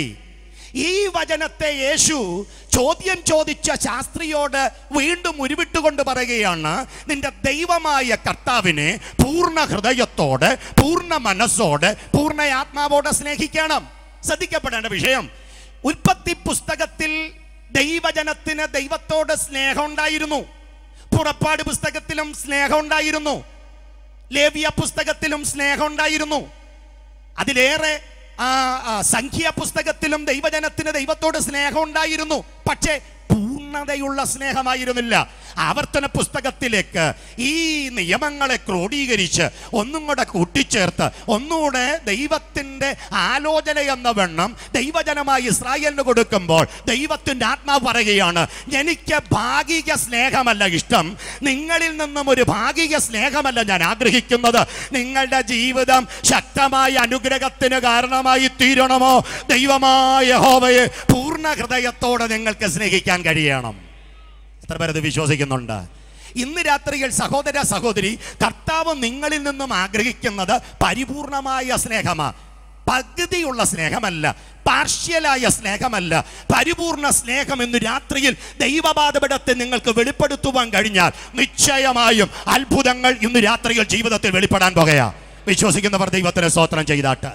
ഈ വചനത്തെ യേശു ചോദ്യം ചോദിച്ച ശാസ്ത്രിയോട് വീണ്ടും ഉരുവിട്ടുകൊണ്ട് പറയുകയാണ് നിന്റെ ദൈവമായ കർത്താവിനെ പൂർണ്ണ ഹൃദയത്തോടെ പൂർണ്ണ മനസ്സോടെ പൂർണ്ണ ആത്മാവോടെ സ്നേഹിക്കണം ശ്രദ്ധിക്കപ്പെടേണ്ട വിഷയം ഉൽപ്പത്തി പുസ്തകത്തിൽ ദൈവജനത്തിന് ദൈവത്തോട് സ്നേഹം ഉണ്ടായിരുന്നു പുറപ്പാട് പുസ്തകത്തിലും സ്നേഹം ഉണ്ടായിരുന്നു ലേവിയ പുസ്തകത്തിലും സ്നേഹം ഉണ്ടായിരുന്നു അതിലേറെ ആ, ആ, സംഖ്യ പുസ്തകത്തിലും ദൈവജനത്തിന് ദൈവത്തോട് സ്നേഹം ഉണ്ടായിരുന്നു പക്ഷേ പൂർണ്ണ പരിപൂർണതയുള്ള സ്നേഹമായിരുന്നില്ല ആവർത്തന പുസ്തകത്തിലേക്ക് ഈ നിയമങ്ങളെ ക്രോഡീകരിച്ച് ഒന്നും കൂടെ കൂട്ടിച്ചേർത്ത് ഒന്നുകൂടെ ദൈവത്തിൻ്റെ ആലോചന എന്ന വണ്ണം ദൈവജനമായി ഇസ്രായേലിന് കൊടുക്കുമ്പോൾ ദൈവത്തിൻ്റെ ആത്മാവ് പറയുകയാണ് എനിക്ക് ഭാഗിക സ്നേഹമല്ല ഇഷ്ടം നിങ്ങളിൽ നിന്നും ഒരു ഭാഗിക സ്നേഹമല്ല ഞാൻ ആഗ്രഹിക്കുന്നത് നിങ്ങളുടെ ജീവിതം ശക്തമായ അനുഗ്രഹത്തിന് കാരണമായി തീരണമോ ദൈവമായ യഹോവയെ പൂർണ്ണ ഹൃദയത്തോടെ നിങ്ങൾക്ക് സ്നേഹിക്കാൻ കഴിയണം എത്ര പേരത് വിശ്വസിക്കുന്നുണ്ട് ഇന്ന് രാത്രിയിൽ സഹോദര സഹോദരി കർത്താവ് നിങ്ങളിൽ നിന്നും ആഗ്രഹിക്കുന്നത് പരിപൂർണമായ സ്നേഹമാണ് പകുതിയുള്ള സ്നേഹമല്ല പാർഷ്യലായ സ്നേഹമല്ല പരിപൂർണ സ്നേഹം ഇന്ന് രാത്രിയിൽ ദൈവപാതപടത്തെ നിങ്ങൾക്ക് വെളിപ്പെടുത്തുവാൻ കഴിഞ്ഞാൽ നിശ്ചയമായും അത്ഭുതങ്ങൾ ഇന്ന് രാത്രിയിൽ ജീവിതത്തിൽ വെളിപ്പെടാൻ പോകുകയാ വിശ്വസിക്കുന്നവർ ദൈവത്തിന് സ്തോത്രം ചെയ്താട്ട്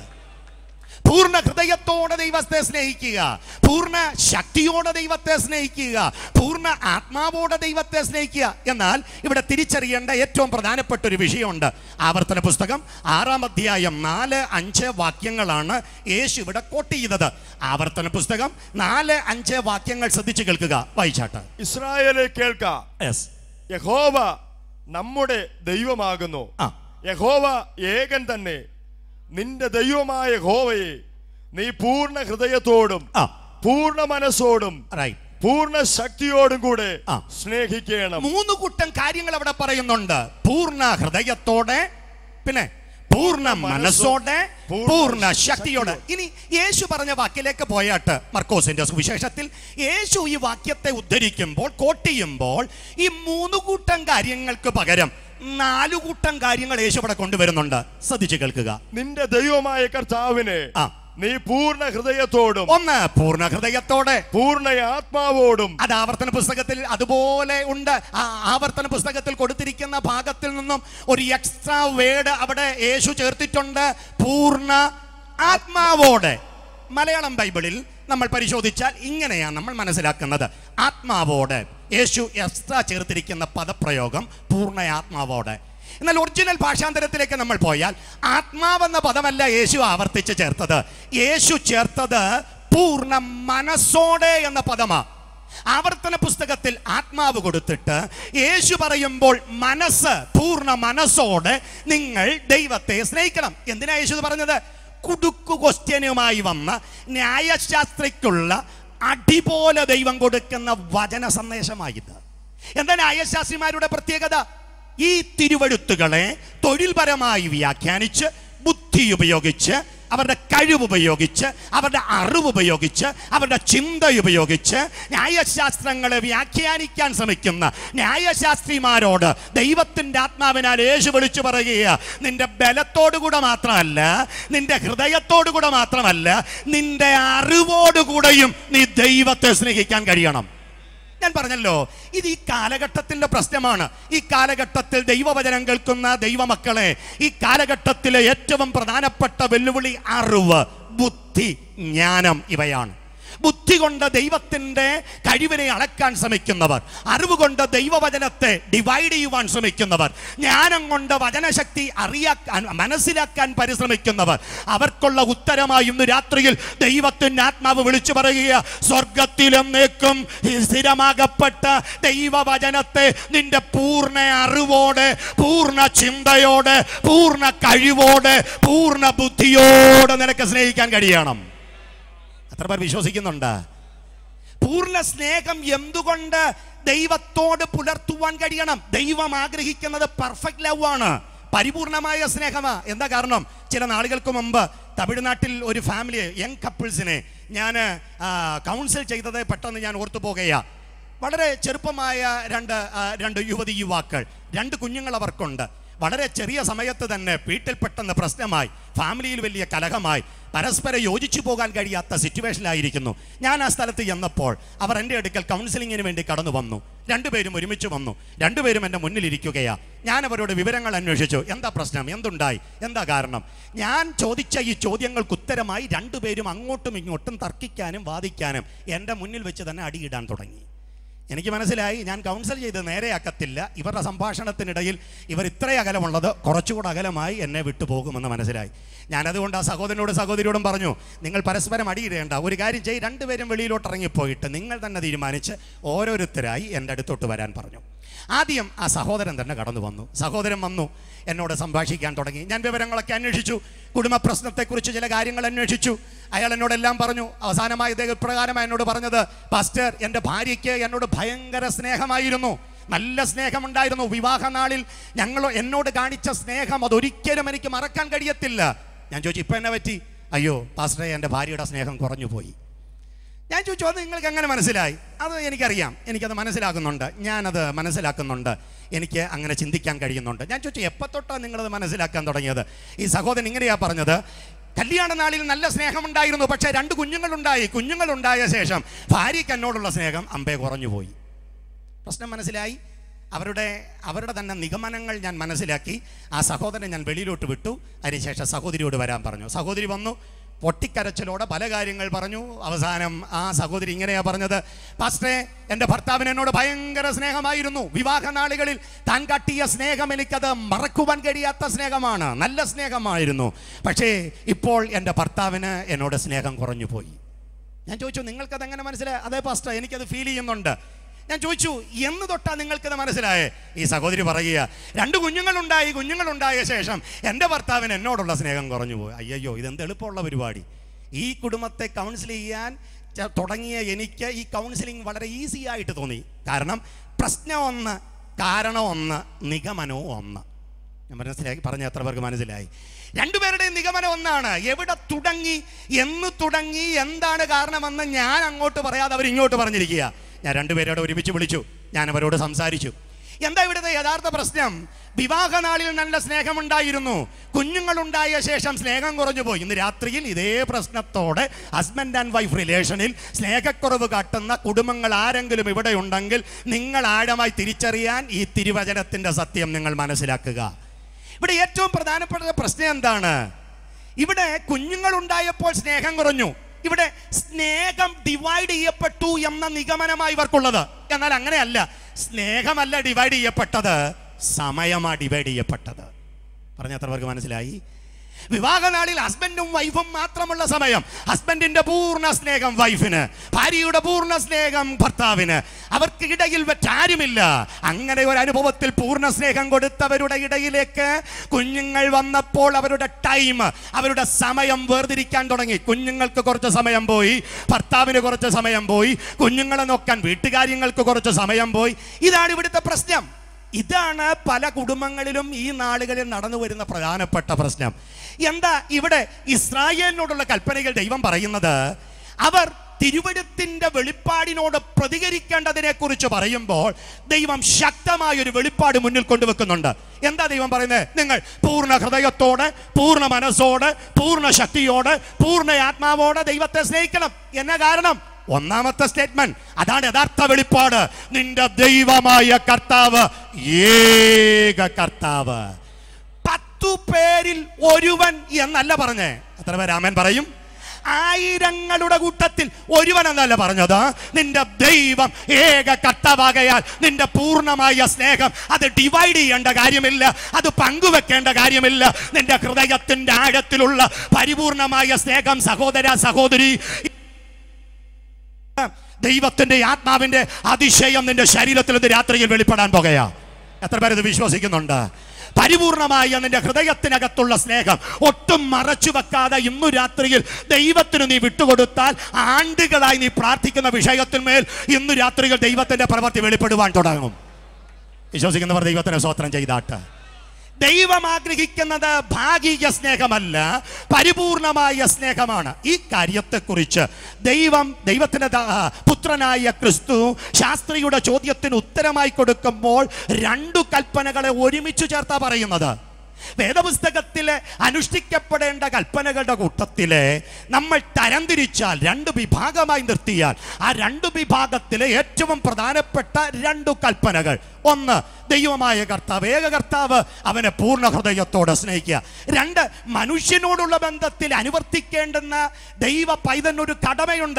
പൂർണ്ണ ഹൃദയത്തോടെ ദൈവത്തെ സ്നേഹിക്കുക പൂർണ്ണ ശക്തിയോടെ ദൈവത്തെ സ്നേഹിക്കുക പൂർണ്ണ ആത്മാവോടെ ദൈവത്തെ സ്നേഹിക്കുക എന്നാൽ ഇവിടെ തിരിച്ചറിയേണ്ട ഏറ്റവും പ്രധാനപ്പെട്ട ഒരു വിഷയമുണ്ട് ആവർത്തന പുസ്തകം ആറാം അധ്യായം നാല് അഞ്ച് വാക്യങ്ങളാണ് യേശു ഇവിടെ കോട്ട് ചെയ്തത് ആവർത്തന പുസ്തകം നാല് അഞ്ച് വാക്യങ്ങൾ ശ്രദ്ധിച്ചു കേൾക്കുക വായിച്ചാട്ട് ഇസ്രായേലെ കേൾക്ക യെസ് യഹോവ നമ്മുടെ ദൈവമാകുന്നു ആ. യഹോവ ഏകൻ തന്നെ നിന്റെ ദൈവമായ യഹോവയെ നീ പൂർണ്ണ ഹൃദയത്തോടും ആ പൂർണ്ണ മനസ്സോടും റൈറ്റ് പൂർണ്ണ ശക്തിയോടും കൂടെ ആ. സ്നേഹിക്കണം മൂന്ന് കൂട്ടം കാര്യങ്ങൾ അവിടെ പറയുന്നുണ്ട് പൂർണ്ണ ഹൃദയത്തോടെ പിന്നെ പൂർണ്ണ മനസ്സോടെ പൂർണ്ണ ശക്തിയോടെ ഇനി യേശു പറഞ്ഞ വാക്യത്തിലേക്ക് പോയാട്ട് മർക്കോസിന്റെ സുവിശേഷത്തിൽ യേശു ഈ വാക്യത്തെ ഉദ്ധരിക്കുമ്പോൾ കോട്ട് ചെയ്യുമ്പോൾ ഈ മൂന്ന് കൂട്ടം കാര്യങ്ങൾക്ക് പകരം നാലു കൂട്ടം കാര്യങ്ങൾ യേശു ഇവിടെ കൊണ്ടുവരുന്നുണ്ട് ശ്രദ്ധിച്ചു കേൾക്കുക നിന്റെ ദൈവമായ കർത്താവിനെ ആ. നീ പൂർണ്ണ ഹൃദയത്തോടും ഒന്ന് പൂർണ്ണ ഹൃദയത്തോടെ പൂർണ്ണ ആത്മാവോടും അത് ആവർത്തന പുസ്തകത്തിൽ അതുപോലെ ഉണ്ട് ആ ആവർത്തന പുസ്തകത്തിൽ കൊടുത്തിരിക്കുന്ന ഭാഗത്തിൽ നിന്നും ഒരു എക്സ്ട്രാ വേർഡ് അവിടെ യേശു ചേർത്തിട്ടുണ്ട് പൂർണ്ണ ആത്മാവോടെ മലയാളം ബൈബിളിൽ നമ്മൾ പരിശോധിച്ചാൽ ഇങ്ങനെയാണ് നമ്മൾ മനസ്സിലാക്കുന്നത് ആത്മാവോടെ യേശു എക്സ്ട്രാ ചേർത്തിരിക്കുന്ന പദപ്രയോഗം പൂർണ്ണ ആത്മാവോടെ എന്നാൽ ഒറിജിനൽ ഭാഷാന്തരത്തിലേക്ക് നമ്മൾ പോയാൽ ആത്മാവെന്ന പദമല്ല യേശു ആവർത്തിച്ച് ചേർത്തത് യേശു ചേർത്തത് പൂർണ്ണ മനസ്സോടെ എന്ന പദമാണ് ആവർത്തന പുസ്തകത്തിൽ ആത്മാവ് കൊടുത്തിട്ട് യേശു പറയുമ്പോൾ മനസ്സ് പൂർണ്ണ മനസ്സോടെ നിങ്ങൾ ദൈവത്തെ സ്നേഹിക്കണം എന്തിനാ യേശു ഇത് പറഞ്ഞത് കുടുക്കു ക്വസ്റ്റ്യനുമായി വന്ന ന്യായശാസ്ത്രയ്ക്കുള്ള അടിപോലെ ദൈവം കൊടുക്കുന്ന വചന സന്ദേശമായത് എന്താ ന്യായശാസ്ത്രിമാരുടെ പ്രത്യേകത ഈ തിരുവഴുത്തുകളെ തൊഴിൽപരമായി വ്യാഖ്യാനിച്ച് ബുദ്ധി ഉപയോഗിച്ച് അവരുടെ കഴിവ് ഉപയോഗിച്ച് അവരുടെ അറിവ് ഉപയോഗിച്ച് അവരുടെ ചിന്ത ഉപയോഗിച്ച് ന്യായശാസ്ത്രങ്ങളെ വ്യാഖ്യാനിക്കാൻ ശ്രമിക്കുന്ന ന്യായശാസ്ത്രിമാരോട് ദൈവത്തിൻ്റെ ആത്മാവിനാൽ യേശു വിളിച്ചു പറയുക നിന്റെ ബലത്തോടുകൂടെ മാത്രമല്ല നിന്റെ ഹൃദയത്തോടുകൂടെ മാത്രമല്ല നിന്റെ അറിവോടുകൂടെയും നീ ദൈവത്തെ സ്നേഹിക്കാൻ കഴിയണം ഞാൻ പറഞ്ഞല്ലോ ഇത് ഈ കാലഘട്ടത്തിന്റെ പ്രശ്നമാണ് ഈ കാലഘട്ടത്തിൽ ദൈവവചനം കേൾക്കുന്ന ദൈവമക്കളെ ഈ കാലഘട്ടത്തിലെ ഏറ്റവും പ്രധാനപ്പെട്ട വെല്ലുവിളി അറിവ് ബുദ്ധി ജ്ഞാനം ഇവയാണ് ബുദ്ധി കൊണ്ട് ദൈവത്തിൻ്റെ കഴിവിനെ അളക്കാൻ ശ്രമിക്കുന്നവർ അറിവ് കൊണ്ട് ദൈവവചനത്തെ ഡിവൈഡ് ചെയ്യുവാൻ ശ്രമിക്കുന്നവർ ജ്ഞാനം കൊണ്ട് വചനശക്തി അറിയാക്കാൻ മനസ്സിലാക്കാൻ പരിശ്രമിക്കുന്നവർ അവർക്കുള്ള ഉത്തരമായി ഇന്ന് രാത്രിയിൽ ദൈവത്തിൻ്റെ ആത്മാവ് വിളിച്ചു പറയുക സ്വർഗത്തിലെന്നേക്കും സ്ഥിരമാകപ്പെട്ട ദൈവവചനത്തെ നിന്റെ പൂർണ്ണ അറിവോടെ പൂർണ്ണ ചിന്തയോടെ പൂർണ്ണ കഴിവോടെ പൂർണ്ണ ബുദ്ധിയോടെ നിനക്ക് സ്നേഹിക്കാൻ കഴിയണം എത്ര പേർ വിശ്വസിക്കുന്നുണ്ട് പൂർണ്ണ സ്നേഹം എന്തുകൊണ്ട് ദൈവത്തോട് പുലർത്തുവാൻ കഴിയണം ദൈവം ആഗ്രഹിക്കുന്നത് പെർഫെക്റ്റ് ലവ് ആണ് പരിപൂർണമായ സ്നേഹമാ എന്താ കാരണം ചില നാളുകൾക്ക് മുമ്പ് തമിഴ്നാട്ടിൽ ഒരു ഫാമിലി യങ് കപ്പിൾസിനെ ഞാൻ കൗൺസിൽ ചെയ്തത് പെട്ടെന്ന് ഞാൻ ഓർത്തു പോകുകയാ വളരെ ചെറുപ്പമായ രണ്ട് ആ, രണ്ട് യുവതി യുവാക്കൾ രണ്ട് കുഞ്ഞുങ്ങൾ അവർക്കുണ്ട് വളരെ ചെറിയ സമയത്ത് തന്നെ വീട്ടിൽ പെട്ടെന്ന് പ്രശ്നമായി ഫാമിലിയിൽ വലിയ കലഹമായി പരസ്പരം യോജിച്ചു പോകാൻ കഴിയാത്ത സിറ്റുവേഷനിലായിരിക്കുന്നു ഞാൻ ആ സ്ഥലത്ത് ചെന്നപ്പോൾ അവർ എൻ്റെ അടുക്കൽ കൗൺസിലിങ്ങിന് വേണ്ടി കടന്നു വന്നു രണ്ടുപേരും ഒരുമിച്ച് വന്നു രണ്ടുപേരും എൻ്റെ മുന്നിൽ ഇരിക്കുകയാ ഞാൻ അവരോട് വിവരങ്ങൾ അന്വേഷിച്ചു എന്താ പ്രശ്നം എന്തുണ്ടായി എന്താ കാരണം ഞാൻ ചോദിച്ച ഈ ചോദ്യങ്ങൾക്ക് ഉത്തരമായി രണ്ടുപേരും അങ്ങോട്ടും ഇങ്ങോട്ടും തർക്കിക്കാനും വാദിക്കാനും എൻ്റെ മുന്നിൽ വെച്ച് തന്നെ അടിയിടാൻ തുടങ്ങി എനിക്ക് മനസ്സിലായി ഞാൻ കൗൺസിൽ ചെയ്ത് നേരെയാക്കത്തില്ല ഇവരുടെ സംഭാഷണത്തിനിടയിൽ ഇവർ ഇത്ര അകലമുള്ളത് കുറച്ചുകൂടെ അകലമായി എന്നെ വിട്ടുപോകുമെന്ന് മനസ്സിലായി ഞാനതുകൊണ്ട് ആ സഹോദരനോട് സഹോദരിയോടും പറഞ്ഞു നിങ്ങൾ പരസ്പരം അടിയിടേണ്ട ഒരു കാര്യം ചെയ്ത് രണ്ടുപേരും വെളിയിലോട്ട് ഇറങ്ങിപ്പോയിട്ട് നിങ്ങൾ തന്നെ തീരുമാനിച്ച് ഓരോരുത്തരായി എൻ്റെ അടുത്തോട്ട് വരാൻ പറഞ്ഞു ആദ്യം ആ സഹോദരൻ തന്നെ കടന്നു വന്നു സഹോദരൻ വന്നു എന്നോട് സംഭാഷിക്കാൻ തുടങ്ങി ഞാൻ വിവരങ്ങളൊക്കെ അന്വേഷിച്ചു കുടുംബ പ്രശ്നത്തെക്കുറിച്ച് ചില കാര്യങ്ങൾ അന്വേഷിച്ചു അയാൾ എന്നോടെല്ലാം പറഞ്ഞു അവസാനമായി ഇദ്ദേഹം ഇപ്രകാരമായി എന്നോട് പറഞ്ഞത് പാസ്റ്റർ എൻ്റെ ഭാര്യയ്ക്ക് എന്നോട് ഭയങ്കര സ്നേഹമായിരുന്നു നല്ല സ്നേഹമുണ്ടായിരുന്നു വിവാഹ നാളിൽ ഞങ്ങൾ എന്നോട് കാണിച്ച സ്നേഹം അതൊരിക്കലും എനിക്ക് മറക്കാൻ കഴിയത്തില്ല ഞാൻ ചോദിച്ചു ഇപ്പം എന്നെ പറ്റി അയ്യോ പാസ്റ്ററെ എൻ്റെ ഭാര്യയുടെ സ്നേഹം കുറഞ്ഞു പോയി ഞാൻ ചോദിച്ചു അത് നിങ്ങൾക്ക് എങ്ങനെ മനസ്സിലായി അത് എനിക്കറിയാം എനിക്കത് മനസ്സിലാകുന്നുണ്ട് ഞാനത് മനസ്സിലാക്കുന്നുണ്ട് എനിക്ക് അങ്ങനെ ചിന്തിക്കാൻ കഴിയുന്നുണ്ട് ഞാൻ ചോദിച്ചു എപ്പോൾ തൊട്ടാണ് നിങ്ങളത് മനസ്സിലാക്കാൻ തുടങ്ങിയത് ഈ സഹോദരൻ ഇങ്ങനെയാ പറഞ്ഞത് കല്യാണ നാളിൽ നല്ല സ്നേഹമുണ്ടായിരുന്നു പക്ഷേ രണ്ട് കുഞ്ഞുങ്ങളുണ്ടായി കുഞ്ഞുങ്ങളുണ്ടായ ശേഷം ഭാര്യയ്ക്ക് എന്നോടുള്ള സ്നേഹം അമ്പേ കുറഞ്ഞു പോയി പ്രശ്നം മനസ്സിലായി അവരുടെ അവരുടെ തന്നെ നിഗമനങ്ങൾ ഞാൻ മനസ്സിലാക്കി ആ സഹോദരനെ ഞാൻ വെളിയിലോട്ട് വിട്ടു അതിനുശേഷം സഹോദരിയോട് വരാൻ പറഞ്ഞു സഹോദരി വന്നു പൊട്ടിക്കരച്ചിലോടെ പല കാര്യങ്ങൾ പറഞ്ഞു അവസാനം ആ സഹോദരി ഇങ്ങനെയാ പറഞ്ഞത് പാസ്റ്റേ എൻ്റെ ഭർത്താവിന് എന്നോട് ഭയങ്കര സ്നേഹമായിരുന്നു വിവാഹ നാളുകളിൽ താൻ കാട്ടിയ സ്നേഹം എനിക്കത് മറക്കുവാൻ കഴിയാത്ത സ്നേഹമാണ് നല്ല സ്നേഹമായിരുന്നു പക്ഷേ ഇപ്പോൾ എൻ്റെ ഭർത്താവിന് എന്നോട് സ്നേഹം കുറഞ്ഞു പോയി ഞാൻ ചോദിച്ചു നിങ്ങൾക്കത് എങ്ങനെ മനസ്സിലായി അതേ പാസ്റ്റർ എനിക്കത് ഫീൽ ചെയ്യുന്നുണ്ട് ഞാൻ ചോദിച്ചു എന്ന് തൊട്ടാ നിങ്ങൾക്കത് മനസ്സിലായേ ഈ സഹോദരി പറയുക രണ്ട് കുഞ്ഞുങ്ങളുണ്ടായി കുഞ്ഞുങ്ങളുണ്ടായ ശേഷം എൻ്റെ ഭർത്താവിന് എന്നോടുള്ള സ്നേഹം കുറഞ്ഞു പോയി അയ്യോ ഇതെന്ത് എളുപ്പമുള്ള പരിപാടി ഈ കുടുംബത്തെ കൗൺസിൽ ചെയ്യാൻ ച- തുടങ്ങിയ എനിക്ക് ഈ കൗൺസിലിംഗ് വളരെ ഈസി ആയിട്ട് തോന്നി കാരണം പ്രശ്നം ഒന്ന് കാരണം ഒന്ന് നിഗമനവും ഒന്ന് ഞാൻ മനസ്സിലാക്കി പറഞ്ഞ എത്ര പേർക്ക് മനസ്സിലായി രണ്ടുപേരുടെയും നിഗമനം ഒന്നാണ് എവിടെ തുടങ്ങി എന്ന് തുടങ്ങി എന്താണ് കാരണമെന്ന് ഞാൻ അങ്ങോട്ട് പറയാതെ അവർ ഇങ്ങോട്ട് പറഞ്ഞിരിക്കുക ഞാൻ രണ്ടുപേരോട് ഒരുമിച്ച് വിളിച്ചു ഞാൻ അവരോട് സംസാരിച്ചു എന്താ ഇവിടുത്തെ യഥാർത്ഥ പ്രശ്നം വിവാഹ നാളിൽ നല്ല സ്നേഹമുണ്ടായിരുന്നു കുഞ്ഞുങ്ങളുണ്ടായ ശേഷം സ്നേഹം കുറഞ്ഞു പോയി ഇന്ന് രാത്രിയിൽ ഇതേ പ്രശ്നത്തോടെ ഹസ്ബൻഡ് ആൻഡ് വൈഫ് റിലേഷനിൽ സ്നേഹക്കുറവ് കാട്ടുന്ന കുടുംബങ്ങൾ ആരെങ്കിലും ഇവിടെ ഉണ്ടെങ്കിൽ നിങ്ങൾ ആഴമായി തിരിച്ചറിയാൻ ഈ തിരുവചനത്തിന്റെ സത്യം നിങ്ങൾ മനസ്സിലാക്കുക ഇവിടെ ഏറ്റവും പ്രധാനപ്പെട്ട പ്രശ്നം എന്താണ് ഇവിടെ കുഞ്ഞുങ്ങളുണ്ടായപ്പോൾ സ്നേഹം കുറഞ്ഞു ഇവിടെ സ്നേഹം ഡിവൈഡ് ചെയ്യപ്പെട്ടു എന്ന നിഗമനമായി ഇവർക്കുള്ളത് എന്നാൽ അങ്ങനെയല്ല സ്നേഹമല്ല ഡിവൈഡ് ചെയ്യപ്പെട്ടത് സമയമാണ് ഡിവൈഡ് ചെയ്യപ്പെട്ടത് പറഞ്ഞ എത്ര പേർക്ക് മനസ്സിലായി വിവാഹനാളിൽ ഹസ്ബൻഡും വൈഫും മാത്രമുള്ള സമയം ഹസ്ബൻഡിന്റെ പൂർണ്ണ സ്നേഹം വൈഫിന് ഭാര്യയുടെ പൂർണ്ണ സ്നേഹം ഭർത്താവിന് അവർക്ക് ഇടയിൽ മറ്റാരുമില്ല അങ്ങനെ ഒരു അനുഭവത്തിൽ പൂർണ്ണ സ്നേഹം കൊടുത്തവരുടെ ഇടയിലേക്ക് കുഞ്ഞുങ്ങൾ വന്നപ്പോൾ അവരുടെ ടൈം അവരുടെ സമയം വേർതിരിക്കാൻ തുടങ്ങി കുഞ്ഞുങ്ങൾക്ക് കുറച്ച് സമയം പോയി ഭർത്താവിന് കുറച്ച് സമയം പോയി കുഞ്ഞുങ്ങളെ നോക്കാൻ വീട്ടുകാര്യങ്ങൾക്ക് കുറച്ച് സമയം പോയി ഇതാണ് ഇവിടുത്തെ പ്രശ്നം ഇതാണ് പല കുടുംബങ്ങളിലും ഈ നാളുകളിൽ നടന്നു വരുന്ന പ്രധാനപ്പെട്ട പ്രശ്നം എന്താ ഇവിടെ ഇസ്രായേലിനോടുള്ള കൽപ്പനകൾ ദൈവം പറയുന്നത് അവർ തിരുവഴുത്തിന്റെ വെളിപ്പാടിനോട് പ്രതികരിക്കേണ്ടതിനെ കുറിച്ച് പറയുമ്പോൾ ദൈവം ശക്തമായ ഒരു വെളിപ്പാട് മുന്നിൽ കൊണ്ടുവെക്കുന്നുണ്ട് എന്താ ദൈവം പറയുന്നത് നിങ്ങൾ പൂർണ്ണ ഹൃദയത്തോടെ പൂർണ്ണ മനസ്സോടെ പൂർണ്ണ ശക്തിയോടെ പൂർണ്ണ ആത്മാവോടെ ദൈവത്തെ സ്നേഹിക്കണം എന്ന കാരണം ഒന്നാമത്തെ സ്റ്റേറ്റ്മെന്റ് അതാണ് യഥാർത്ഥ വെളിപ്പാട് നിന്റെ ദൈവമായ കർത്താവ് ഏക കർത്താവ് പത്തു പേരിൽ ഒരുവൻ എന്നല്ല പറഞ്ഞേ എത്ര പേര് രാമൻ പറയും ആയിരങ്ങളുടെ കൂട്ടത്തിൽ ഒരുവൻ എന്നല്ല പറഞ്ഞത് നിന്റെ ദൈവം ഏക കർത്താവാകയാൽ നിന്റെ പൂർണ്ണമായ സ്നേഹം അത് ഡിവൈഡ് ചെയ്യേണ്ട കാര്യമില്ല അത് പങ്കുവെക്കേണ്ട കാര്യമില്ല നിന്റെ ഹൃദയത്തിന്റെ ആഴത്തിലുള്ള പരിപൂർണമായ സ്നേഹം സഹോദര സഹോദരി ദൈവത്തിന്റെ ആത്മാവിന്റെ അതിശയം നിന്റെ ശരീരത്തിൽ ഇന്ന് രാത്രിയിൽ വെളിപ്പെടാൻ പോകുകയാ എത്ര പേര് ഇത് വിശ്വസിക്കുന്നുണ്ട് പരിപൂർണമായ നിന്റെ ഹൃദയത്തിനകത്തുള്ള സ്നേഹം ഒട്ടും മറച്ചു വെക്കാതെ ഇന്നു രാത്രിയിൽ ദൈവത്തിന് നീ വിട്ടുകൊടുത്താൽ ആണ്ടുകളായി നീ പ്രാർത്ഥിക്കുന്ന വിഷയത്തിന്മേൽ ഇന്നു രാത്രിയിൽ ദൈവത്തിന്റെ പ്രവൃത്തി വെളിപ്പെടുവാൻ തുടങ്ങും വിശ്വസിക്കുന്നവർ ദൈവത്തിന് സ്വോത്രം ചെയ്താട്ട് ദൈവം ആഗ്രഹിക്കുന്നത് ഭാഗിക സ്നേഹമല്ല പരിപൂർണമായ സ്നേഹമാണ് ഈ കാര്യത്തെക്കുറിച്ച് ദൈവം ദൈവത്തിന്റെ ദാ- പുത്രനായ ക്രിസ്തു ശാസ്ത്രിയുടെ ചോദ്യത്തിന് ഉത്തരമായി കൊടുക്കുമ്പോൾ രണ്ടു കൽപ്പനകളെ ഒരുമിച്ച് ചേർത്താ പറയുന്നത് വേദപുസ്തകത്തിലെ അനുഷ്ഠിക്കപ്പെടേണ്ട കൽപ്പനകളുടെ കൂട്ടത്തിലെ നമ്മൾ തരംതിരിച്ചാൽ രണ്ട് വിഭാഗമായി നിർത്തിയാൽ ആ രണ്ട് വിഭാഗത്തിലെ ഏറ്റവും പ്രധാനപ്പെട്ട രണ്ടു കൽപ്പനകൾ ഒന്ന് ദൈവമായ കർത്താവ് ഏക കർത്താവ് അവനെ പൂർണ്ണ ഹൃദയത്തോടെ സ്നേഹിക്കുക രണ്ട് മനുഷ്യനോടുള്ള ബന്ധത്തിൽ അനുവർത്തിക്കേണ്ടുന്ന ദൈവ പൈതനൊരു കടമയുണ്ട്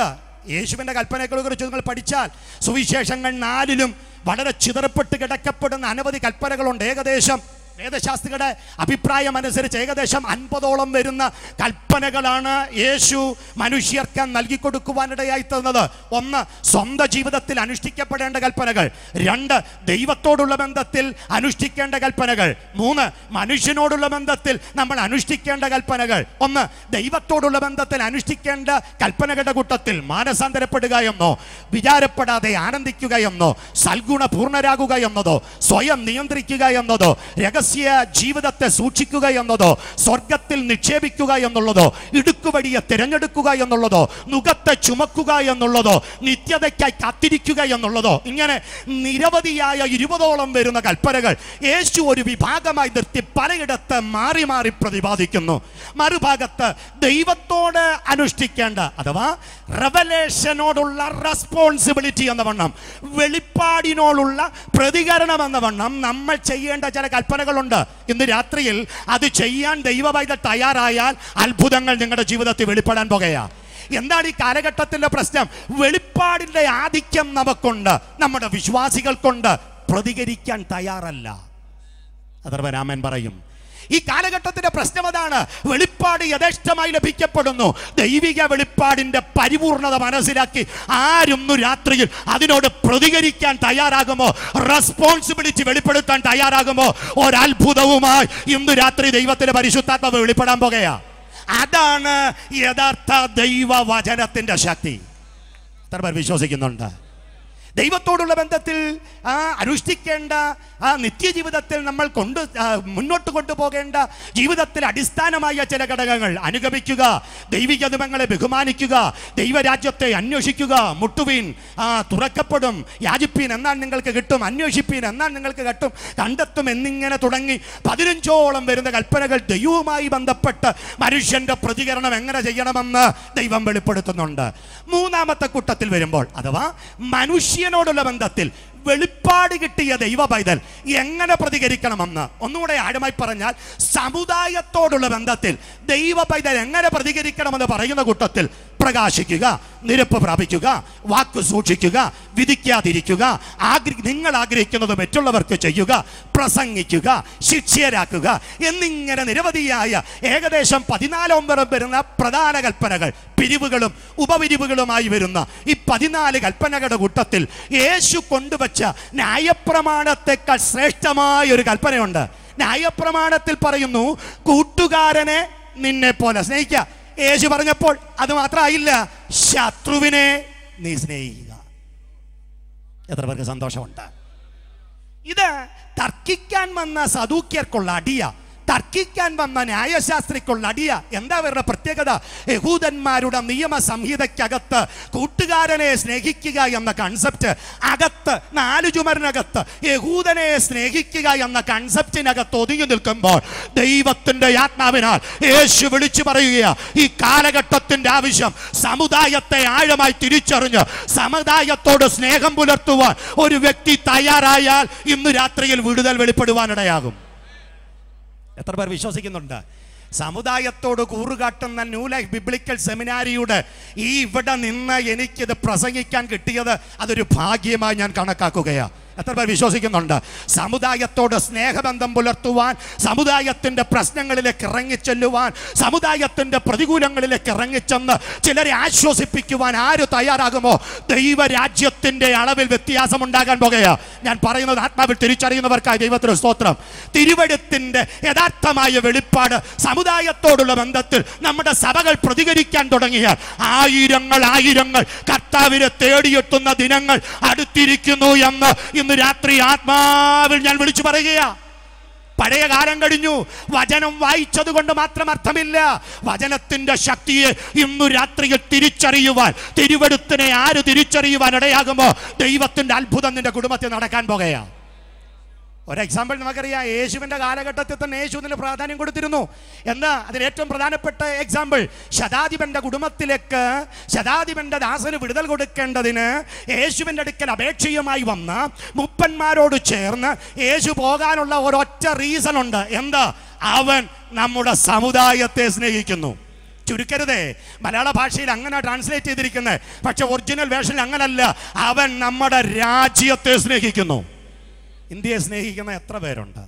യേശുവിൻ്റെ കൽപ്പനകളെ കുറിച്ച് നിങ്ങൾ പഠിച്ചാൽ സുവിശേഷങ്ങൾ നാലിലും വളരെ ചിതറപ്പെട്ട് കിടക്കപ്പെടുന്ന അനവധി കൽപ്പനകളുണ്ട് ഏകദേശം വേദശാസ്ത്രികളുടെ അഭിപ്രായം അനുസരിച്ച് ഏകദേശം അൻപതോളം വരുന്ന കൽപ്പനകളാണ് യേശു മനുഷ്യർക്ക് നൽകി കൊടുക്കുവാനിടയായി തന്നത് ഒന്ന് സ്വന്തം ജീവിതത്തിൽ അനുഷ്ഠിക്കപ്പെടേണ്ട കൽപ്പനകൾ രണ്ട് ദൈവത്തോടുള്ള ബന്ധത്തിൽ അനുഷ്ഠിക്കേണ്ട കൽപ്പനകൾ മൂന്ന് മനുഷ്യനോടുള്ള ബന്ധത്തിൽ നമ്മൾ അനുഷ്ഠിക്കേണ്ട കൽപ്പനകൾ ഒന്ന് ദൈവത്തോടുള്ള ബന്ധത്തിൽ അനുഷ്ഠിക്കേണ്ട കൽപ്പനകളുടെ കൂട്ടത്തിൽ മാനസാന്തരപ്പെടുക എന്നോ വിചാരപ്പെടാതെ ആനന്ദിക്കുക എന്നോ സൽഗുണ പൂർണ്ണരാകുക എന്നതോ സ്വയം നിയന്ത്രിക്കുക എന്നതോ രഹസ്യ ജീവിതത്തെ സൂക്ഷിക്കുക എന്നതോ സ്വർഗത്തിൽ നിക്ഷേപിക്കുക എന്നുള്ളതോ ഇടുക്കുവഴിയെ തിരഞ്ഞെടുക്കുക എന്നുള്ളതോ നുഖത്തെ ചുമക്കുക എന്നുള്ളതോ നിത്യതയ്ക്കായി കാത്തിരിക്കുക എന്നുള്ളതോ ഇങ്ങനെ നിരവധിയായ ഇരുപതോളം വരുന്ന കൽപ്പനകൾ യേശു ഒരു വിഭാഗമായി നിർത്തി പലയിടത്ത് മാറി മാറി പ്രതിപാദിക്കുന്നു മറുഭാഗത്ത് ദൈവത്തോട് അനുഷ്ഠിക്കേണ്ട അഥവാ റെവലേഷനോടുള്ള റെസ്പോൺസിബിലിറ്റി എന്ന വണ്ണം വെളിപ്പാടിനോടുള്ള പ്രതികരണം എന്ന വണ്ണം നമ്മൾ ചെയ്യേണ്ട ചില കൽപ്പനകളുണ്ട് ഇന്ന് രാത്രിയിൽ അത് ചെയ്യാൻ ദൈവവൈദ്യ തയ്യാറായാൽ അത്ഭുതങ്ങൾ നിങ്ങളുടെ ജീവിതത്തിൽ വെളിപ്പെടാൻ പോകുകയാ എന്താണ് ഈ കാലഘട്ടത്തിന്റെ പ്രശ്നം വെളിപ്പാടിന്റെ ആധിക്യം നമുക്കുണ്ട് നമ്മുടെ വിശ്വാസികൾക്കുണ്ട് പ്രതികരിക്കാൻ തയ്യാറല്ല അതർവരാമൻ പറയും ഈ കാലഘട്ടത്തിന്റെ പ്രശ്നം അതാണ് വെളിപ്പാട് യഥേഷ്ടമായി ലഭിക്കപ്പെടുന്നു ദൈവിക വെളിപ്പാടിന്റെ പരിപൂർണത മനസ്സിലാക്കി ആരൊന്നു രാത്രിയിൽ അതിനോട് പ്രതികരിക്കാൻ തയ്യാറാകുമോ റെസ്പോൺസിബിലിറ്റി വെളിപ്പെടുത്താൻ തയ്യാറാകുമോ ഒരത്ഭുതവുമായി ഇന്ന് രാത്രി ദൈവത്തിന്റെ പരിശുദ്ധാത്മാവ് വെളിപ്പെടാൻ പോകുകയാ അതാണ് യഥാർത്ഥ ദൈവവചനത്തിന്റെ ശക്തി എത്ര പേർ വിശ്വസിക്കുന്നുണ്ട് ദൈവത്തോടുള്ള ബന്ധത്തിൽ ആ അനുഷ്ഠിക്കേണ്ട ആ നിത്യജീവിതത്തിൽ നമ്മൾ കൊണ്ട് ആ, മുന്നോട്ട് കൊണ്ടുപോകേണ്ട ജീവിതത്തിൽ അടിസ്ഥാനമായ ചില ഘടകങ്ങൾ അനുഗമിക്കുക ദൈവിക നിയമങ്ങളെ ബഹുമാനിക്കുക ദൈവരാജ്യത്തെ അന്വേഷിക്കുക മുട്ടുവീൻ ആ, തുറക്കപ്പെടും യാചിപ്പീൻ എന്നാൽ നിങ്ങൾക്ക് കിട്ടും അന്വേഷിപ്പീൻ എന്നാൽ നിങ്ങൾക്ക് കിട്ടും കണ്ടെത്തും എന്നിങ്ങനെ തുടങ്ങി പതിനഞ്ചോളം വരുന്ന കൽപ്പനകൾ ദൈവവുമായി ബന്ധപ്പെട്ട് മനുഷ്യന്റെ പ്രതികരണം എങ്ങനെ ചെയ്യണമെന്ന് ദൈവം വെളിപ്പെടുത്തുന്നുണ്ട് മൂന്നാമത്തെ കൂട്ടത്തിൽ വരുമ്പോൾ അഥവാ മനുഷ്യനോടുള്ള ബന്ധത്തിൽ വെളിപ്പാട് കിട്ടിയ ദൈവ പൈതൽ എങ്ങനെ പ്രതികരിക്കണമെന്ന് ഒന്നുകൂടെ ആഴമായി പറഞ്ഞാൽ സമുദായത്തോടുള്ള ബന്ധത്തിൽ ദൈവ പൈതൽ എങ്ങനെ പ്രതികരിക്കണമെന്ന് പറയുന്ന കൂട്ടത്തിൽ പ്രകാശിക്കുക നിരപ്പ് പ്രാപിക്കുക വാക്ക് സൂക്ഷിക്കുക വിധിക്കാതിരിക്കുക ആഗ്ര നിങ്ങൾ ആഗ്രഹിക്കുന്നത് മറ്റുള്ളവർക്ക് ചെയ്യുക പ്രസംഗിക്കുക ശിക്ഷ്യരാക്കുക എന്നിങ്ങനെ നിരവധിയായ ഏകദേശം പതിനാലോമ്പരം വരുന്ന പ്രധാന കൽപ്പനകൾ പിരിവുകളും ഉപപിരിവുകളുമായി വരുന്ന ഈ പതിനാല് കൽപ്പനകളുടെ കൂട്ടത്തിൽ യേശു കൊണ്ടുവച്ച ന്യായപ്രമാണത്തെക്കാൾ ശ്രേഷ്ഠമായ ഒരു കൽപ്പനയുണ്ട് ന്യായപ്രമാണത്തിൽ പറയുന്നു കൂട്ടുകാരനെ നിന്നെ പോലെ സ്നേഹിക്കുക യേശു പറഞ്ഞപ്പോൾ അത് മാത്രമായില്ല ശത്രുവിനെ നീ സ്നേഹിക്കുക എത്ര പേർക്ക് സന്തോഷമുണ്ട് ഇത് തർക്കിക്കാൻ വന്ന സദൂക്യർക്കുള്ള അടിയ തർക്കിക്കാൻ വന്ന ന്യായശാസ്ത്രിക്കുള്ള അടിയ എന്താ അവരുടെ പ്രത്യേകത യഹൂദന്മാരുടെ നിയമ സംഹിതയ്ക്കകത്ത് കൂട്ടുകാരനെ സ്നേഹിക്കുക എന്ന കൺസെപ്റ്റ് അകത്ത് നാല് ചുമരിനകത്ത് യഹൂദനെ സ്നേഹിക്കുക എന്ന കൺസെപ്റ്റിനകത്ത് ഒതുങ്ങി നിൽക്കുമ്പോൾ ദൈവത്തിന്റെ ആത്മാവിനാൽ യേശു വിളിച്ചു പറയുക ഈ കാലഘട്ടത്തിന്റെ ആവശ്യം സമുദായത്തെ ആഴമായി തിരിച്ചറിഞ്ഞ് സമുദായത്തോട് സ്നേഹം പുലർത്തുവാൻ ഒരു വ്യക്തി തയ്യാറായാൽ ഇന്ന് രാത്രിയിൽ വിടുതൽ വെളിപ്പെടുവാനിടയാകും എത്ര പേർ വിശ്വസിക്കുന്നുണ്ട് സമുദായത്തോട് കൂറുകാട്ടുന്ന ന്യൂ ലൈഫ് ബിബ്ലിക്കൽ സെമിനാരിയുടെ ഈ ഇവിടെ നിന്ന് എനിക്കിത് പ്രസംഗിക്കാൻ കിട്ടിയത് അതൊരു ഭാഗ്യമായി ഞാൻ കണക്കാക്കുകയാണ് എത്ര പേർ വിശ്വസിക്കുന്നുണ്ട് സമുദായത്തോട് സ്നേഹബന്ധം പുലർത്തുവാൻ സമുദായത്തിന്റെ പ്രശ്നങ്ങളിലേക്ക് ഇറങ്ങിച്ചെല്ലുവാൻ സമുദായത്തിന്റെ പ്രതികൂലങ്ങളിലേക്ക് ഇറങ്ങിച്ചെന്ന് ചിലരെ ആശ്വസിപ്പിക്കുവാൻ ആര് തയ്യാറാകുമോ ദൈവരാജ്യത്തിന്റെ അളവിൽ വ്യത്യാസം ഉണ്ടാകാൻ പോകുകയാ ഞാൻ പറയുന്നത് ആത്മാവിൽ തിരിച്ചറിയുന്നവർക്കായി ദൈവത്തിന് സ്തോത്രം തിരുവഴുത്തിന്റെ യഥാർത്ഥമായ വെളിപ്പാട് സമുദായത്തോടുള്ള ബന്ധത്തിൽ നമ്മുടെ സഭകൾ പ്രതികരിക്കാൻ തുടങ്ങിയാൽ ആയിരങ്ങൾ ആയിരങ്ങൾ കർത്താവിനെ തേടിയെത്തുന്ന ദിനങ്ങൾ അടുത്തിരിക്കുന്നു എന്ന് ഇന്ന് രാത്രി ആത്മാവിൽ ഞാൻ വിളിച്ചു പറയുകയാ പഴയ കാലം കഴിഞ്ഞു വചനം വായിച്ചത് കൊണ്ട് മാത്രം അർത്ഥമില്ല വചനത്തിന്റെ ശക്തിയെ ഇന്നു രാത്രിയിൽ തിരിച്ചറിയുവാൻ തിരുവെടുത്തിനെ ആര് തിരിച്ചറിയുവാൻ ഇടയാകുമോ ദൈവത്തിന്റെ അത്ഭുതം നിന്റെ കുടുംബത്തിൽ നടക്കാൻ പോകുകയാ ഒരു എക്സാമ്പിൾ നമുക്കറിയാം യേശുവിന്റെ കാലഘട്ടത്തിൽ തന്നെ യേശുവിന് പ്രാധാന്യം കൊടുത്തിരുന്നു എന്താ അതിന് ഏറ്റവും പ്രധാനപ്പെട്ട എക്സാമ്പിൾ ശതാധിപന്റെ കുടുംബത്തിലേക്ക് ശതാധിപന്റെ ദാസന് വിടുതൽ കൊടുക്കേണ്ടതിന് യേശുവിന്റെ അടുക്കൽ അപേക്ഷയുമായി വന്ന മുപ്പന്മാരോട് ചേർന്ന് യേശു പോകാനുള്ള ഒരൊറ്റ റീസൺ ഉണ്ട് എന്താ അവൻ നമ്മുടെ സമുദായത്തെ സ്നേഹിക്കുന്നു ചുരുക്കരുതേ മലയാള ഭാഷയിൽ അങ്ങനെ ട്രാൻസ്ലേറ്റ് ചെയ്തിരിക്കുന്നത് പക്ഷെ ഒറിജിനൽ വേർഷനിൽ അങ്ങനല്ല അവൻ നമ്മുടെ രാജ്യത്തെ സ്നേഹിക്കുന്നു ഇന്ത്യയെ സ്നേഹിക്കുന്ന എത്ര പേരുണ്ട്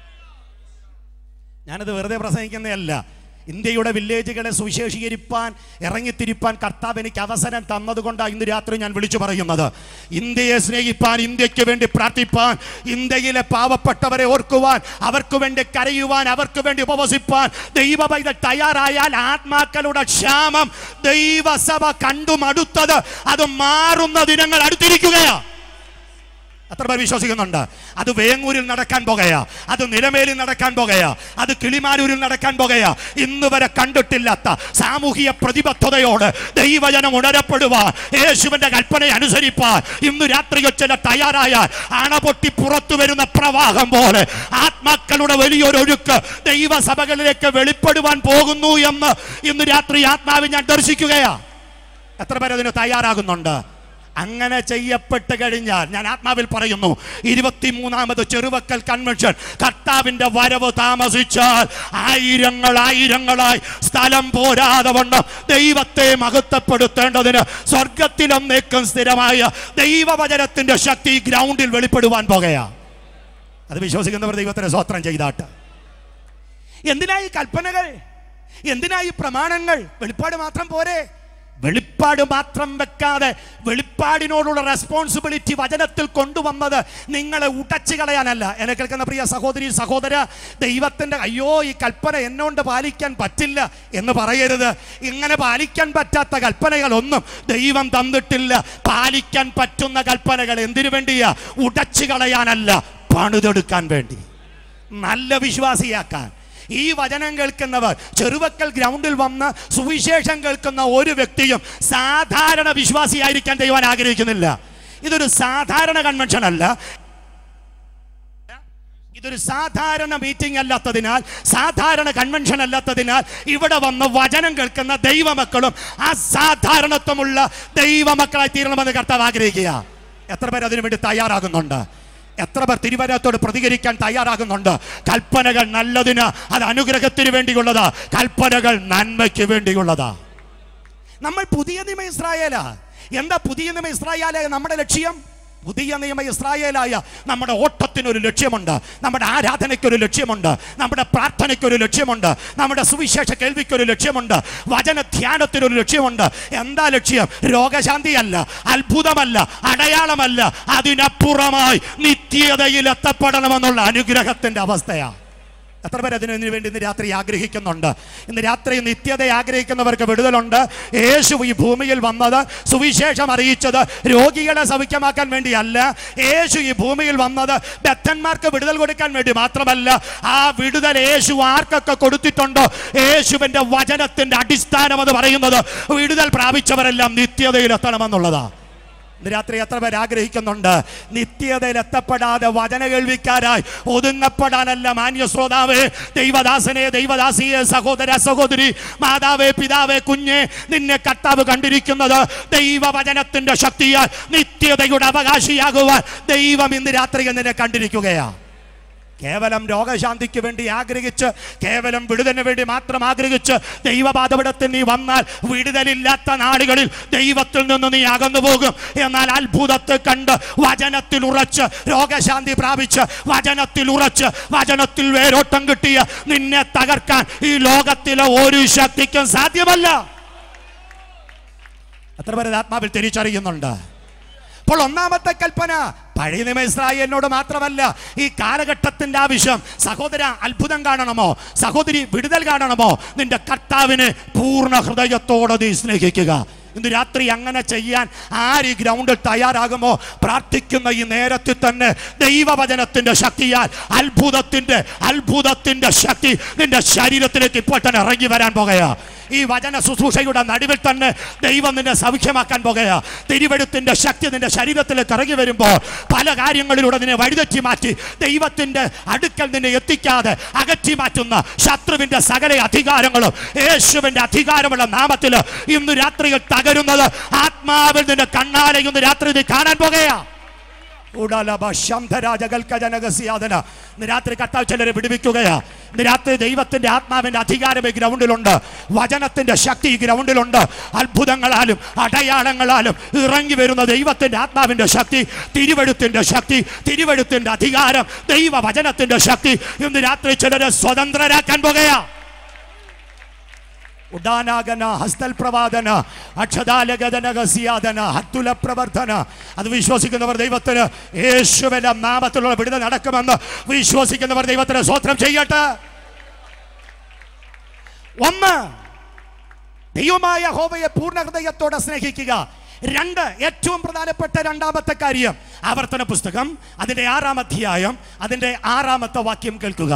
ഞാനത് വെറുതെ പ്രസംഗിക്കുന്നതല്ല ഇന്ത്യയുടെ വില്ലേജുകളെ സുവിശേഷീകരിപ്പാൻ ഇറങ്ങിത്തിരിപ്പാൻ കർത്താവ് എനിക്ക് അവസരം തന്നതുകൊണ്ടാണ് ഇന്ന് രാത്രി ഞാൻ വിളിച്ചു പറയുന്നത് ഇന്ത്യയെ സ്നേഹിപ്പാൻ ഇന്ത്യക്ക് വേണ്ടി പ്രാർത്ഥിപ്പാൻ ഇന്ത്യയിലെ പാവപ്പെട്ടവരെ ഓർക്കുവാൻ അവർക്ക് വേണ്ടി കരയുവാൻ അവർക്ക് വേണ്ടി ഉപവസിപ്പാൻ ദൈവ പൈതൽ തയ്യാറായാൽ ആത്മാക്കളുടെ ക്ഷാമം ദൈവസഭ കണ്ടു മടുത്തത് അത് മാറുന്ന ദിനങ്ങൾ അടുത്തിരിക്കുകയാണ് എത്ര പേർ വിശ്വസിക്കുന്നുണ്ട് അത് വേങ്ങൂരിൽ നടക്കാൻ പോകുകയാ അത് നിലമേലിൽ നടക്കാൻ പോകുകയാ അത് കിളിമാരൂരിൽ നടക്കാൻ പോകുകയാ ഇന്ന് വരെ കണ്ടിട്ടില്ലാത്ത സാമൂഹിക പ്രതിബദ്ധതയോട് ദൈവജനം ഉണരപ്പെടുവാൻ യേശുവിന്റെ കൽപ്പന അനുസരിപ്പാൻ ഇന്ന് രാത്രി ചില തയ്യാറായാൽ അണ പൊട്ടി പുറത്തു വരുന്ന പ്രവാഹം പോലെ ആത്മാക്കളുടെ വലിയൊരു ഒഴുക്ക് ദൈവസഭകളിലേക്ക് വെളിപ്പെടുവാൻ പോകുന്നു എന്ന് ഇന്ന് രാത്രി ആത്മാവിൽ ഞാൻ ദർശിക്കുകയാ എത്ര പേർ അതിന് തയ്യാറാകുന്നുണ്ട് അങ്ങനെ ചെയ്യപ്പെട്ട് കഴിഞ്ഞാൽ ഞാൻ ആത്മാവിൽ പറയുന്നു ഇരുപത്തിമൂന്നാമത് ചെറുവക്കൽ കൺവെൻഷൻ കർത്താവിന്റെ വരവ് താമസിച്ചാൽ ആയിരങ്ങൾ ആയിരങ്ങളായി സ്ഥലം പോരാതെ വണ്ണം ദൈവത്തെ മഹത്വപ്പെടുത്തേണ്ടതിന് സ്വർഗത്തിലൊന്നേക്കും സ്ഥിരമായ ദൈവവചനത്തിന്റെ ശക്തി ഗ്രൗണ്ടിൽ വെളിപ്പെടുവാൻ പോകുകയാ അത് വിശ്വസിക്കുന്നവർ ദൈവത്തിന് സ്വത്രം ചെയ്താട്ട് എന്തിനായി കൽപ്പനകൾ എന്തിനായി പ്രമാണങ്ങൾ വെളിപ്പാട് മാത്രം പോരെ വെളിപ്പാട് മാത്രം വെക്കാതെ വെളിപ്പാടിനോടുള്ള റെസ്പോൺസിബിലിറ്റി വചനത്തിൽ കൊണ്ടുവന്നത് നിങ്ങളെ ഉടച്ചു കളയാനല്ല എന്നെ കേൾക്കുന്ന പ്രിയ സഹോദരി സഹോദര ദൈവത്തിൻ്റെ അയ്യോ ഈ കൽപ്പന എന്നോണ്ട് പാലിക്കാൻ പറ്റില്ല എന്ന് പറയരുത് ഇങ്ങനെ പാലിക്കാൻ പറ്റാത്ത കൽപ്പനകളൊന്നും ദൈവം തന്നിട്ടില്ല പാലിക്കാൻ പറ്റുന്ന കൽപ്പനകൾ എന്തിനു വേണ്ടിയാ ഉടച്ചു കളയാനല്ല പണിതെടുക്കാൻ വേണ്ടി നല്ല വിശ്വാസിയാക്കാൻ ഈ വചനം കേൾക്കുന്നവർ ചെറുവക്കൽ ഗ്രൗണ്ടിൽ വന്ന് സുവിശേഷം കേൾക്കുന്ന ഒരു വ്യക്തിയും സാധാരണ വിശ്വാസിയായിരിക്കാൻ ദൈവം ആഗ്രഹിക്കുന്നില്ല ഇതൊരു സാധാരണ കൺവെൻഷൻ അല്ല ഇതൊരു സാധാരണ മീറ്റിംഗ് അല്ലാത്തതിനാൽ സാധാരണ കൺവെൻഷൻ അല്ലാത്തതിനാൽ ഇവിടെ വന്ന് വചനം കേൾക്കുന്ന ദൈവമക്കളും അസാധാരണത്വമുള്ള ദൈവമക്കളായി തീരണമെന്ന് കർത്താവ് ആഗ്രഹിക്കുക എത്ര പേർ അതിനു വേണ്ടി തയ്യാറാകുന്നുണ്ട് എത്ര പേർ തിരുവനന്തപുരത്തോട് പ്രതികരിക്കാൻ തയ്യാറാകുന്നുണ്ട് കൽപ്പനകൾ നല്ലതിന് അത് അനുഗ്രഹത്തിന് വേണ്ടിയുള്ളതാ കൽപ്പനകൾ നന്മയ്ക്ക് വേണ്ടിയുള്ളതാ നമ്മൾ പുതിയ നിയമ ഇസ്രായേലാ എന്താ പുതിയ നിയമ ഇസ്രായേലായ നമ്മുടെ ലക്ഷ്യം പുതിയ നിയമ ഇസ്രായേലായ നമ്മുടെ ഓട്ടത്തിനൊരു ലക്ഷ്യമുണ്ട് നമ്മുടെ ആരാധനയ്ക്കൊരു ലക്ഷ്യമുണ്ട് നമ്മുടെ പ്രാർത്ഥനയ്ക്കൊരു ലക്ഷ്യമുണ്ട് നമ്മുടെ സുവിശേഷ കേൾവിക്കൊരു ലക്ഷ്യമുണ്ട് വചന ധ്യാനത്തിനൊരു ലക്ഷ്യമുണ്ട് എന്താ ലക്ഷ്യം രോഗശാന്തിയല്ല അത്ഭുതമല്ല അടയാളമല്ല അതിനപ്പുറമായി നിത്യതയിൽ എത്തപ്പെടണമെന്നുള്ള അനുഗ്രഹത്തിന്റെ അവസ്ഥയാണ് എത്ര പേർ അതിനു വേണ്ടി ഇന്ന് രാത്രി ആഗ്രഹിക്കുന്നുണ്ട് ഇന്ന് രാത്രി നിത്യത ആഗ്രഹിക്കുന്നവർക്ക് വിടുതലുണ്ട് യേശു ഈ ഭൂമിയിൽ വന്നത് സുവിശേഷം അറിയിച്ചത് രോഗികളെ സൗഖ്യമാക്കാൻ വേണ്ടിയല്ല യേശു ഈ ഭൂമിയിൽ വന്നത് ബദ്ധന്മാർക്ക് വിടുതൽ കൊടുക്കാൻ വേണ്ടി മാത്രമല്ല ആ വിടുതൽ യേശു ആർക്കൊക്കെ കൊടുത്തിട്ടുണ്ടോ യേശുവിന്റെ വചനത്തിന്റെ അടിസ്ഥാനം എന്ന് പറയുന്നത് വിടുതൽ പ്രാപിച്ചവരെല്ലാം നിത്യതയിൽ എത്തണമെന്നുള്ളതാണ് ഇന്ന് രാത്രി എത്ര പേർ ആഗ്രഹിക്കുന്നുണ്ട് നിത്യതയിൽ എത്തപ്പെടാതെ വചന കേൾവിക്കാരായി ഒതുങ്ങപ്പെടാനല്ല മാന്യ ശ്രോതാവേ ദൈവദാസനെ ദൈവദാസിയെ സഹോദര സഹോദരി മാതാവേ പിതാവേ കുഞ്ഞെ നിന്നെ കർത്താവ് കണ്ടിരിക്കുന്നത് ദൈവവചനത്തിന്റെ ശക്തിയാൽ നിത്യതയുടെ അവകാശിയാകുവാൻ ദൈവം ഇന്ന് രാത്രി നിന്നെ കണ്ടിരിക്കുകയാണ് കേവലം രോഗശാന്തിക്ക് വേണ്ടി ആഗ്രഹിച്ച് കേവലം വിടുതലിന് വേണ്ടി മാത്രം ആഗ്രഹിച്ച് ദൈവപാതപിടത്തിൽ നീ വന്നാൽ വിടുതലില്ലാത്ത നാടുകളിൽ ദൈവത്തിൽ നിന്ന് നീ അകന്നു പോകും എന്നാൽ അത്ഭുതത്തെ കണ്ട് വചനത്തിൽ ഉറച്ച് രോഗശാന്തി പ്രാപിച്ച് വചനത്തിൽ ഉറച്ച് വചനത്തിൽ വേരോട്ടം കിട്ടിയ നിന്നെ തകർക്കാൻ ഈ ലോകത്തിലെ ഒരു ശക്തിക്കും സാധ്യമല്ല എത്ര പേര് ഇത് ആത്മാവിൽ തിരിച്ചറിയുന്നുണ്ട് അപ്പോൾ ഒന്നാമത്തെ കൽപ്പന പഴയ നിയമ ഇസ്രായേലിനോട് മാത്രമല്ല ഈ കാലഘട്ടത്തിന്റെ ആവശ്യം സഹോദര അത്ഭുതം കാണണമോ സഹോദരി വിടുതൽ കാണണമോ നിന്റെ കർത്താവിനെ പൂർണ്ണ ഹൃദയത്തോടെ നീ സ്നേഹിക്കുക ഇന്ന് രാത്രി അങ്ങനെ ചെയ്യാൻ ആര് ഈ ഗ്രൗണ്ടിൽ തയ്യാറാകുമോ പ്രാർത്ഥിക്കുന്ന ഈ നേരത്തിൽ തന്നെ ദൈവവചനത്തിന്റെ ശക്തിയാൽ അത്ഭുതത്തിന്റെ അത്ഭുതത്തിന്റെ ശക്തി നിന്റെ ശരീരത്തിലേക്ക് ഇപ്പോൾ തന്നെ ഇറങ്ങി വരാൻ പോകുകയാ ഈ വചന ശുശ്രൂഷയുടെ നടുവിൽ തന്നെ ദൈവം നിന്നെ സൗഖ്യമാക്കാൻ പോകുകയാ തിരുവെടുത്തിന്റെ ശക്തി നിന്റെ ശരീരത്തിലേക്ക് ഇറങ്ങി വരുമ്പോൾ പല കാര്യങ്ങളിലൂടെ നിന്നെ വഴിതെറ്റി മാറ്റി ദൈവത്തിന്റെ അടുക്കൽ നിന്നെ എത്തിക്കാതെ അകറ്റി മാറ്റുന്ന ശത്രുവിന്റെ സകല അധികാരങ്ങളും യേശുവിന്റെ അധികാരമുള്ള നാമത്തിൽ ഇന്ന് രാത്രിയിൽ തകരുന്നത് ആത്മാവിൽ നിന്റെ കണ്ണാലെ ഇന്ന് രാത്രി നീ കാണാൻ പോകുകയാ ഉടലബ ശംഭരാജകൽക്കജനകസിയാതന ഇന്ന് രാത്രി കർത്താവ് ചിലരെ വിടുവിക്കുകയാ ഇന്ന് രാത്രി ദൈവത്തിന്റെ ആത്മാവിന്റെ അധികാരം ഈ ഗ്രൗണ്ടിലുണ്ട് വചനത്തിന്റെ ശക്തി ഈ ഗ്രൗണ്ടിലുണ്ട് അത്ഭുതങ്ങളാലും അടയാളങ്ങളാലും ഇറങ്ങി വരുന്ന ദൈവത്തിന്റെ ആത്മാവിന്റെ ശക്തി തിരുവെടുത്തിന്റെ ശക്തി തിരുവെടുത്തിന്റെ അധികാരം ദൈവ വചനത്തിന്റെ ശക്തി ഇന്ന് രാത്രി ചിലരെ സ്വതന്ത്രരാക്കാൻ പോകുകയാ ഉഡാനാഗന ഹസ്തൽ പ്രവാദന അക്ഷതാലഗതനഗസിയാദന ഹത്തുല പ്രവർത്തന അത് വിശ്വസിക്കുന്നവർ ദൈവത്തിന് യേശുവിന്റെ നാമത്തിലുള്ള വിടുതൽ നടക്കുമെന്ന് വിശ്വസിക്കുന്നവർ ദൈവത്തിന് സ്വത്രം ചെയ്യട്ടെ ഒന്ന് ദൈവമായ ഹോവയെ പൂർണ്ണ ഹൃദയത്തോടെ സ്നേഹിക്കുക രണ്ട് ഏറ്റവും പ്രധാനപ്പെട്ട രണ്ടാമത്തെ കാര്യം ആവർത്തന പുസ്തകം അതിന്റെ ആറാം അധ്യായം അതിന്റെ ആറാമത്തെ വാക്യം കേൾക്കുക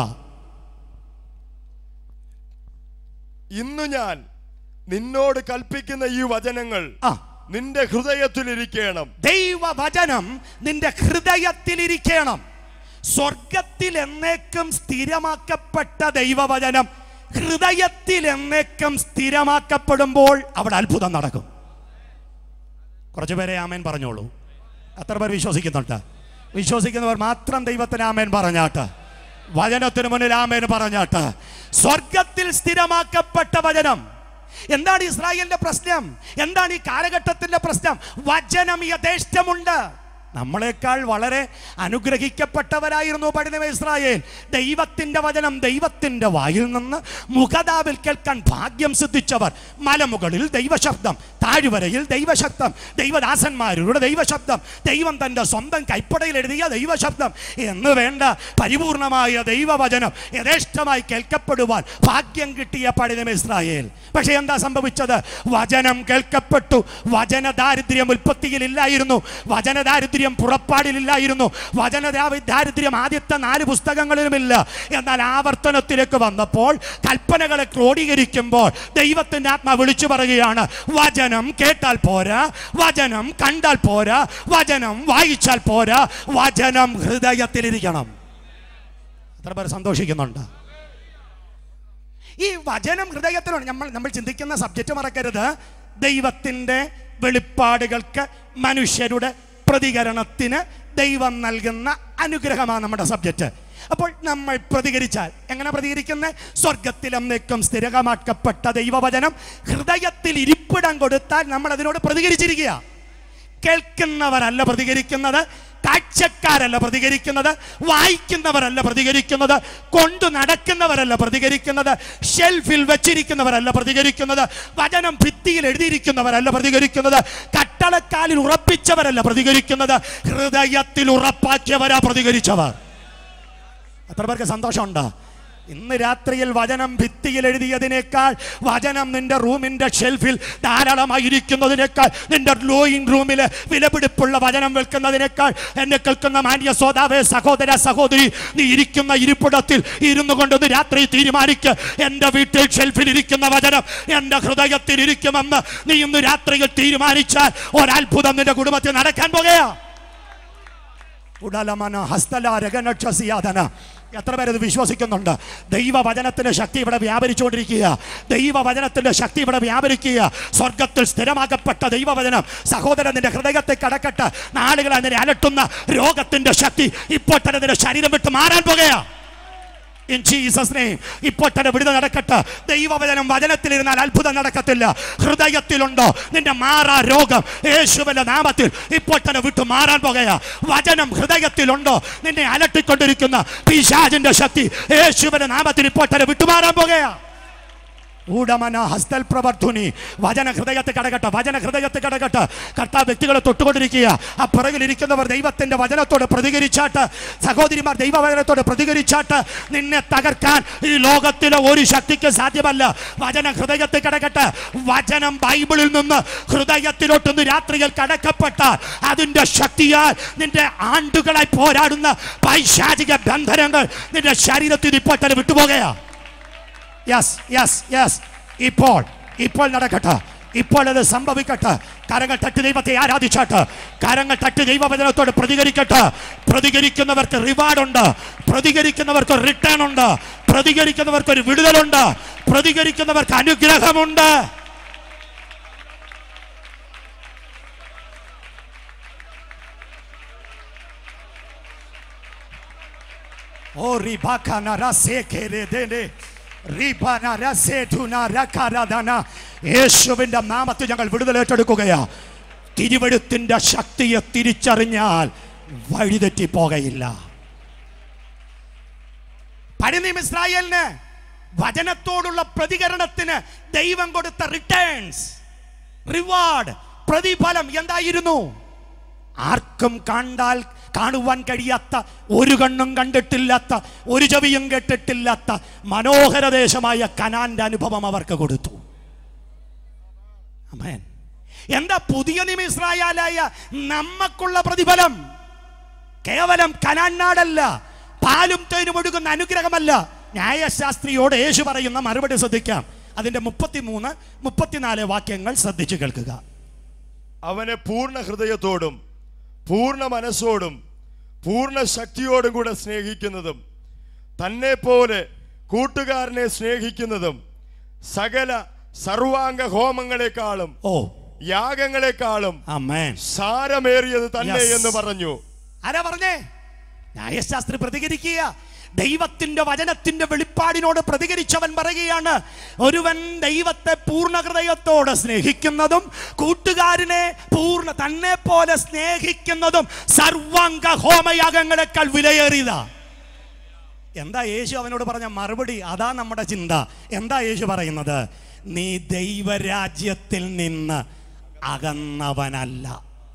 ഇന്ന് ഞാൻ നിന്നോട് കൽപ്പിക്കുന്ന ഈ വചനങ്ങൾ ആ നിന്റെ ഹൃദയത്തിലിരിക്കണം ദൈവവചനം നിന്റെ ഹൃദയത്തിലിരിക്കണം സ്വർഗത്തിൽ എന്നേക്കും സ്ഥിരമാക്കപ്പെട്ട ദൈവവചനം ഹൃദയത്തിൽ എന്നേക്കും സ്ഥിരമാക്കപ്പെടുമ്പോൾ അവിടെ അത്ഭുതം നടക്കും കുറച്ചു പേരെ ആമേൻ പറഞ്ഞോളൂ എത്ര പേർ വിശ്വസിക്കുന്നുണ്ട് വിശ്വസിക്കുന്നവർ മാത്രം ദൈവത്തിന് ആമേൻ പറഞ്ഞാട്ട് വചനത്തിന് മുന്നിൽ ആമേൻ പറഞ്ഞാട്ട് സ്വർഗത്തിൽ സ്ഥിരമാക്കപ്പെട്ട വചനം എന്താണ് ഇസ്രായേലിന്റെ പ്രശ്നം എന്താണ് ഈ കാലഘട്ടത്തിന്റെ പ്രശ്നം വചനം യഥേഷ്ടമുണ്ട് നമ്മളെക്കാൾ വളരെ അനുഗ്രഹിക്കപ്പെട്ടവരായിരുന്നു പഠിത ഇസ്രായേൽ ദൈവത്തിന്റെ വചനം ദൈവത്തിന്റെ വായിൽ നിന്ന് മുഖതാവിൽ കേൾക്കാൻ ഭാഗ്യം സിദ്ധിച്ചവർ മലമുകളിൽ ദൈവശബ്ദം താഴ്വരയിൽ ദൈവശബ്ദം ദൈവദാസന്മാരുടെ ദൈവശബ്ദം ദൈവം തന്റെ സ്വന്തം കൈപ്പടയിൽ എഴുതിയ ദൈവശബ്ദം എന്ന് വേണ്ട പരിപൂർണമായ ദൈവവചനം യഥേഷ്ടമായി കേൾക്കപ്പെടുവാൻ ഭാഗ്യം കിട്ടിയ പഠിത ഇസ്രായേൽ പക്ഷേ എന്താ സംഭവിച്ചത് വചനം കേൾക്കപ്പെട്ടു വചന ദാരിദ്ര്യം ഉൽപ്പത്തിയിലില്ലായിരുന്നു വചന ദാരിദ്ര്യം പുറപ്പാടിലില്ലായിരുന്നു വചന ദാ- ദാരിദ്ര്യം ആദ്യത്തെ നാല് പുസ്തകങ്ങളിലുമില്ല എന്നാൽ ആവർത്തനത്തിലേക്ക് വന്നപ്പോൾ കൽപ്പനകളെ ക്രോഡീകരിക്കുമ്പോൾ ദൈവത്തിന്റെ ആത്മാ വിളിച്ചു പറയുകയാണ് വചനം കേട്ടാൽ പോരാ വചനം കണ്ടാൽ പോരാ വചനം വായിച്ചാൽ പോരാ വചനം ഹൃദയത്തിലിരിക്കണം എത്ര പേർ സന്തോഷിക്കുന്നുണ്ട് ഈ വചനം ഹൃദയത്തിലുണ്ട് നമ്മൾ നമ്മൾ ചിന്തിക്കുന്ന സബ്ജക്റ്റ് മറക്കരുത് ദൈവത്തിൻ്റെ വെളിപ്പാടുകൾക്ക് മനുഷ്യരുടെ പ്രതികരണത്തിന് ദൈവം നൽകുന്ന അനുഗ്രഹമാണ് നമ്മുടെ സബ്ജക്റ്റ് അപ്പോൾ നമ്മൾ പ്രതികരിച്ചാൽ എങ്ങനെ പ്രതികരിക്കുന്നത് സ്വർഗത്തിലും നിൽക്കും സ്ഥിരമാക്കപ്പെട്ട ദൈവവചനം ഹൃദയത്തിൽ ഇരിപ്പിടം കൊടുത്താൽ നമ്മൾ അതിനോട് പ്രതികരിച്ചിരിക്കുക കേൾക്കുന്നവരല്ല പ്രതികരിക്കുന്നത് കാഴ്ചക്കാരല്ല പ്രതികരിക്കുന്നത് വായിക്കുന്നവരല്ല പ്രതികരിക്കുന്നത് കൊണ്ടു നടക്കുന്നവരല്ല പ്രതികരിക്കുന്നത് ഷെൽഫിൽ വെച്ചിരിക്കുന്നവരല്ല പ്രതികരിക്കുന്നത് വചനം ഭിത്തിയിൽ എഴുതിയിരിക്കുന്നവരല്ല പ്രതികരിക്കുന്നത് കട്ടളക്കാലിൽ ഉറപ്പിച്ചവരല്ല പ്രതികരിക്കുന്നത് ഹൃദയത്തിൽ ഉറപ്പാക്കിയവരാ പ്രതികരിച്ചവർ എത്ര പേർക്ക് സന്തോഷമുണ്ട് ഇന്ന് രാത്രിയിൽ വചനം ഭിത്തിയിൽ എഴുതിയതിനേക്കാൾ വചനം നിന്റെ റൂമിന്റെ ഷെൽഫിൽ ധാരാളമായിരിക്കുന്നതിനേക്കാൾ നിന്റെ ഡ്രോയിങ് റൂമിൽ വിലപിടിപ്പുള്ള വചനം വെക്കുന്നതിനേക്കാൾ എന്നെ കേൾക്കുന്ന മാന്യ സോദാവേ സഹോദര സഹോദരി നീ ഇരിക്കുന്ന ഇരിപ്പിടത്തിൽ ഇരുന്നു കൊണ്ട് രാത്രി തീരുമാനിക്ക് എൻ്റെ വീട്ടിൽ ഷെൽഫിൽ ഇരിക്കുന്ന വചനം എൻ്റെ ഹൃദയത്തിൽ ഇരിക്കുമെന്ന് നീ ഇന്ന് രാത്രിയിൽ തീരുമാനിച്ചാൽ ഒരത്ഭുതം നിന്റെ കുടുംബത്തിൽ നടക്കാൻ പോകുകയാ ഉടലമന ഹസ്തലാരകനക്ഷസിയാതന എത്ര പേരത് വിശ്വസിക്കുന്നുണ്ട് ദൈവവചനത്തിന്റെ ശക്തി ഇവിടെ വ്യാപരിച്ചുകൊണ്ടിരിക്കുക ദൈവവചനത്തിന്റെ ശക്തി ഇവിടെ വ്യാപരിക്കുക സ്വർഗത്തിൽ സ്ഥിരമാക്കപ്പെട്ട ദൈവവചനം സഹോദരൻ നിന്റെ ഹൃദയത്തെ കടക്കട്ട് നാളുകളെ നിന്നെ അലട്ടുന്ന രോഗത്തിന്റെ ശക്തി ഇപ്പോൾ തന്നെ നിന്റെ ശരീരം വിട്ട് മാറാൻ പോകുകയാ ഇൻ ജീസസ് നെയിം ഇപ്പോൾ തന്നെ വിടുതൽ നടക്കട്ടെ ദൈവവചനം വചനത്തിലിരുന്നാൽ അത്ഭുതം നടക്കത്തില്ല ഹൃദയത്തിലുണ്ടോ നിന്റെ മാറാ രോഗം യേശുവിന്റെ നാമത്തിൽ ഇപ്പോൾ തന്നെ വിട്ടു മാറാൻ പോകുകയാ വചനം ഹൃദയത്തിലുണ്ടോ നിന്നെ അലട്ടിക്കൊണ്ടിരിക്കുന്ന പിശാചിന്റെ ശക്തി യേശുവിന്റെ നാമത്തിൽ ഇപ്പോൾ തന്നെ വിട്ടുമാറാൻ പോകുകയാ ഊടമന ഹസ്തൽ പ്രവർത്തുനി വചന ഹൃദയത്തെ കടകട്ടെ വചന ഹൃദയത്തെ കടകട്ടെ കർത്താവ് വ്യക്തികളെ തൊട്ടുകൊണ്ടിരിക്കുക ആ പിറകിലിരിക്കുന്നവർ ദൈവത്തിന്റെ വചനത്തോട് പ്രതികരിച്ചാട്ട് സഹോദരിമാർ ദൈവവചനത്തോട് പ്രതികരിച്ചാട്ട് നിന്നെ തകർക്കാൻ ഈ ലോകത്തിലെ ഒരു ശക്തിക്ക് സാധ്യമല്ല വചന ഹൃദയത്തെ കടകട്ടെ വചനം ബൈബിളിൽ നിന്ന് ഹൃദയത്തിലോട്ടൊന്ന് രാത്രികൾ കടക്കപ്പെട്ടാൽ അതിന്റെ ശക്തിയാൽ നിന്റെ ആണ്ടുകളായി പോരാടുന്ന പൈശാചിക ബന്ധനങ്ങൾ നിന്റെ ശരീരത്തിൽ ഇപ്പോൾ തന്നെ വിട്ടുപോകുകയാ യെസ് യെസ് യെസ് ഇപ്പോൾ ഇപ്പോൾ നടക്കട്ടെ ഇപ്പോൾ അത് സംഭവിക്കട്ടെ കരങ്ങൾ തട്ടി ദൈവത്തെ ആരാധിച്ചാട്ട് കരങ്ങൾ തട്ടി ദൈവവചനത്തോട് പ്രതികരിക്കട്ടെ പ്രതികരിക്കുന്നവർക്ക് റിവാർഡുണ്ട് പ്രതികരിക്കുന്നവർക്ക് റിട്ടേൺ ഉണ്ട് പ്രതികരിക്കുന്നവർക്ക് ഒരു വിടുതലുണ്ട് പ്രതികരിക്കുന്നവർക്ക് അനുഗ്രഹമുണ്ട് ഓ റിബാഖന റസേഖേരേദേനെ. റിബാന റസേധുന രഖരദന. യേശുവിന്റെ നാമത്തിൽ ഞങ്ങൾ വിടുതൽ ഏറ്റെടുക്കുകയാ തിരുവഴുത്തിന്റെ ശക്തിയെ തിരിച്ചറിഞ്ഞാൽ വഴിതെറ്റി പോകയില്ല പഴനിയും ഇസ്രായേലിന് വചനത്തോടുള്ള പ്രതികരണത്തിന് ദൈവം കൊടുത്ത റിട്ടേൺസ് റിവാർഡ് പ്രതിഫലം എന്തായിരുന്നു ആർക്കും കണ്ടാൽ കാണുവാൻ കഴിയാത്ത ഒരു കണ്ണും കണ്ടിട്ടില്ലാത്ത ഒരു ചെവിയും കേട്ടിട്ടില്ലാത്ത മനോഹര ദേശമായ കനാന്റെ അനുഭവം അവർക്ക് കൊടുത്തു അമേൻ എന്താ പുതിയ നിമിസ്രായാലായ നമ്മക്കുള്ള പ്രതിഫലം കേവലം കനാൻ നാടല്ല പാലും തേനും ഒഴുകുന്ന അനുഗ്രഹമല്ല ന്യായശാസ്ത്രിയോട് യേശു പറയുന്ന മറുപടി ശ്രദ്ധിക്കാം അതിന്റെ മുപ്പത്തിമൂന്ന് മുപ്പത്തിനാല് വാക്യങ്ങൾ ശ്രദ്ധിച്ചു കേൾക്കുക അവനെ പൂർണ്ണ ഹൃദയത്തോടും പൂർണ്ണ മനസ്സോടും പൂർണ്ണ ശക്തിയോടും കൂടെ സ്നേഹിക്കുന്നതും തന്നെ പോലെ കൂട്ടുകാരനെ സ്നേഹിക്കുന്നതും സകല സർവാംഗ ഹോമങ്ങളെക്കാളും ഓ യാഗങ്ങളെക്കാളും അമേൻ സാരമേറിയത് തന്നെ Yes. എന്ന് പറഞ്ഞു ആരാ പറഞ്ഞേ ന്യായശാസ്ത്രി പ്രതികരിക്കുക ദൈവത്തിന്റെ വചനത്തിന്റെ വെളിപ്പാടിനോട് പ്രതികരിച്ചവൻ പറയുകയാണ് ഒരുവൻ ദൈവത്തെ പൂർണ്ണ ഹൃദയത്തോടെ സ്നേഹിക്കുന്നതും കൂട്ടുകാരനെ പൂർണ്ണ തന്നെ പോലെ സ്നേഹിക്കുന്നതും സർവാംഗ ഹോമയാഗങ്ങളെക്കാൾ വിലയേറിയതാ എന്താ യേശു അവനോട് പറഞ്ഞ മറുപടി അതാ നമ്മുടെ ചിന്ത എന്താ യേശു പറയുന്നത് നീ ദൈവരാജ്യത്തിൽ നിന്ന് അകന്നവനല്ല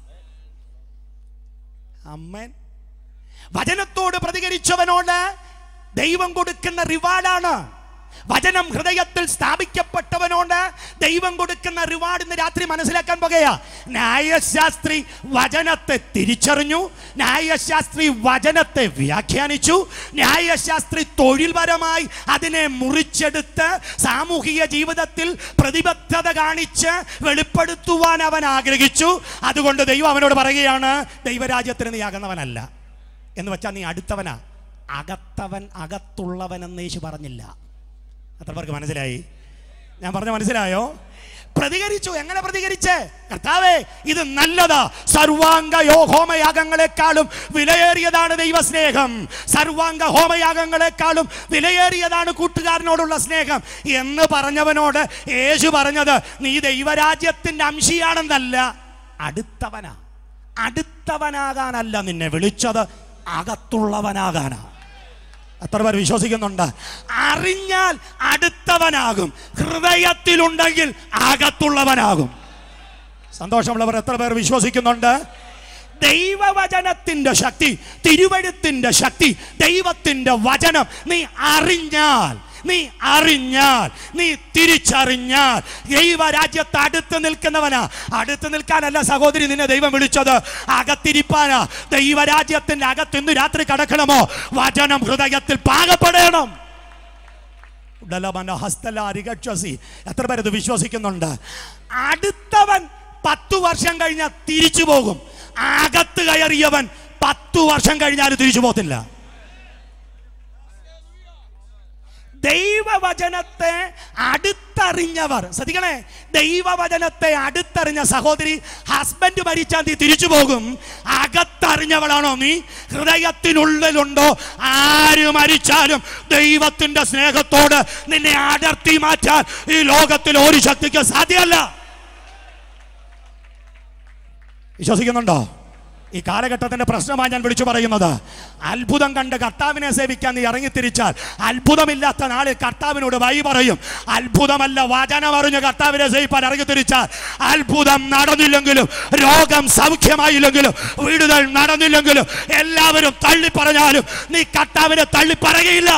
അമ്മൻ വചനത്തോട് പ്രതികരിച്ചവനോട് ദൈവം കൊടുക്കുന്ന റിവാർഡാണ് വചനം ഹൃദയത്തിൽ സ്ഥാപിക്കപ്പെട്ടവനോട് ദൈവം കൊടുക്കുന്ന റിവാർഡ് ഇന്ന് രാത്രി മനസ്സിലാക്കാൻ പോകുകയാ ന്യായശാസ്ത്രി വചനത്തെ തിരിച്ചറിഞ്ഞു ന്യായശാസ്ത്രി വചനത്തെ വ്യാഖ്യാനിച്ചു ന്യായശാസ്ത്രി തൊഴിൽപരമായി അതിനെ മുറിച്ചെടുത്ത് സാമൂഹിക ജീവിതത്തിൽ പ്രതിബദ്ധത കാണിച്ച് വെളിപ്പെടുത്തുവാൻ അവൻ ആഗ്രഹിച്ചു അതുകൊണ്ട് ദൈവം അവനോട് പറയുകയാണ് ദൈവരാജ്യത്തിന് നീ അകന്നവനല്ല എന്ന് വെച്ചാൽ നീ അടുത്തവനാ അകത്തവൻ അകത്തുള്ളവൻ എന്ന് യേശു പറഞ്ഞില്ല അത്ര പേർക്ക് മനസ്സിലായി ഞാൻ പറഞ്ഞ മനസ്സിലായോ പ്രതികരിച്ചു എങ്ങനെ പ്രതികരിച്ച് കർത്താവേ ഇത് നല്ലതാ സർവാംഗ യോ ഹോമയാഗങ്ങളെക്കാളും വിലയേറിയതാണ് ദൈവസ്നേഹം സർവാംഗ ഹോമയാഗങ്ങളെക്കാളും വിലയേറിയതാണ് കൂട്ടുകാരനോടുള്ള സ്നേഹം എന്ന് പറഞ്ഞവനോട് യേശു പറഞ്ഞത് നീ ദൈവരാജ്യത്തിന്റെ അംശിയാണെന്നല്ല അടുത്തവനാ അടുത്തവനാകാനല്ല നിന്നെ വിളിച്ചത് അകത്തുള്ളവനാകാനാ എത്ര പേർ വിശ്വസിക്കുന്നുണ്ട് അറിഞ്ഞാൽ അടുത്തവനാകും ഹൃദയത്തിലുണ്ടെങ്കിൽ അകത്തുള്ളവനാകും സന്തോഷമുള്ളവർ എത്ര പേർ വിശ്വസിക്കുന്നുണ്ട് ദൈവവചനത്തിന്റെ ശക്തി തിരുവഴുത്തിന്റെ ശക്തി ദൈവത്തിന്റെ വചനം നീ അറിഞ്ഞാൽ നീ അറിഞ്ഞാൽ നീ തിരിച്ചറിഞ്ഞാൽ ദൈവരാജ്യത്ത് അടുത്ത് നിൽക്കുന്നവനാ അടുത്ത് നിൽക്കാനല്ല സഹോദരി നിന്നെ ദൈവം വിളിച്ചത് അകത്തിരിപ്പാനാ ദൈവരാജ്യത്തിന്റെ അകത്ത് ഇന്ന് രാത്രി കടക്കണമോ വചനം ഹൃദയത്തിൽ പാകപ്പെടണം ഉടലമന ഹസ്തലാരികക്ഷസി എത്ര പേരത് വിശ്വസിക്കുന്നുണ്ട് അടുത്തവൻ പത്തു വർഷം കഴിഞ്ഞാൽ തിരിച്ചു പോകും അകത്ത് കയറിയവൻ പത്തു വർഷം കഴിഞ്ഞാൽ തിരിച്ചു പോകത്തില്ല ദൈവവചനത്തെ അടുത്തറിഞ്ഞവർ ശ്രദ്ധിക്കണേ ദൈവവചനത്തെ അടുത്തറിഞ്ഞ സഹോദരി ഹസ്ബൻഡ് മരിച്ചാൽ നീ തിരിച്ചു പോകും അകത്തറിഞ്ഞവളാണോ നീ ഹൃദയത്തിനുള്ളിലുണ്ടോ ആര് മരിച്ചാലും ദൈവത്തിന്റെ സ്നേഹത്തോട് നിന്നെ അടർത്തി മാറ്റാൻ ഈ ലോകത്തിൽ ഒരു ശക്തിക്ക് സാധ്യമല്ല വിശ്വസിക്കുന്നുണ്ടോ ഈ കാലഘട്ടത്തിന്റെ പ്രശ്നമായി ഞാൻ വിളിച്ചു പറയുന്നത് അത്ഭുതം കണ്ട് കർത്താവിനെ സേവിക്കാൻ നീ ഇറങ്ങിത്തിരിച്ചാൽ അത്ഭുതമില്ലാത്ത നാളിൽ കർത്താവിനോട് വൈ പറയും അത്ഭുതമല്ല വചനം അറിഞ്ഞ് കർത്താവിനെ സേവിപ്പാൻ ഇറങ്ങിത്തിരിച്ചാൽ അത്ഭുതം നടന്നില്ലെങ്കിലും രോഗം സൗഖ്യമായില്ലെങ്കിലും വീടുകൾ നടന്നില്ലെങ്കിലും എല്ലാവരും തള്ളി പറഞ്ഞാലും നീ കർത്താവിനെ തള്ളി പറയുകയില്ല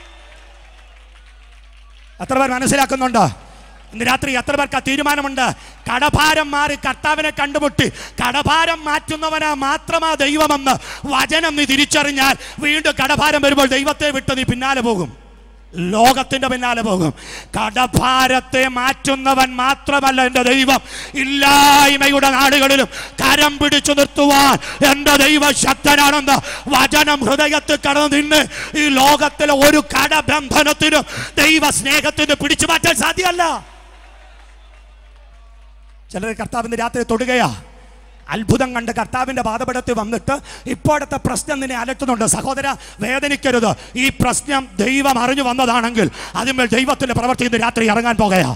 എത്ര പേർ മനസ്സിലാക്കുന്നുണ്ട് ഇന്ന് രാത്രി എത്ര പേർക്ക് ആ തീരുമാനമുണ്ട് കടഭാരം മാറി കർത്താവിനെ കണ്ടുമുട്ടി കടഭാരം മാറ്റുന്നവനാ മാത്രമാ ദൈവമെന്ന് വചനം നീ തിരിച്ചറിഞ്ഞാൽ വീണ്ടും കടഭാരം വരുമ്പോൾ ദൈവത്തെ വിട്ട് നീ പിന്നാലെ പോകും ലോകത്തിന്റെ പിന്നാലെ പോകും കടഭാരത്തെ മാറ്റുന്നവൻ മാത്രമല്ല എൻ്റെ ദൈവം ഇല്ലായ്മയുടെ നാടുകളിലും കരം പിടിച്ചു നിർത്തുവാൻ എൻ്റെ ദൈവം ശക്തനാണെന്ന് വചനം ഹൃദയത്തിൽ കടന്നു നിന്ന് ഈ ലോകത്തിലെ ഒരു കടബന്ധനത്തിനും ദൈവ സ്നേഹത്തിന് പിടിച്ചു മാറ്റാൻ സാധ്യമല്ല ചിലർ കർത്താവിന്റെ രാത്രി തൊടുകയാ അത്ഭുതം കണ്ട് കർത്താവിൻ്റെ പാതപടത്തിൽ വന്നിട്ട് ഇപ്പോഴത്തെ പ്രശ്നം നിന്നെ അലട്ടുന്നുണ്ട് സഹോദര വേദനിക്കരുത് ഈ പ്രശ്നം ദൈവം അറിഞ്ഞു വന്നതാണെങ്കിൽ അതിന്മേൽ ദൈവത്തിൻ്റെ പ്രവർത്തി ഇന്ന് രാത്രി ഇറങ്ങാൻ പോകുകയാ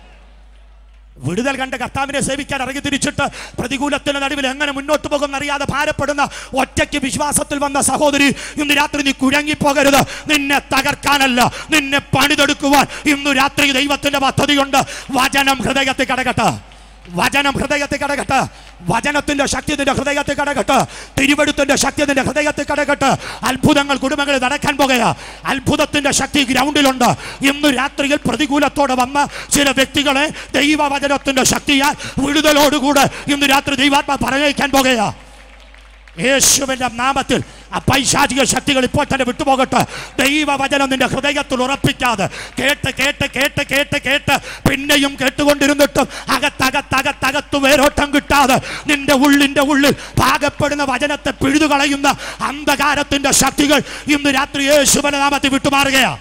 വിടുതൽ കണ്ട് കർത്താവിനെ സേവിക്കാൻ ഇറങ്ങി തിരിച്ചിട്ട് പ്രതികൂലത്തിന്റെ നടുവിൽ എങ്ങനെ മുന്നോട്ട് പോകും അറിയാതെ ഭാരപ്പെടുന്ന ഒറ്റയ്ക്ക് വിശ്വാസത്തിൽ വന്ന സഹോദരി ഇന്ന് രാത്രി നീ കുഴങ്ങിപ്പോകരുത് നിന്നെ തകർക്കാനല്ല നിന്നെ പണിതെടുക്കുവാൻ ഇന്ന് രാത്രി ദൈവത്തിന്റെ പദ്ധതിയുണ്ട് വചനം ഹൃദയത്തിൽ കടകട്ടെ വചനം ഹൃദയത്തിൽ കടകട്ടെ വചനത്തിന്റെ ശക്തി നിന്റെ ഹൃദയത്തിൽ കടകട്ടെ തിരുവഴുത്തിന്റെ ശക്തി നിന്റെ ഹൃദയത്തിൽ കടകട്ടെ അത്ഭുതങ്ങൾ കുടുംബങ്ങളിൽ നടക്കാൻ പോകുക അത്ഭുതത്തിന്റെ ശക്തി ഗ്രൗണ്ടിലുണ്ട് ഇന്ന് രാത്രിയിൽ പ്രതികൂലത്തോടെ വന്ന ചില വ്യക്തികളെ ദൈവവചനത്തിന്റെ ശക്തിയാൽ വിടുതലോടുകൂടെ ഇന്ന് രാത്രി ദൈവാത്മ പറഞ്ഞയക്കാൻ പോകുക യേശുവിന്റെ നാമത്തിൽ ആ പൈശാചിക ശക്തികൾ ഇപ്പോൾ തന്നെ വിട്ടുപോകട്ടെ ദൈവവചനം നിന്റെ ഹൃദയത്തിൽ ഉറപ്പിക്കാതെ കേട്ട് കേട്ട് കേട്ട് കേട്ട് കേട്ട് പിന്നെയും കേട്ടുകൊണ്ടിരുന്നിട്ടും അകത്തകത്തകത്തകത്തു വേരോട്ടം കിട്ടാതെ നിന്റെ ഉള്ളിന്റെ ഉള്ളിൽ പാകപ്പെടുന്ന വചനത്തെ പിഴുതുകളയുന്ന അന്ധകാരത്തിന്റെ ശക്തികൾ ഇന്ന് രാത്രി യേശുവിന്റെ നാമത്തിൽ വിട്ടുമാറുകയാണ്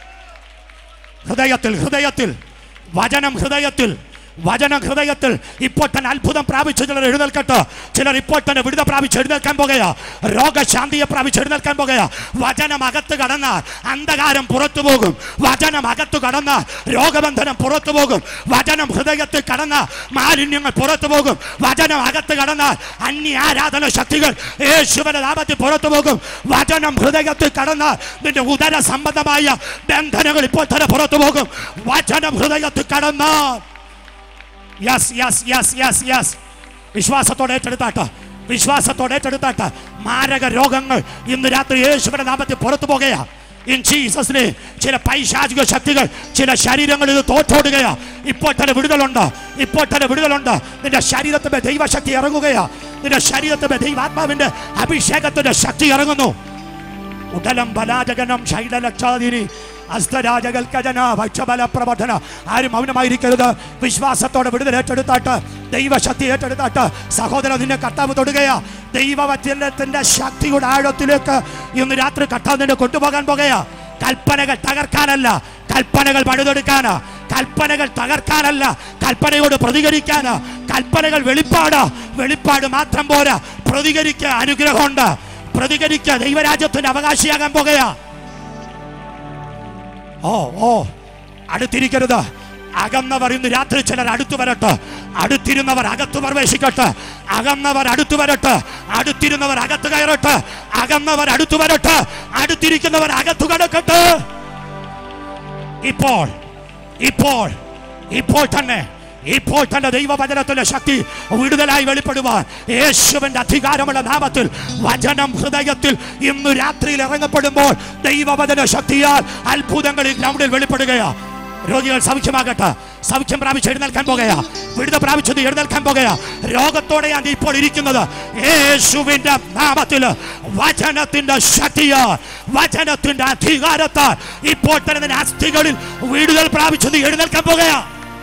ഹൃദയത്തിൽ ഹൃദയത്തിൽ വചനം ഹൃദയത്തിൽ വചനം ഹൃദയത്തിൽ ഇപ്പോൾ തന്നെ അത്ഭുതം പ്രാപിച്ച് ചിലർ എഴുന്നേൽക്കട്ടെ ചിലർ ഇപ്പോൾ തന്നെ വിടുത പ്രാപിച്ച് എഴുന്നേൽക്കാൻ പോകുകയാ രോഗശാന്തിയെ പ്രാപിച്ച് എഴുന്നേൽക്കാൻ പോകുകയാ വചനം അകത്ത് കടന്നാൽ അന്ധകാരം പുറത്തു പോകും വചനം അകത്ത് കടന്നാൽ രോഗബന്ധനം പുറത്തു പോകും വചനം ഹൃദയത്തിൽ കടന്നാൽ മാലിന്യങ്ങൾ പുറത്തു പോകും വചനം അകത്ത് കടന്നാൽ അന്യ ആരാധന ശക്തികൾ യേശുവിന്റെ നാമത്തിൽ പുറത്തു പോകും വചനം ഹൃദയത്തിൽ കടന്നാൽ നിന്റെ ഉദര സംബന്ധമായ ബന്ധനങ്ങൾ ഇപ്പോൾ തന്നെ പുറത്തു പോകും വചനം ഹൃദയത്തിൽ കടന്നാൽ yes yes yes yes yes വിശ്വാസത്തോടെ ഏറ്റെടുത്താട്ട് വിശ്വാസത്തോടെ ഏറ്റെടുത്താട്ട് മാരക രോഗങ്ങൾ ഇന്ന് രാത്രി യേശുവിന്റെ നാമത്തിൽ പുറത്തു പോകുകയാ ഇൻ ജീസസിനെ ചില പൈശാചിക ശക്തികൾ ചില ശരീരങ്ങളിൽ ഇത് തോറ്റോടുകയാ ഇപ്പോൾ തന്നെ വിടുതലുണ്ട് ഇപ്പോൾ തന്നെ വിടുതലുണ്ട് നിന്റെ ശരീരത്തിന്റെ ദൈവശക്തി ഇറങ്ങുകയാ നിന്റെ ശരീരത്തിന്റെ ദൈവാത്മാവിന്റെ അഭിഷേകത്തിന്റെ ശക്തി ഇറങ്ങുന്നു ഉടലം ബലാജകനം ശൈലലക്ഷാദിനി അസ്തരാജകൽക്കജന ഭക്ഷബല പ്രവർത്തന ആരും മൗനമായിരിക്കരുത് വിശ്വാസത്തോടെ വിടുതൽ ഏറ്റെടുത്താട്ട് ദൈവശക്തി ഏറ്റെടുത്താട്ട് സഹോദര നിന്നെ കർത്താവ് തൊടുകയാ ദൈവവചനത്തിന്റെ ശക്തിയുടെ ആഴത്തിലേക്ക് ഇന്ന് രാത്രി കർത്താവ് നിന്നെ കൊണ്ടുപോകാൻ പോകുകയാ കൽപ്പനകൾ തകർക്കാനല്ല കൽപ്പനകൾ പണിതെടുക്കാനാ കൽപ്പനകൾ തകർക്കാനല്ല കൽപ്പനയോട് പ്രതികരിക്കാനാ കൽപ്പനകൾ വെളിപ്പാട് വെളിപ്പാട് മാത്രം പോരാ പ്രതികരിക്കുക അനുഗ്രഹമുണ്ട് പ്രതികരിക്കുക ദൈവരാജ്യത്തിന്റെ അവകാശിയാകാൻ പോകുകയാ ഓ ഓ അടുത്തിരിക്കരുത് അകന്നവർ ഇന്ന് രാത്രി ചിലർ അടുത്തു വരട്ടെ അടുത്തിരുന്നവർ അകത്തു പ്രവേശിക്കട്ടെ അകന്നവർ അടുത്തു വരട്ടെ അടുത്തിരുന്നവർ അകത്ത് കയറട്ടെ അകന്നവർ അടുത്തു വരട്ടെ അടുത്തിരിക്കുന്നവർ അകത്തു കടക്കട്ടെ ഇപ്പോൾ ഇപ്പോൾ ഇപ്പോൾ തന്നെ ഇപ്പോൾ തന്നെ ദൈവവചനത്തിന്റെ ശക്തി വിടുതലായി വെളിപ്പെടുവാൻ യേശുവിന്റെ അധികാരമുള്ള നാമത്തിൽ വചനം ഹൃദയത്തിൽ ഇന്ന് രാത്രിയിൽ ഇറങ്ങപ്പെടുമ്പോൾ ദൈവവചന ശക്തിയാൽ അത്ഭുതങ്ങൾ ഈ ഗ്രൗണ്ടിൽ വെളിപ്പെടുകയാ രോഗികൾ സൗഖ്യമാകട്ടെ സൗഖ്യം പ്രാപിച്ച് എഴുന്നേൽക്കാൻ പോകുകയാ വിടുത പ്രാപിച്ചത് എഴുന്നേൽക്കാൻ പോകുകയാ രോഗത്തോടെയാണ് നീ ഇപ്പോൾ ഇരിക്കുന്നത് യേശുവിന്റെ നാമത്തിൽ വചനത്തിന്റെ ശക്തിയാൽ വചനത്തിന്റെ അധികാരത്താൽ ഇപ്പോൾ തന്നെ നിന്റെ അസ്ഥികളിൽ വിടുതൽ പ്രാപിച്ചത് എഴുന്നേൽക്കാൻ പോകുകയാ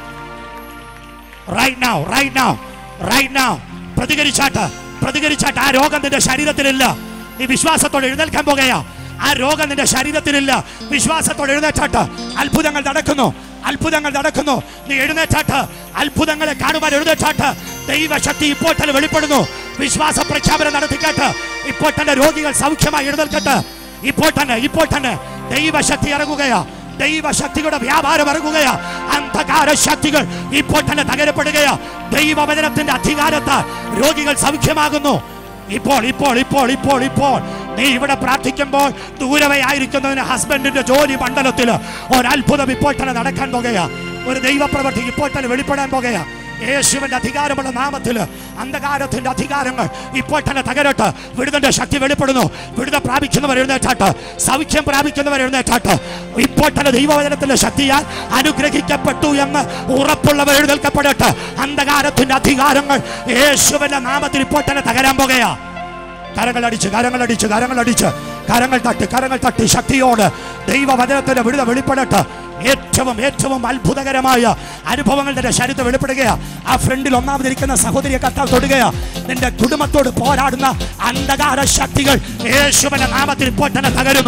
right now right now right now പ്രതികരിച്ചാട്ട് പ്രതികരിച്ചാട്ട് ആ രോഗം നിന്റെ ശരീരത്തിലില്ല നീ വിശ്വാസത്തോടെ എഴുന്നേൽക്കാൻ പോകുകയാ ആ രോഗം നിന്റെ ശരീരത്തിലില്ല വിശ്വാസത്തോടെ എഴുന്നേറ്റാട്ട് അത്ഭുതങ്ങൾ നടക്കുന്നു അത്ഭുതങ്ങൾ നടക്കുന്നു നീ എഴുന്നേറ്റാട്ട് അത്ഭുതങ്ങളെ കാണുവാൻ എഴുന്നേറ്റാട്ട് ദൈവശക്തി ഇപ്പോൾ തന്നെ വെളിപ്പെടുന്നു വിശ്വാസ പ്രഖ്യാപനം നടത്തിക്കാട്ട് ഇപ്പോൾ തന്നെ രോഗികൾ സൗഖ്യമായി എഴുന്നേൽക്കട്ടെ ഇപ്പോൾ തന്നെ ഇപ്പോൾ തന്നെ ദൈവശക്തി ഇറങ്ങുകയാ ദൈവശക്തിയുടെ വ്യാപാരം ഇറങ്ങുകയാ അന്ധകാര ശക്തികൾ ഇപ്പോൾ തന്നെ തകരപ്പെടുകയാ ദൈവവചനത്തിന്റെ അധികാരത്താൽ രോഗികൾ സൗഖ്യമാകുന്നു ഇപ്പോൾ ഇപ്പോൾ ഇപ്പോൾ ഇപ്പോൾ ഇപ്പോൾ നീ ഇവിടെ പ്രാർത്ഥിക്കുമ്പോൾ ദൂരവേ ആയിരിക്കുന്നതിന് ഹസ്ബൻഡിന്റെ ജോലി മണ്ഡലത്തിൽ ഒരത്ഭുതം ഇപ്പോൾ തന്നെ നടക്കാൻ പോകുകയാ ഒരു ദൈവപ്രവൃത്തി ഇപ്പോൾ തന്നെ വെളിപ്പെടാൻ പോകുകയാ യേശുവിന്റെ അധികാരമുള്ള നാമത്തിൽ അന്ധകാരത്തിന്റെ അധികാരങ്ങൾ ഇപ്പോൾ തന്നെ തകരട്ട് വിടുതന്റെ ശക്തി വെളിപ്പെടുന്നു വിടുത പ്രാപിക്കുന്നവർ എഴുന്നേറ്റാട്ട് സൗഖ്യം പ്രാപിക്കുന്നവർ എഴുന്നേറ്റാട്ട് ഇപ്പോൾ തന്നെ ദൈവവചനത്തിന്റെ ശക്തിയാൽ അനുഗ്രഹിക്കപ്പെട്ടു എന്ന് ഉറപ്പുള്ളവർ എഴുന്നേൽക്കപ്പെടട്ടെ അന്ധകാരത്തിന്റെ അധികാരങ്ങൾ യേശുവിന്റെ നാമത്തിൽ ഇപ്പോൾ തന്നെ തകരാൻ പോകുകയാ കരങ്ങൾ അടിച്ച് കരങ്ങൾ അടിച്ച് കരങ്ങൾ അടിച്ച് കരങ്ങൾ തട്ടി കരങ്ങൾ തട്ടി ശക്തിയോട് ദൈവവചനത്തിന്റെ വിടുത വെളിപ്പെടട്ടെ ഏറ്റവും ഏറ്റവും അത്ഭുതകരമായ അനുഭവങ്ങൾ നിന്റെ ശരീരത്തിൽ വെളിപ്പെടുകയാ ആ ഫ്രണ്ടിൽ ഒന്നാമതിരിക്കുന്ന സഹോദരിയെ കർത്താവ് തൊടുകയാ നിന്റെ കുടുംബത്തോട് പോരാടുന്ന അന്ധകാര ശക്തികൾ യേശുവിന്റെ നാമത്തിൽ ഇപ്പോൾ തന്നെ തകരുന്നു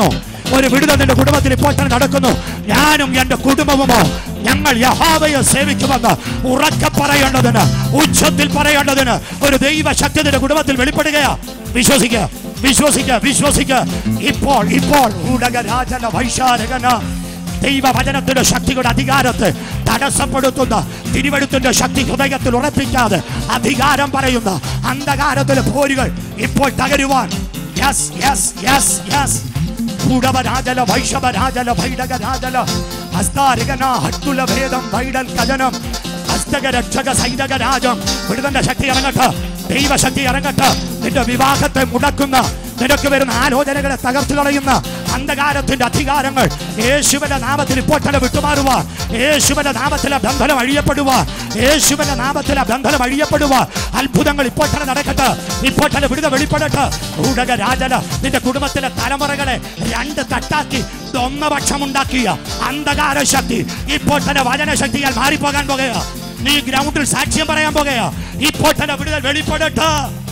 ഒരു വിടുതൽ നിന്റെ കുടുംബത്തിൽ ഇപ്പോൾ തന്നെ നടക്കുന്നു ഞാനും എൻ്റെ കുടുംബവുമോ ഞങ്ങൾ യഹോവയെ സേവിക്കുമെന്ന് ഉറക്കെ പറയേണ്ടതിന് ഉച്ചത്തിൽ പറയേണ്ടതിന് ഒരു ദൈവശക്തി നിന്റെ കുടുംബത്തിൽ വെളിപ്പെടുകയാ വിശ്വസിക്കുക വിശ്വസിക്കുക വിശ്വസിക്കുക ഇപ്പോൾ ഇപ്പോൾ ഉടകരാജന വൈശാരകന ദൈവവചനത്തിന്റെ ശക്തിയുടെ അധികാരത്തെ തടസ്സപ്പെടുത്തുന്ന തിരുവഴുത്തിന്റെ ശക്തി ഹൃദയത്തിൽ ഉറപ്പിക്കാതെ അധികാരം പറയുന്ന അന്ധകാരത്തിലെ പോരുകൾ ഇപ്പോൾ തകരുവാൻ യെസ് യെസ് യെസ് യെസ് കൂടവരാജല വൈഷവരാജല ഭൈടകരാജല ഹസ്താരികന ഹട്ടുല ഭേദം വൈഡൽ കജനം ഹസ്തക രക്ഷക സൈതക രാജം വിടുതന്റെ ശക്തി ഇറങ്ങട്ടെ ദൈവശക്തി ഇറങ്ങട്ടെ നിന്റെ വിവാഹത്തെ മുടക്കുന്ന നിനക്ക് വരുന്ന ആലോചനകളെ തകർത്തു കളയുന്ന അന്ധകാരത്തിന്റെ അധികാരങ്ങൾ യേശുവിന്റെ നാമത്തിൽ ഇപ്പോൾ തന്നെ വിട്ടുമാറുക യേശുവിന്റെ നാമത്തിലെ ബന്ധനം അഴിയപ്പെടുക യേശുവിന്റെ നാമത്തിലെ ബന്ധനം അഴിയപ്പെടുക അത്ഭുതങ്ങൾ ഇപ്പോൾ തന്നെ നടക്കട്ടെ ഇപ്പോൾ തന്നെ വിടുത വെളിപ്പെടട്ടെ ഊടക രാജന നിന്റെ കുടുംബത്തിലെ തലമുറകളെ രണ്ട് തട്ടാക്കി ഒന്നപക്ഷമുണ്ടാക്കിയ അന്ധകാര ശക്തി ഇപ്പോൾ തന്നെ വചനശക്തിയാൽ മാറിപ്പോകാൻ പോകുക നീ ഗ്രൗണ്ടിൽ സാക്ഷ്യം പറയാൻ പോകുക ഇപ്പോൾ തന്നെ വിടുതൽ വെളിപ്പെടട്ടെ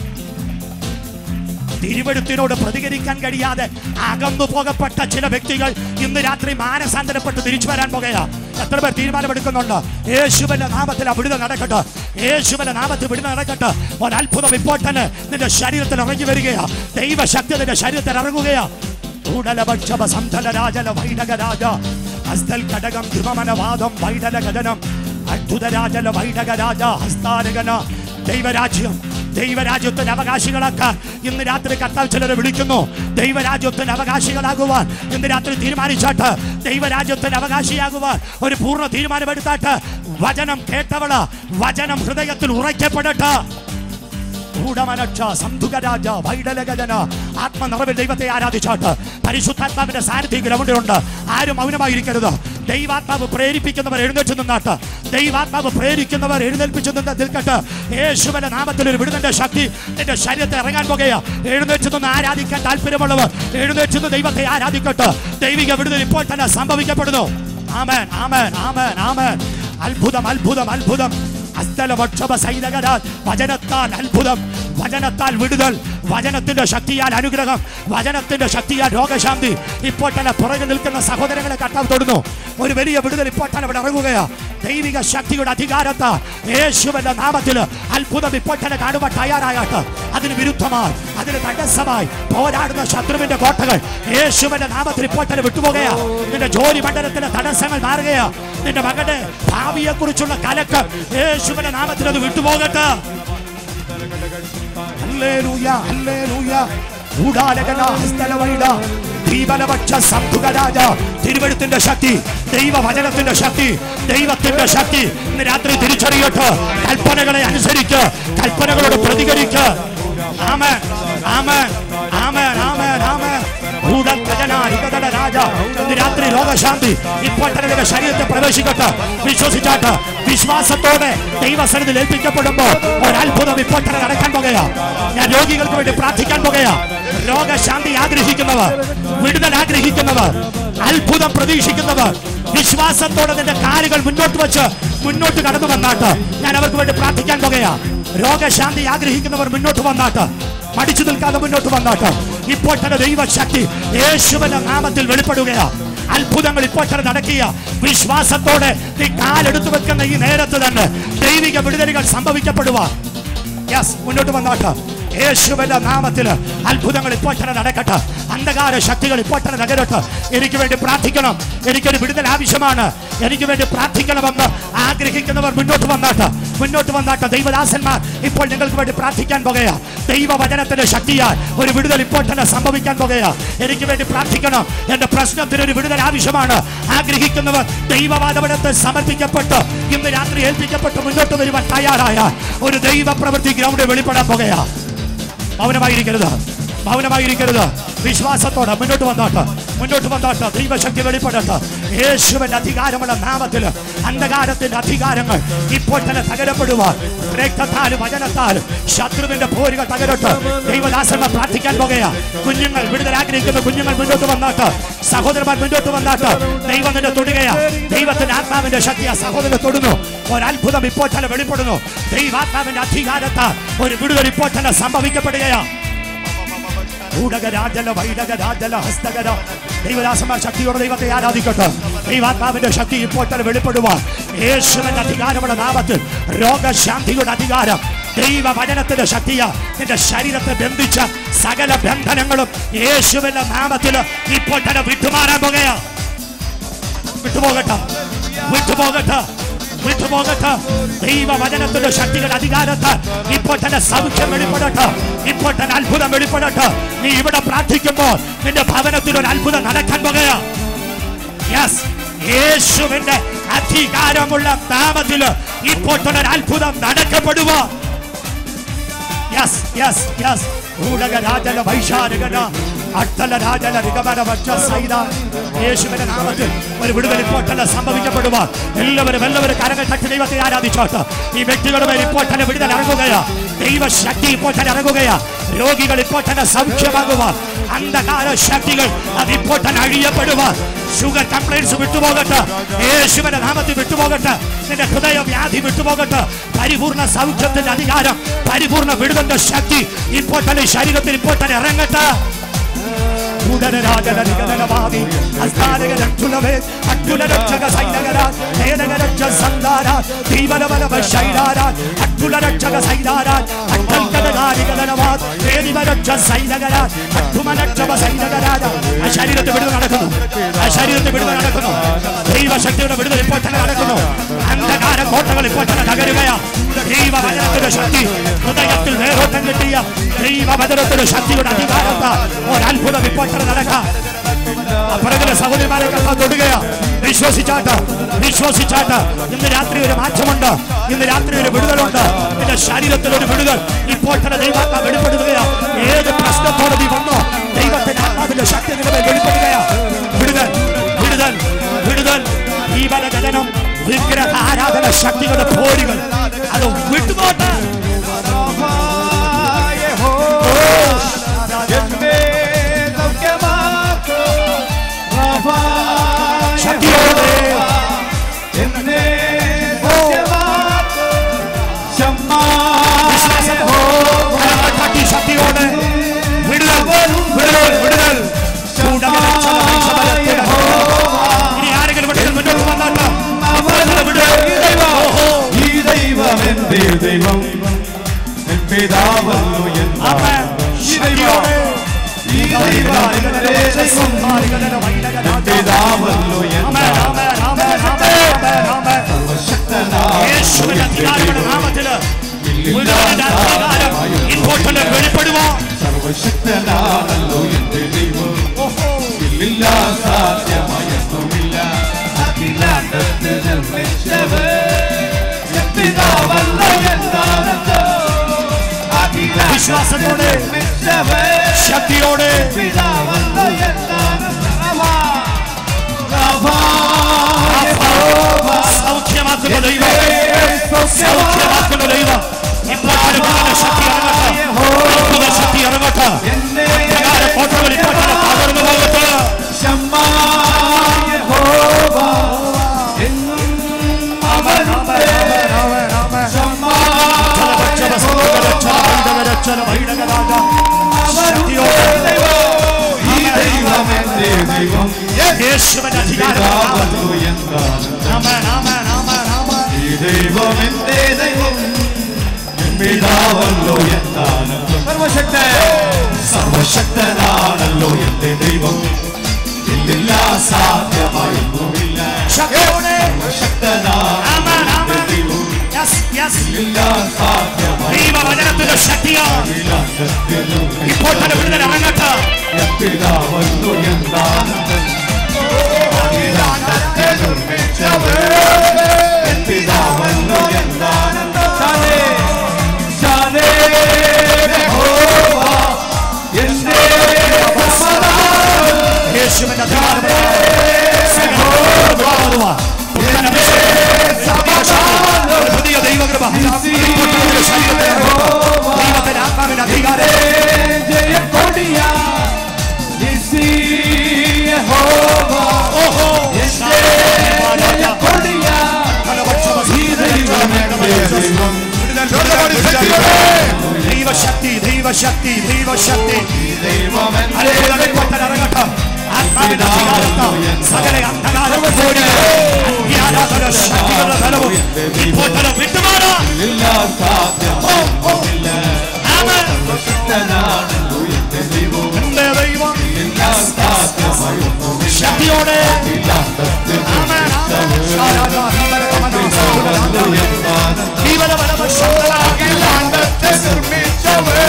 തിരുവഴുത്തിനോട് പ്രതികരിക്കാൻ കഴിയാതെ അകന്നു പോകപ്പെട്ട ചില വ്യക്തികൾ ഇന്ന് രാത്രി മാനസാന്തരപ്പെട്ട് തിരിച്ചു വരാൻ പോകുക എത്ര പേർ തീരുമാനമെടുക്കുന്നുണ്ട് യേശുവിന്റെ നാമത്തിൽ ആ വിടുതൽ നടക്കട്ടെ യേശുവിന്റെ നാമത്തിൽ വിടുതൽ നടക്കട്ടെ ഒരത്ഭുതം ഇപ്പോൾ തന്നെ നിന്റെ ശരീരത്തിൽ ഇറങ്ങി വരികയാ ദൈവശക്തി നിന്റെ ശരീരത്തിൽ ഇറങ്ങുകയാ ൂടലഭക്ഷപ സന്ധല രാജല വൈഡക രാജ ഹസ്തൽ കടകം ധ്രുമനവാദം വൈഡല ഗതനം അത്ഭുത രാജല വൈഡക രാജ ഹസ്താരകന ദൈവരാജ്യം ദൈവരാജ്യത്തിന്റെ അവകാശികളാക്കാൻ ഇന്ന് രാത്രി കർത്താവ് ചിലരെ വിളിക്കുന്നു ദൈവരാജ്യത്തിന്റെ അവകാശികളാകുവാൻ ഇന്ന് രാത്രി തീരുമാനിച്ചാട്ട് ദൈവരാജ്യത്തിന്റെ അവകാശിയാകുവാൻ ഒരു പൂർണ്ണ തീരുമാനമെടുത്താട്ട് വചനം കേട്ടവള് വചനം ഹൃദയത്തിൽ ഉറയ്ക്കപ്പെടട്ടെ ഗൂഢമനക്ഷ സന്ധുകരാജ വൈഡലഗജന ആത്മനിറവിൽ ദൈവത്തെ ആരാധിച്ചാട്ട് പരിശുദ്ധാത്മാവിന്റെ സാന്നിധ്യം ഗ്രൗണ്ടിലുണ്ട് ആരും മൗനമായിരിക്കരുത് ദൈവാത്മാവ് പ്രേരിപ്പിക്കുന്നവർ എഴുന്നേറ്റ് നിന്നാട്ട് ദൈവാത്മാവ് പ്രേരിക്കുന്നവർ എഴുന്നേൽപ്പിച്ചു നിന്ന് നിൽക്കട്ടെ യേശുവിന്റെ നാമത്തിൽ ഒരു വിടുതന്റെ ശക്തി നിന്റെ ശരീരത്തെ ഇറങ്ങാൻ പോകുക എഴുന്നേറ്റ് നിന്ന് ആരാധിക്കാൻ താല്പര്യമുള്ളവർ എഴുന്നേറ്റ് നിന്ന് ദൈവത്തെ ആരാധിക്കട്ടെ ദൈവിക വിടുതൽ ഇപ്പോൾ തന്നെ സംഭവിക്കപ്പെടുന്നു ആമേൻ ആമേൻ ആമേൻ ആമേൻ അത്ഭുതം അത്ഭുതം അത്ഭുതം അസ്ഥലവക്ഷപ സൈനികരാൽ വചനത്താൽ അത്ഭുതം വചനത്താൽ വിടുതൽ വചനത്തിന്റെ ശക്തിയാൽ അനുഗ്രഹം വചനത്തിന്റെ ശക്തിയാൽ രോഗശാന്തി ഇപ്പോൾ തന്നെ പുറകെ നിൽക്കുന്ന സഹോദരങ്ങളെ കർത്താവ് തൊടുന്നു ഒരു വലിയ വിടുതൽ ഇപ്പോൾ തന്നെ ഇവിടെ ഇറങ്ങുകയാ ദൈവിക ശക്തിയുടെ അധികാരത്താൽ യേശുവിന്റെ നാമത്തിൽ അത്ഭുതം ഇപ്പോൾ തന്നെ കാണുവാൻ തയ്യാറായാട്ട് അതിന് വിരുദ്ധമായി അതിന് തടസ്സമായി പോരാടുന്ന ശത്രുവിന്റെ കോട്ടകൾ യേശുവിന്റെ നാമത്തിൽ ഇപ്പോൾ തന്നെ വിട്ടുപോകുകയാ നിന്റെ ജോലി മണ്ഡലത്തിലെ തടസ്സങ്ങൾ മാറുകയാ നിന്റെ മകന്റെ ഭാവിയെ കുറിച്ചുള്ള കലക്കം യേശുവിന്റെ നാമത്തിൽ അത് വിട്ടുപോകട്ടെ ഹല്ലേലൂയ ഹല്ലേലൂയ ഊടാലകന ഹസ്തലവൈഡ ദീപലപക്ഷ സമ്പുകരാജ തിരുവഴുത്തിന്റെ ശക്തി ദൈവവചനത്തിന്റെ ശക്തി ദൈവത്തിന്റെ ശക്തി ഇന്ന് രാത്രി തിരിച്ചറിയട്ടെ കൽപ്പനകളെ അനുസരിക്ക് കൽപ്പനകളോട് പ്രതികരിക്ക് ആമേൻ ആമേൻ ആമേൻ ആമേൻ ആമേൻ ഭൂതൽ ഖജന ഹിതദട രാജ ഇന്ന് രാത്രി രോഗശാന്തി ഇപ്പോൾ തന്നെ നിന്റെ ശരീരത്തെ പ്രവേശിക്കട്ടെ വിശ്വസിച്ചാട്ട് വിശ്വാസത്തോടെ ദൈവസന്നിധിയിൽ ഏൽപ്പിക്കപ്പെടുമ്പോൾ ഒരത്ഭുതം ഇപ്പോൾ തന്നെ നടക്കാൻ പോകുകയാ ഞാൻ രോഗികൾക്ക് വേണ്ടി പ്രാർത്ഥിക്കാൻ പോകുകയാ രോഗശാന്തി ആഗ്രഹിക്കുന്നവർ വിടുതൽ ആഗ്രഹിക്കുന്നവർ അത്ഭുതം പ്രതീക്ഷിക്കുന്നവർ വിശ്വാസത്തോടെ നിന്റെ കാലുകൾ മുന്നോട്ട് വെച്ച് മുന്നോട്ട് കടന്നു വന്നാട്ട് ഞാൻ അവർക്ക് വേണ്ടി പ്രാർത്ഥിക്കാൻ പോകുകയാ രോഗശാന്തി ആഗ്രഹിക്കുന്നവർ മുന്നോട്ട് വന്നാട്ട് മടിച്ചു നിൽക്കാതെ മുന്നോട്ട് വന്നാട്ട് ഇപ്പോൾ തന്നെ ദൈവശക്തി യേശുവിന്റെ നാമത്തിൽ വെളിപ്പെടുകയാ അത്ഭുതങ്ങൾ ഇപ്പോൾ തന്നെ നടക്കുക വിശ്വാസത്തോടെ നീ കാലെടുത്തു വെക്കുന്ന ഈ നേരത്ത് തന്നെ ദൈവിക വിടുതലുകൾ സംഭവിക്കപ്പെടുക യെസ് മുന്നോട്ട് വന്നാട്ട് യേശുവിന്റെ നാമത്തിൽ അത്ഭുതങ്ങൾ ഇപ്പോൾ തന്നെ നടക്കട്ടെ അന്ധകാര ശക്തികൾ ഇപ്പോൾ തന്നെ നഗരട്ടെ എനിക്ക് വേണ്ടി പ്രാർത്ഥിക്കണം എനിക്കൊരു വിടുതൽ ആവശ്യമാണ് എനിക്ക് വേണ്ടി പ്രാർത്ഥിക്കണമെന്ന് ആഗ്രഹിക്കുന്നവർ മുന്നോട്ട് വന്നാട്ട് മുന്നോട്ട് വന്നാട്ട് ദൈവദാസന്മാർ ഇപ്പോൾ നിങ്ങൾക്ക് വേണ്ടി പ്രാർത്ഥിക്കാൻ പോകുകയാ ദൈവവചനത്തിന്റെ ശക്തിയാൽ ഒരു വിടുതൽ ഇപ്പോൾ തന്നെ സംഭവിക്കാൻ പോകുകയാ എനിക്ക് വേണ്ടി പ്രാർത്ഥിക്കണം എന്റെ പ്രശ്നത്തിന് ഒരു വിടുതൽ ആവശ്യമാണ് ആഗ്രഹിക്കുന്നവർ ദൈവവാദപടത്തെ സമർപ്പിക്കപ്പെട്ട് ഇന്ന് രാത്രി ഏൽപ്പിക്കപ്പെട്ട് മുന്നോട്ട് വരുവാൻ തയ്യാറായ ഒരു ദൈവ പ്രവൃത്തി ഗ്രൗണ്ടിൽ വെളിപ്പെടാൻ പോകുകയാ മൗനമായിരിക്കരുത് മൗനമായിരിക്കരുത് വിശ്വാസത്തോടെ മുന്നോട്ട് വന്നോട്ട് മുന്നോട്ട് വന്നോട്ട് ദൈവശക്തി വെളിപ്പെടട്ടെ യേശുവിന്റെ അധികാരമുള്ള നാമത്തിൽ അന്ധകാരത്തിന്റെ അധികാരങ്ങൾ ഇപ്പോൾ തന്നെ തകരപ്പെടുവാൻ രക്തത്താലും വചനത്താലും ശത്രുവിന്റെ പോരുകൾ തകരട്ട് ദൈവദാസന്മാർ പ്രാർത്ഥിക്കാൻ പോകുകയാ കുഞ്ഞുങ്ങൾ വിടുതൽ ആഗ്രഹിക്കുന്ന കുഞ്ഞുങ്ങൾ മുന്നോട്ട് വന്നാട്ട് സഹോദരന്മാർ മുന്നോട്ട് വന്നാട്ട് ദൈവം നിന്നെ തൊടുകയാ ദൈവത്തിന്റെ ആത്മാവിന്റെ ശക്തി ആ സഹോദരനെ തൊടുന്നു ഒരത്ഭുതം ഇപ്പോൾ തന്നെ വെളിപ്പെടുന്നു ദൈവാത്മാവിന്റെ അധികാരത്താൽ ഒരു വിടുതൽ ഇപ്പോൾ തന്നെ സംഭവിക്കപ്പെടുകയാ ഊടകരാജല വൈടകരാജല ഹസ്തകര ദൈവദാസന്മാർ ശക്തിയോടെ ദൈവത്തെ ആരാധിക്കട്ടെ ദൈവാത്മാവിന്റെ ശക്തി ഇപ്പോൾ തന്നെ വെളിപ്പെടുവാൻ യേശുവിന്റെ അധികാരമുള്ള നാമത്തിൽ രോഗശാന്തിയുടെ അധികാരം ദൈവ വചനത്തിന്റെ ശക്തിയ നിന്റെ ശരീരത്തെ ബന്ധിച്ച സകല ബന്ധനങ്ങളും യേശുവിന്റെ നാമത്തിൽ ഇപ്പോൾ തന്നെ വിട്ടുമാറാൻ പോകുകയാണ് വിട്ടുപോകട്ടെ വിട്ടുപോകട്ടെ വിട്ടുപോകട്ടെ ദൈവ വചനത്തിന്റെ ശക്തിയുടെ അധികാരത്തെ ഇപ്പോൾ തന്നെ സൗഖ്യം വെളിപ്പെടട്ടെ ഇപ്പോൾ തന്നെ അത്ഭുതം വെളിപ്പെടട്ടെ നീ ഇവിടെ പ്രാർത്ഥിക്കുമ്പോൾ നിന്റെ ഭവനത്തിൽ ഒരു അത്ഭുതം നടക്കാൻ പോകുകയാ യെസ് യേശുവിന്റെ അധികാരമുള്ള നാമത്തിൽ ഇപ്പോൾ തന്നെ ഒരു അത്ഭുതം നടക്കപ്പെടുക യെസ് യെസ് യെസ് ഊടകരാജല വൈശാരകന അട്ടല രാജല രിഗമന വച്ച സൈത യേശുവിന്റെ നാമത്തിൽ ഒരു വിടുതൽ ഇപ്പോൾ തന്നെ സംഭവിക്കപ്പെടുവാൻ എല്ലാവരും എല്ലാവരും കരങ്ങൾ തട്ടി ദൈവത്തെ ആരാധിച്ചോട്ട് ഈ വ്യക്തികളുടെ മേൽ ഇപ്പോൾ തന്നെ വിടുതൽ ഇറങ്ങുകയാ ദൈവശക്തി ഇപ്പോൾ തന്നെ ഇറങ്ങുകയാ രോഗികൾ ഇപ്പോൾ തന്നെ സൗഖ്യമാകുവാൻ അന്ധകാര ശക്തികൾ അത് ഇപ്പോൾ തന്നെ അഴിയപ്പെടുവാൻ ഷുഗർ കംപ്ലൈൻസ് വിട്ടുപോകട്ടെ യേശുവിന്റെ നാമത്തിൽ വിട്ടുപോകട്ടെ നിന്റെ ഹൃദയ വ്യാധി വിട്ടുപോകട്ടെ പരിപൂർണ സൗഖ്യത്തിന്റെ അധികാരം പരിപൂർണ വിടുതന്റെ ശക്തി ഇപ്പോൾ തന്നെ ഈ ശരീരത്തിൽ ഇപ്പോൾ തന്നെ ഇറങ്ങട്ടെ ഉടനരാജനരികനവാദി അസ്ഥാനകരക്ഷുലവേ അട്ടുലരക്ഷക സൈനകരാ നേനകരക്ഷ സന്താരാ ദീപനവനവ ശൈലാരാ അട്ടുലരക്ഷക സൈലാരാ അട്ടൽക്കടകാരികനവാ വേദിവരക്ഷ സൈനകരാ അട്ടുമനക്ഷവ സൈനകരാ ആ ശരീരത്തെ വിടുതൽ നടക്കുന്നു ആ ശരീരത്തെ വിടുതൽ നടക്കുന്നു ദൈവശക്തിയുടെ വിടുതൽ ഇപ്പോൾ തന്നെ നടക്കുന്നു അന്ധകാര കോട്ടകൾ ഇപ്പോൾ തന്നെ തകരുകയാ ദൈവവചനത്തിന്റെ ശക്തി ഹൃദയത്തിൽ നേരോട്ടം കിട്ടിയ ദൈവവചനത്തിന്റെ ശക്തിയുടെ അധികാരത്ത ഒരത്ഭുതം ഇപ്പോൾ തന്നെ നടക്കാം പുറകിലെ സഹോദരിമാരെ കണ്ടാൽ തൊടുകയാ വിശ്വസിച്ചാട്ട് വിശ്വസിച്ചാട്ട് ഇന്ന് രാത്രി ഒരു മാറ്റമുണ്ട് ഇന്ന് രാത്രി ഒരു വിടുതലുണ്ട് നിന്റെ ശരീരത്തിൽ ഒരു വിടുതൽ ഇപ്പോൾ തന്നെ ദൈവാത്മ വെളിപ്പെടുത്തുകയാ ഏത് പ്രശ്നത്തോടെ നീ വന്നോ ദൈവത്തിന്റെ ആത്മാവിന്റെ ശക്തി നിങ്ങളെ വെളിപ്പെടുകയാ വിടുതൽ വിടുതൽ വിടുതൽ ഈ ജനനം വിഗ്രഹ ആരാധന ശക്തികളുടെ പോരുകൾ അത് വിട്ടുപോട്ടെ ശക്തിയോടെ കരങ്ങൾ തട്ടി ശക്തിയോടെ വിടുതൽ വിടുതൽ വിടുതൽ ഇനി ആരെങ്കിലും വിടുതൽ മുന്നോട്ട് വന്നാലോ ഓഹോ ഈ ദൈവം എന്റെ ദൈവം എൻ പിതാവല്ലോ എന്നാ ആമേൻ. ഈ ദൈവം ഈ ദൈവം എന്റെ ദൈവം എൻ പിതാവല്ലോ എന്നാ ആമേൻ, ആമേൻ, ആമേൻ, ആമേൻ, ആമേൻ, ആമേൻ. ശക്തനായ യേശുവിന്റെ അധികാരമുള്ള നാമത്തില് വിടുതലിന്റെ അധികാരം ഇപ്പോൾ തന്നെ വെളിപ്പെടുവാ സർവശക്തനാണല്ലോ എന്റെ ദൈവം ഇല്ലില്ല സാധ്യമായൊന്നുമില്ല അഖിലാണ്ടത്തിൽ നിർമ്മിച്ചവൻ എൻ പിതാവല്ലോ എന്നാണല്ലോ അഖിലാണ്ടത്തിൽ വിശ്വാസത്തോടെ നിർമ്മിച്ചവൻ ശക്തിയോടെ പിതാവല്ലോ എന്നാണല്ലോ റവാ, റവാ, സൗഖ്യമാക്കുന്ന ദൈവം സൗഖ്യമാക്കുന്ന ദൈവം ഇപ്പോൾ തന്നെ വിടുതലിന്റെ ശക്തി ഇറങ്ങട്ടെ അത്ഭുത ശക്തി ഇറങ്ങട്ടെ എന്നെ അന്ധകാര കോട്ടകൾ ഇപ്പോൾ തന്നെ തകർന്നു പോകട്ടെ ക്ഷമാ യഹോവ എന്നും അവനുണ്ട് ക്ഷമാ ശക്തിയോടെ ഈ ദൈവം എന്റെ ദൈവം യേശുവിന്റെ അധികാരം പിതാവല്ലോ എന്താണ് ആമേൻ ആമേൻ ആമേൻ ആമേൻ ഈ ദൈവം എന്റെ ദൈവം എൻ പിതാവല്ലോ എന്താണ് സർവശക്ത സർവശക്തനാണല്ലോ എന്റെ ദൈവം ഇല്ലില്ല സാധ്യമായൊന്നുമില്ല ശക്തിയോടെ ശക്തനാണ് ആമേൻ എന്റെ ആമേൻ ദൈവം യെസ് യെസ് ഇല്ല സാധ്യമായി ദൈവവചനത്തിന്റെ ശക്തിയാണ് ഇപ്പോൾ തന്നെ വിടുതൽ ഇറങ്ങട്ടെ പിതാവല്ലോ എന്താനന്ദൻ പിതാവല്ലോ എന്താനന്ദൻ ശാലേ ശാലേ യഹോവ എന്റെ സമാധാനം യേശുവിന്റെ അധികാരം പുതിയ ദൈവകൃപ ഇപ്പോൾ തന്നെ ശരീരത്തിൽ ഇറങ്ങട്ടെ. ദൈവത്തിന്റെ ആത്മാവിന്റെ അധികാരം ജയക്കൊടിയ നിസി യഹോവ ഓഹോ ജയക്കൊടിയ ഈ ദൈവം എന്റെ ദൈവം ദൈവശക്തി ദൈവശക്തി ദൈവശക്തി ദൈവം എന്റെ അത്ഭുതം ഇപ്പോൾ തന്നെ ഇറങ്ങട്ടെ ആത്മാവിന്റെ അധികാരത്താൽ സകല അന്ധകാരവും പോടി അന്യാരാധന ശക്തികളുടെ ബലവും ഇപ്പോൾ തന്നെ വിട്ടുമാറാം ആമേൻ. എന്റെ ദൈവം ശക്തിയോടെ ആമേൻ, ആമേൻ. ജീവനബലവശങ്ങളാകെ അണ്ടത്തെ നിർമ്മിച്ചവേ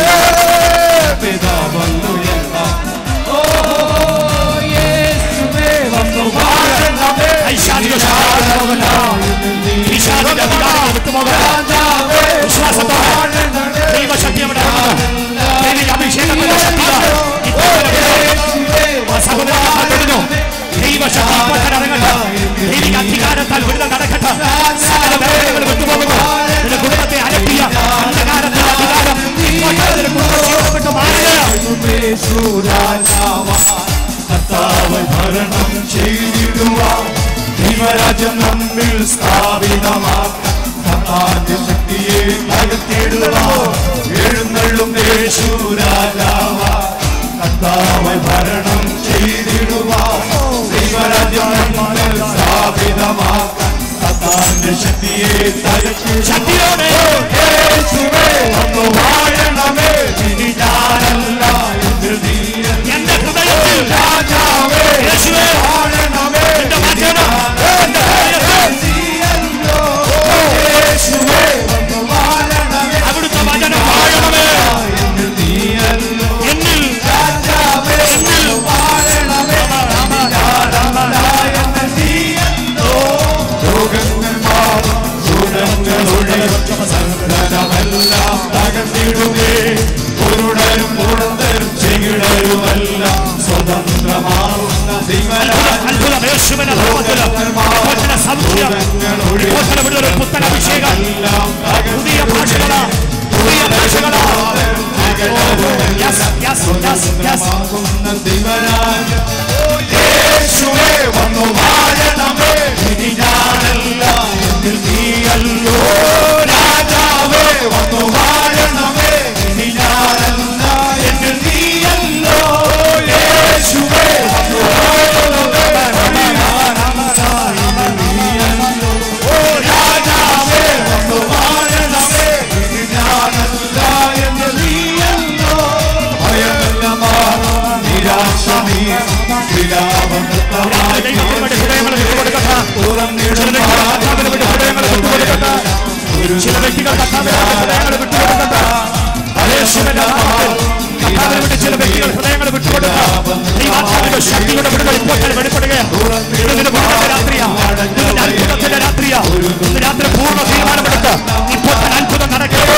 ഐശാദിക ശക്തികളെ ഈശാദിന്റെ അധികാരം വിട്ടുപോകരുത്. വിശ്വാസത്തോടെ ദൈവശക്തി അവിടെ ഇറങ്ങുന്നു. ദൈവിക അഭിഷേകത്തിന്റെ ശക്തിയാൽ ഇപ്പോൾ തന്നെ സഹോദരന്മാർ തുടരുന്നു. ദൈവശക്തി ഇപ്പോൾ തന്നെ ഇറങ്ങട്ടെ. ദൈവിക അധികാരത്താൽ വിടുതൽ നടക്കട്ടെ. സകല വേദനകൾ വിട്ടുപോകുന്നു. നിന്റെ കുടുംബത്തെ അലട്ടിയ അന്ധകാരത്തിന്റെ അധികാരം ഇപ്പോൾ തന്നെ നിന്റെ കുടുംബജീവിതം വിട്ട് മാറുക. കർത്താവ് ഭരണം ചെയ്തിടുവാൻ ദൈവരാജ്യം നമ്മിൽ സ്ഥാപിതമാക്കാൻ കർത്താവിന്റെ ശക്തിയെ തകർത്തിടുവാൻ എഴുന്നള്ളും യേശു രാജാവ കർത്താവ് ഭരണം ചെയ്തിടുവാൻ ദൈവരാജ്യം നമ്മിൽ സ്ഥാപിതമാക്കാൻ കർത്താവിന്റെ ശക്തിയെ തകർത്തി ശക്തിയോടെ യേശുവേ ഒന്ന് വാഴണമേ ഇനി ഞാനല്ല എന്ന് നീയല്ല എന്റെ ഹൃദയത്തിൽ രാജാവേ യേശുവേ വാഴണമേ എന്റെ വചനം എന്റെ ഹൃദയത്തിൽ യേശുവേ ഒന്ന് വാഴണമേ അവിടുത്തെ വചനം വാഴണമേ എന്ന് നീയല്ലോ എന്നിൽ രാജാവേ ഒന്ന് വാഴണമേ എന്ന് നീയല്ലോ രോഗങ്ങൾ മാറും ചൂടങ്ങൾ ഒഴിയും സങ്കടമെല്ലാം തകർന്നിടുമേ പൊരുടരും മുടന്തരും ചെകിടരുമെല്ലാം സ്വതന്ത്രമാവുന്ന ദൈവരാജ്യം അത്ഭുതം യേശുവിന്റെ നാമത്തിൽ ഇപ്പോൾ തന്നെ സൗഖ്യം ഇപ്പോൾ തന്നെ വിടുതൽ പുത്തൻ അഭിഷേകം പുതിയ ഭാഷകളാ പുതിയ ഭാഷകളാ Yes, yes, yes, yes. സ്വതന്ത്രമാകുന്ന ദൈവരാജ്യം യേശുവേ വന്നു വാഴണമേ ഇനി ഞാനല്ല എന്നിൽ നീയല്ലോ രാജാവേ വന്നു വാഴണമേ ഇനി ഞാനല്ല എന്നിൽ നീയല്ലോ യേശുവേ വന്നു വാഴണമേ ഓ രാജാവേ വന്നു വാഴണമേ ഇനി ഞാനല്ല എന്നിൽ നീയല്ലോ ഭയമല്ല മാറും നിരാശ നീ ദൈവത്തിന് വേണ്ടി ഹൃദയങ്ങൾ വിട്ടുകൊടുക്കട്ടെ. ചില വ്യക്തികൾ കർത്താവിന് വേണ്ടി ഹൃദയങ്ങൾ വിട്ടുകൊടുക്കട്ടെ. യേശുവിന്റെ നാമത്തിൽ കർത്താവിന് വേണ്ടി ചില വ്യക്തികൾ ഹൃദയങ്ങൾ വിട്ടുകൊടുക്കുക ദൈവാത്മാവിന്റെ ശക്തിയുടെ വിടുതൽ ഇപ്പോൾ തന്നെ വെളിപ്പെടുകയാണ് ഇത് നിന്റെ വിടുതലിന്റെ രാത്രിയാ ഇത് നിന്റെ അത്ഭുതത്തിന്റെ രാത്രിയാ ഇന്ന് രാത്രി പൂർണ്ണ തീരുമാനമെടുത്ത് ഇപ്പോൾ തന്നെ അത്ഭുതം നടക്കട്ടെ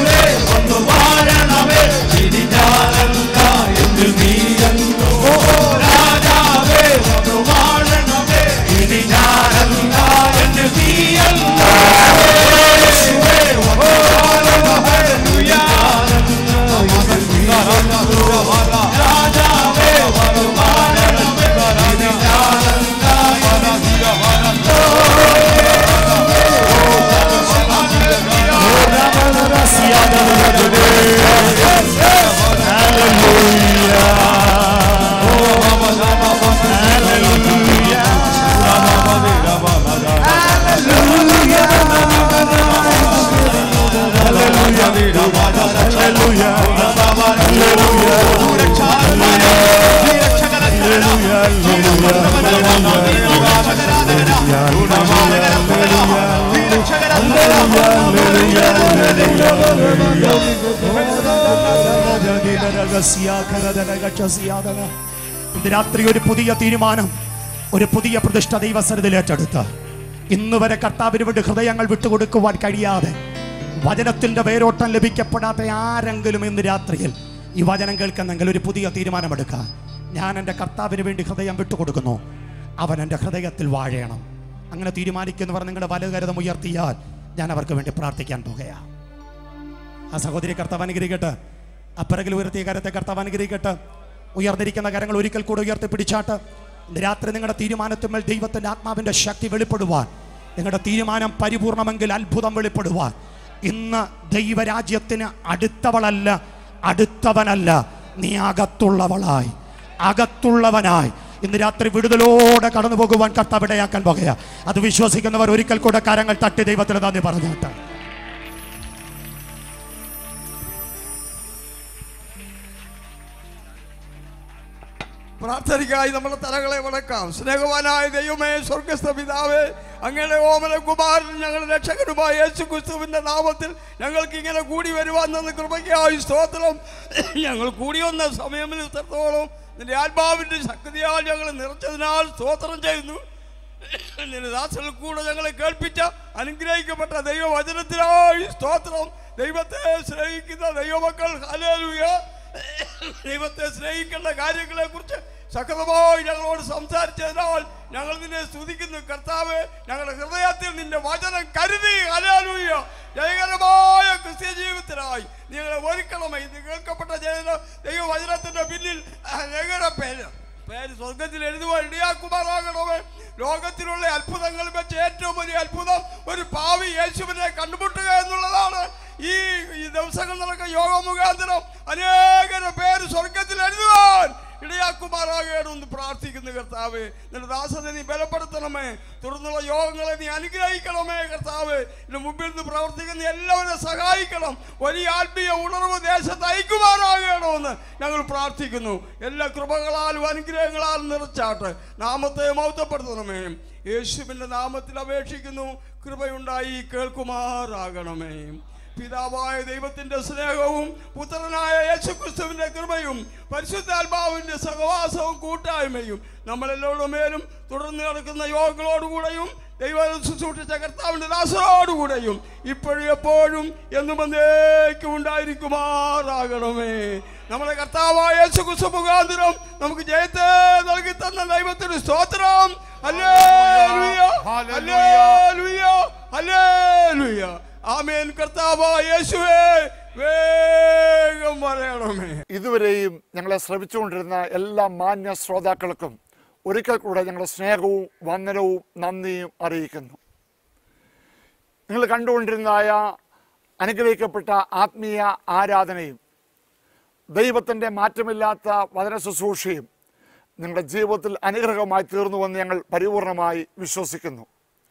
വാഴണമേ ഇനി ഞാനല്ല എന്നിൽ നീയല്ലോ രാജാവേ വന്നു വാഴണമേ ഇനി ഞാനല്ല എന്നിൽ നീയല്ലോ യേശുവേ വന്നു വാഴണമേ രാജാവേ വന്നു വാഴണമേ ഇനി ഞാനല്ല ഇന്ന് രാത്രി ഒരു പുതിയ തീരുമാനം ഒരു പുതിയ പ്രതിഷ്ഠ ദൈവസരത്തിൽ ഏറ്റെടുത്ത് ഇന്ന് വരെ കർത്താവിന് വേണ്ടി ഹൃദയങ്ങൾ വിട്ടുകൊടുക്കുവാൻ കഴിയാതെ വചനത്തിന്റെ വേരോട്ടം ലഭിക്കപ്പെടാത്ത ആരെങ്കിലും ഇന്ന് രാത്രിയിൽ ഈ വചനം കേൾക്കുന്നെങ്കിൽ ഒരു പുതിയ തീരുമാനമെടുക്കുക ഞാൻ എൻ്റെ കർത്താവിന് വേണ്ടി ഹൃദയം വിട്ടുകൊടുക്കുന്നു അവൻ എൻ്റെ ഹൃദയത്തിൽ വാഴയണം അങ്ങനെ തീരുമാനിക്കുന്നവർ നിങ്ങളുടെ വലകരുതം ഉയർത്തിയാൽ ഞാൻ അവർക്ക് വേണ്ടി പ്രാർത്ഥിക്കാൻ പോകുകയാണ് ആ സഹോദരി കർത്താവ് അനുഗ്രഹിക്കട്ടെ അപ്പിറകിൽ ഉയർത്തിയ കരത്തെ കർത്താവ് അനുഗ്രഹിക്കട്ടെ ഉയർന്നിരിക്കുന്ന കരങ്ങൾ ഒരിക്കൽ കൂടെ ഉയർത്തി പിടിച്ചാട്ട് ഇന്ന് രാത്രി നിങ്ങളുടെ തീരുമാനത്തിന്മേൽ ദൈവത്തിൻ്റെ ആത്മാവിൻ്റെ ശക്തി വെളിപ്പെടുവാൻ നിങ്ങളുടെ തീരുമാനം പരിപൂർണമെങ്കിൽ അത്ഭുതം വെളിപ്പെടുവാൻ ഇന്ന് ദൈവരാജ്യത്തിന് അടുത്തവളല്ല അടുത്തവനല്ല നീ അകത്തുള്ളവളായി അകത്തുള്ളവനായി ഇന്ന് രാത്രി വിടുതലോടെ കടന്നു പോകുവാൻ കർത്താവ് ഇടയാക്കാൻ പോകുക അത് വിശ്വസിക്കുന്നവർ ഒരിക്കൽ കൂടെ കരങ്ങൾ തട്ടി ദൈവത്തിന് നന്ദി പറഞ്ഞാട്ടെ പ്രാർത്ഥനയ്ക്കായി നമ്മുടെ തലകളെ വടക്കാം സ്നേഹവാനായ ദൈവമേ സ്വർഗസ്ഥ പിതാവേ അങ്ങയുടെ ഓമന കുമാരൻ ഞങ്ങളുടെ രക്ഷകനുമായ യേശു ക്രിസ്തുവിന്റെ നാമത്തിൽ ഞങ്ങൾക്ക് ഇങ്ങനെ കൂടി വരുവാൻ തന്ന കൃപയ്ക്കായി സ്തോത്രം ഞങ്ങൾ കൂടി വന്ന സമയത്തിൽ ഇത്രത്തോളം നിന്റെ ആത്മാവിന്റെ ശക്തിയാൽ ഞങ്ങൾ നിറച്ചതിനാൽ സ്തോത്രം ചെയ്യുന്നു നിന്റെ ദാസൽ കൂടെ ഞങ്ങളെ കേൾപ്പിച്ച അനുഗ്രഹിക്കപ്പെട്ട ദൈവവചനത്തിനായി സ്തോത്രം ദൈവത്തെ സ്നേഹിക്കുന്ന ദൈവമക്കൾ ഹല്ലേലൂയ ദൈവത്തെ സ്നേഹിക്കേണ്ട കാര്യങ്ങളെ കുറിച്ച് സകലമായി ഞങ്ങളോട് സംസാരിച്ചതിനാൽ ഞങ്ങൾ നിന്നെ സ്തുതിക്കുന്നു കർത്താവ് ഞങ്ങളുടെ ഹൃദയത്തിൽ നിന്റെ വചനം കരുതി ഹല്ലേലൂയ ജയകരമായ ക്രിസ്ത്യ ജീവിതത്തിനായി നിങ്ങളെ ഒരുക്കണമേ ഇത് കേൾക്കപ്പെട്ട ജന ദൈവവചനത്തിന്റെ പിന്നിൽ ഞങ്ങളുടെ പേര് പേര് സ്വർഗത്തിൽ എഴുതുവാൻ ഇടയാക്കുമാറാകണമേ ലോകത്തിലുള്ള അത്ഭുതങ്ങൾ വെച്ച് ഏറ്റവും വലിയ അത്ഭുതം ഒരു പാവി യേശുവിനെ കണ്ടുമുട്ടുക എന്നുള്ളതാണ് ഈ ഈ ദിവസങ്ങൾ നടക്കുന്ന യോഗ മുഖാന്തരം അനേകരുടെ പേര് സ്വർഗത്തിൽ എഴുതുവാൻ ഇടയാക്കുമാറാകണമെന്ന് പ്രാർത്ഥിക്കുന്നു കർത്താവ് നിന്റെ ദാസനെ നീ ബലപ്പെടുത്തണമേ തുടർന്നുള്ള യോഗങ്ങളെ നീ അനുഗ്രഹിക്കണമേ കർത്താവ് ഇതിന് മുമ്പിൽ നിന്ന് പ്രവർത്തിക്കുന്ന എല്ലാവരെയും സഹായിക്കണം വലിയ ആത്മീയ ഉണർവ് ദേശത്ത് അയക്കുമാറാകണമെന്ന് ഞങ്ങൾ പ്രാർത്ഥിക്കുന്നു എല്ലാ കൃപകളാലും അനുഗ്രഹങ്ങളാലും നിറച്ചാട്ട് നാമത്തെ മൗത്തപ്പെടുത്തണമേ യേശുവിൻ്റെ നാമത്തിൽ അപേക്ഷിക്കുന്നു കൃപയുണ്ടായി കേൾക്കുമാറാകണമേ പിതാവായ ദൈവത്തിന്റെ സ്നേഹവും പുത്രനായ യേശുക്രിസ്തുവിന്റെ കൃപയും പരിശുദ്ധാത്മാവിന്റെ സഹവാസവും കൂട്ടായ്മയും നമ്മളെല്ലാവരുടെ മേലും തുടർന്ന് നടക്കുന്ന യോഗങ്ങളോടുകൂടെയും ദൈവം ശുശ്രൂഷിച്ച കർത്താവിന്റെ ദാസരോടുകൂടെയും ഇപ്പോഴും എപ്പോഴും എന്നും എന്നേക്കും ഉണ്ടായിരിക്കുമാറാകണമേ നമ്മുടെ കർത്താവായ യേശുക്രിസ്തു മുഖാന്തരം നമുക്ക് ജയത്തെ നൽകി തന്ന ദൈവത്തിന് സ്തോത്രം ഹല്ലേലൂയ ഹല്ലേലൂയ ഹല്ലേലൂയ ആമേൻ കർത്താവായ യേശുവേ വേഗം പറയണമേ ഇതുവരെയും ഞങ്ങളെ ശ്രമിച്ചുകൊണ്ടിരുന്ന എല്ലാ മാന്യ ശ്രോതാക്കൾക്കും ഒരിക്കൽ കൂടെ ഞങ്ങളുടെ സ്നേഹവും വന്ദനവും നന്ദിയും അറിയിക്കുന്നു നിങ്ങൾ കണ്ടുകൊണ്ടിരുന്നതായ അനുഗ്രഹിക്കപ്പെട്ട ആത്മീയ ആരാധനയും ദൈവത്തിൻ്റെ മാറ്റമില്ലാത്ത വചന ശുശ്രൂഷയും നിങ്ങളുടെ ജീവിതത്തിൽ അനുഗ്രഹമായി തീർന്നുവെന്ന് ഞങ്ങൾ പരിപൂർണമായി വിശ്വസിക്കുന്നു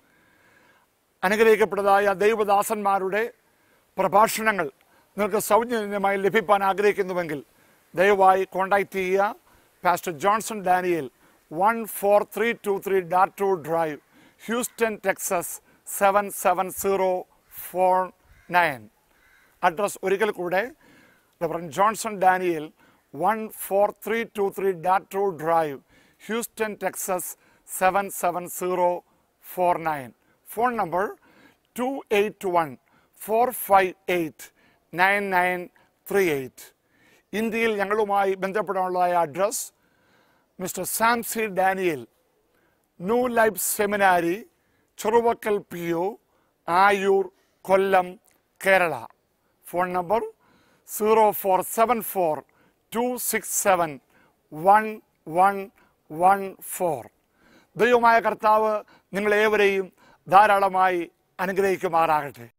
അനുഗ്രഹിക്കപ്പെട്ടതായ ദൈവദാസന്മാരുടെ പ്രഭാഷണങ്ങൾ നിങ്ങൾക്ക് സൗജന്യമായി ലഭിക്കാൻ ആഗ്രഹിക്കുന്നുവെങ്കിൽ ദയവായി കോൺടാക്റ്റ് ചെയ്യുക pastor Johnson Daniel one four three two three Datu Drive Houston Texas seven seven zero four nine address ഒരിക്കൽ കൂടെ reverend Johnson Daniel one four three two three Datu Drive Houston Texas seven seven zero four nine phone number two eight one four five eight nine nine three eight ഇന്ത്യയിൽ ഞങ്ങളുമായി ബന്ധപ്പെടാനുള്ള address mister Samsy Daniel new life seminary Cheruvakkal P O Ayoor Kollam Kerala phone number zero four seven four two six seven one one one four ദൈവമായ കർത്താവ് നിങ്ങളേവരെയും ധാരാളമായി അനുഗ്രഹിക്കുമാറാകട്ടെ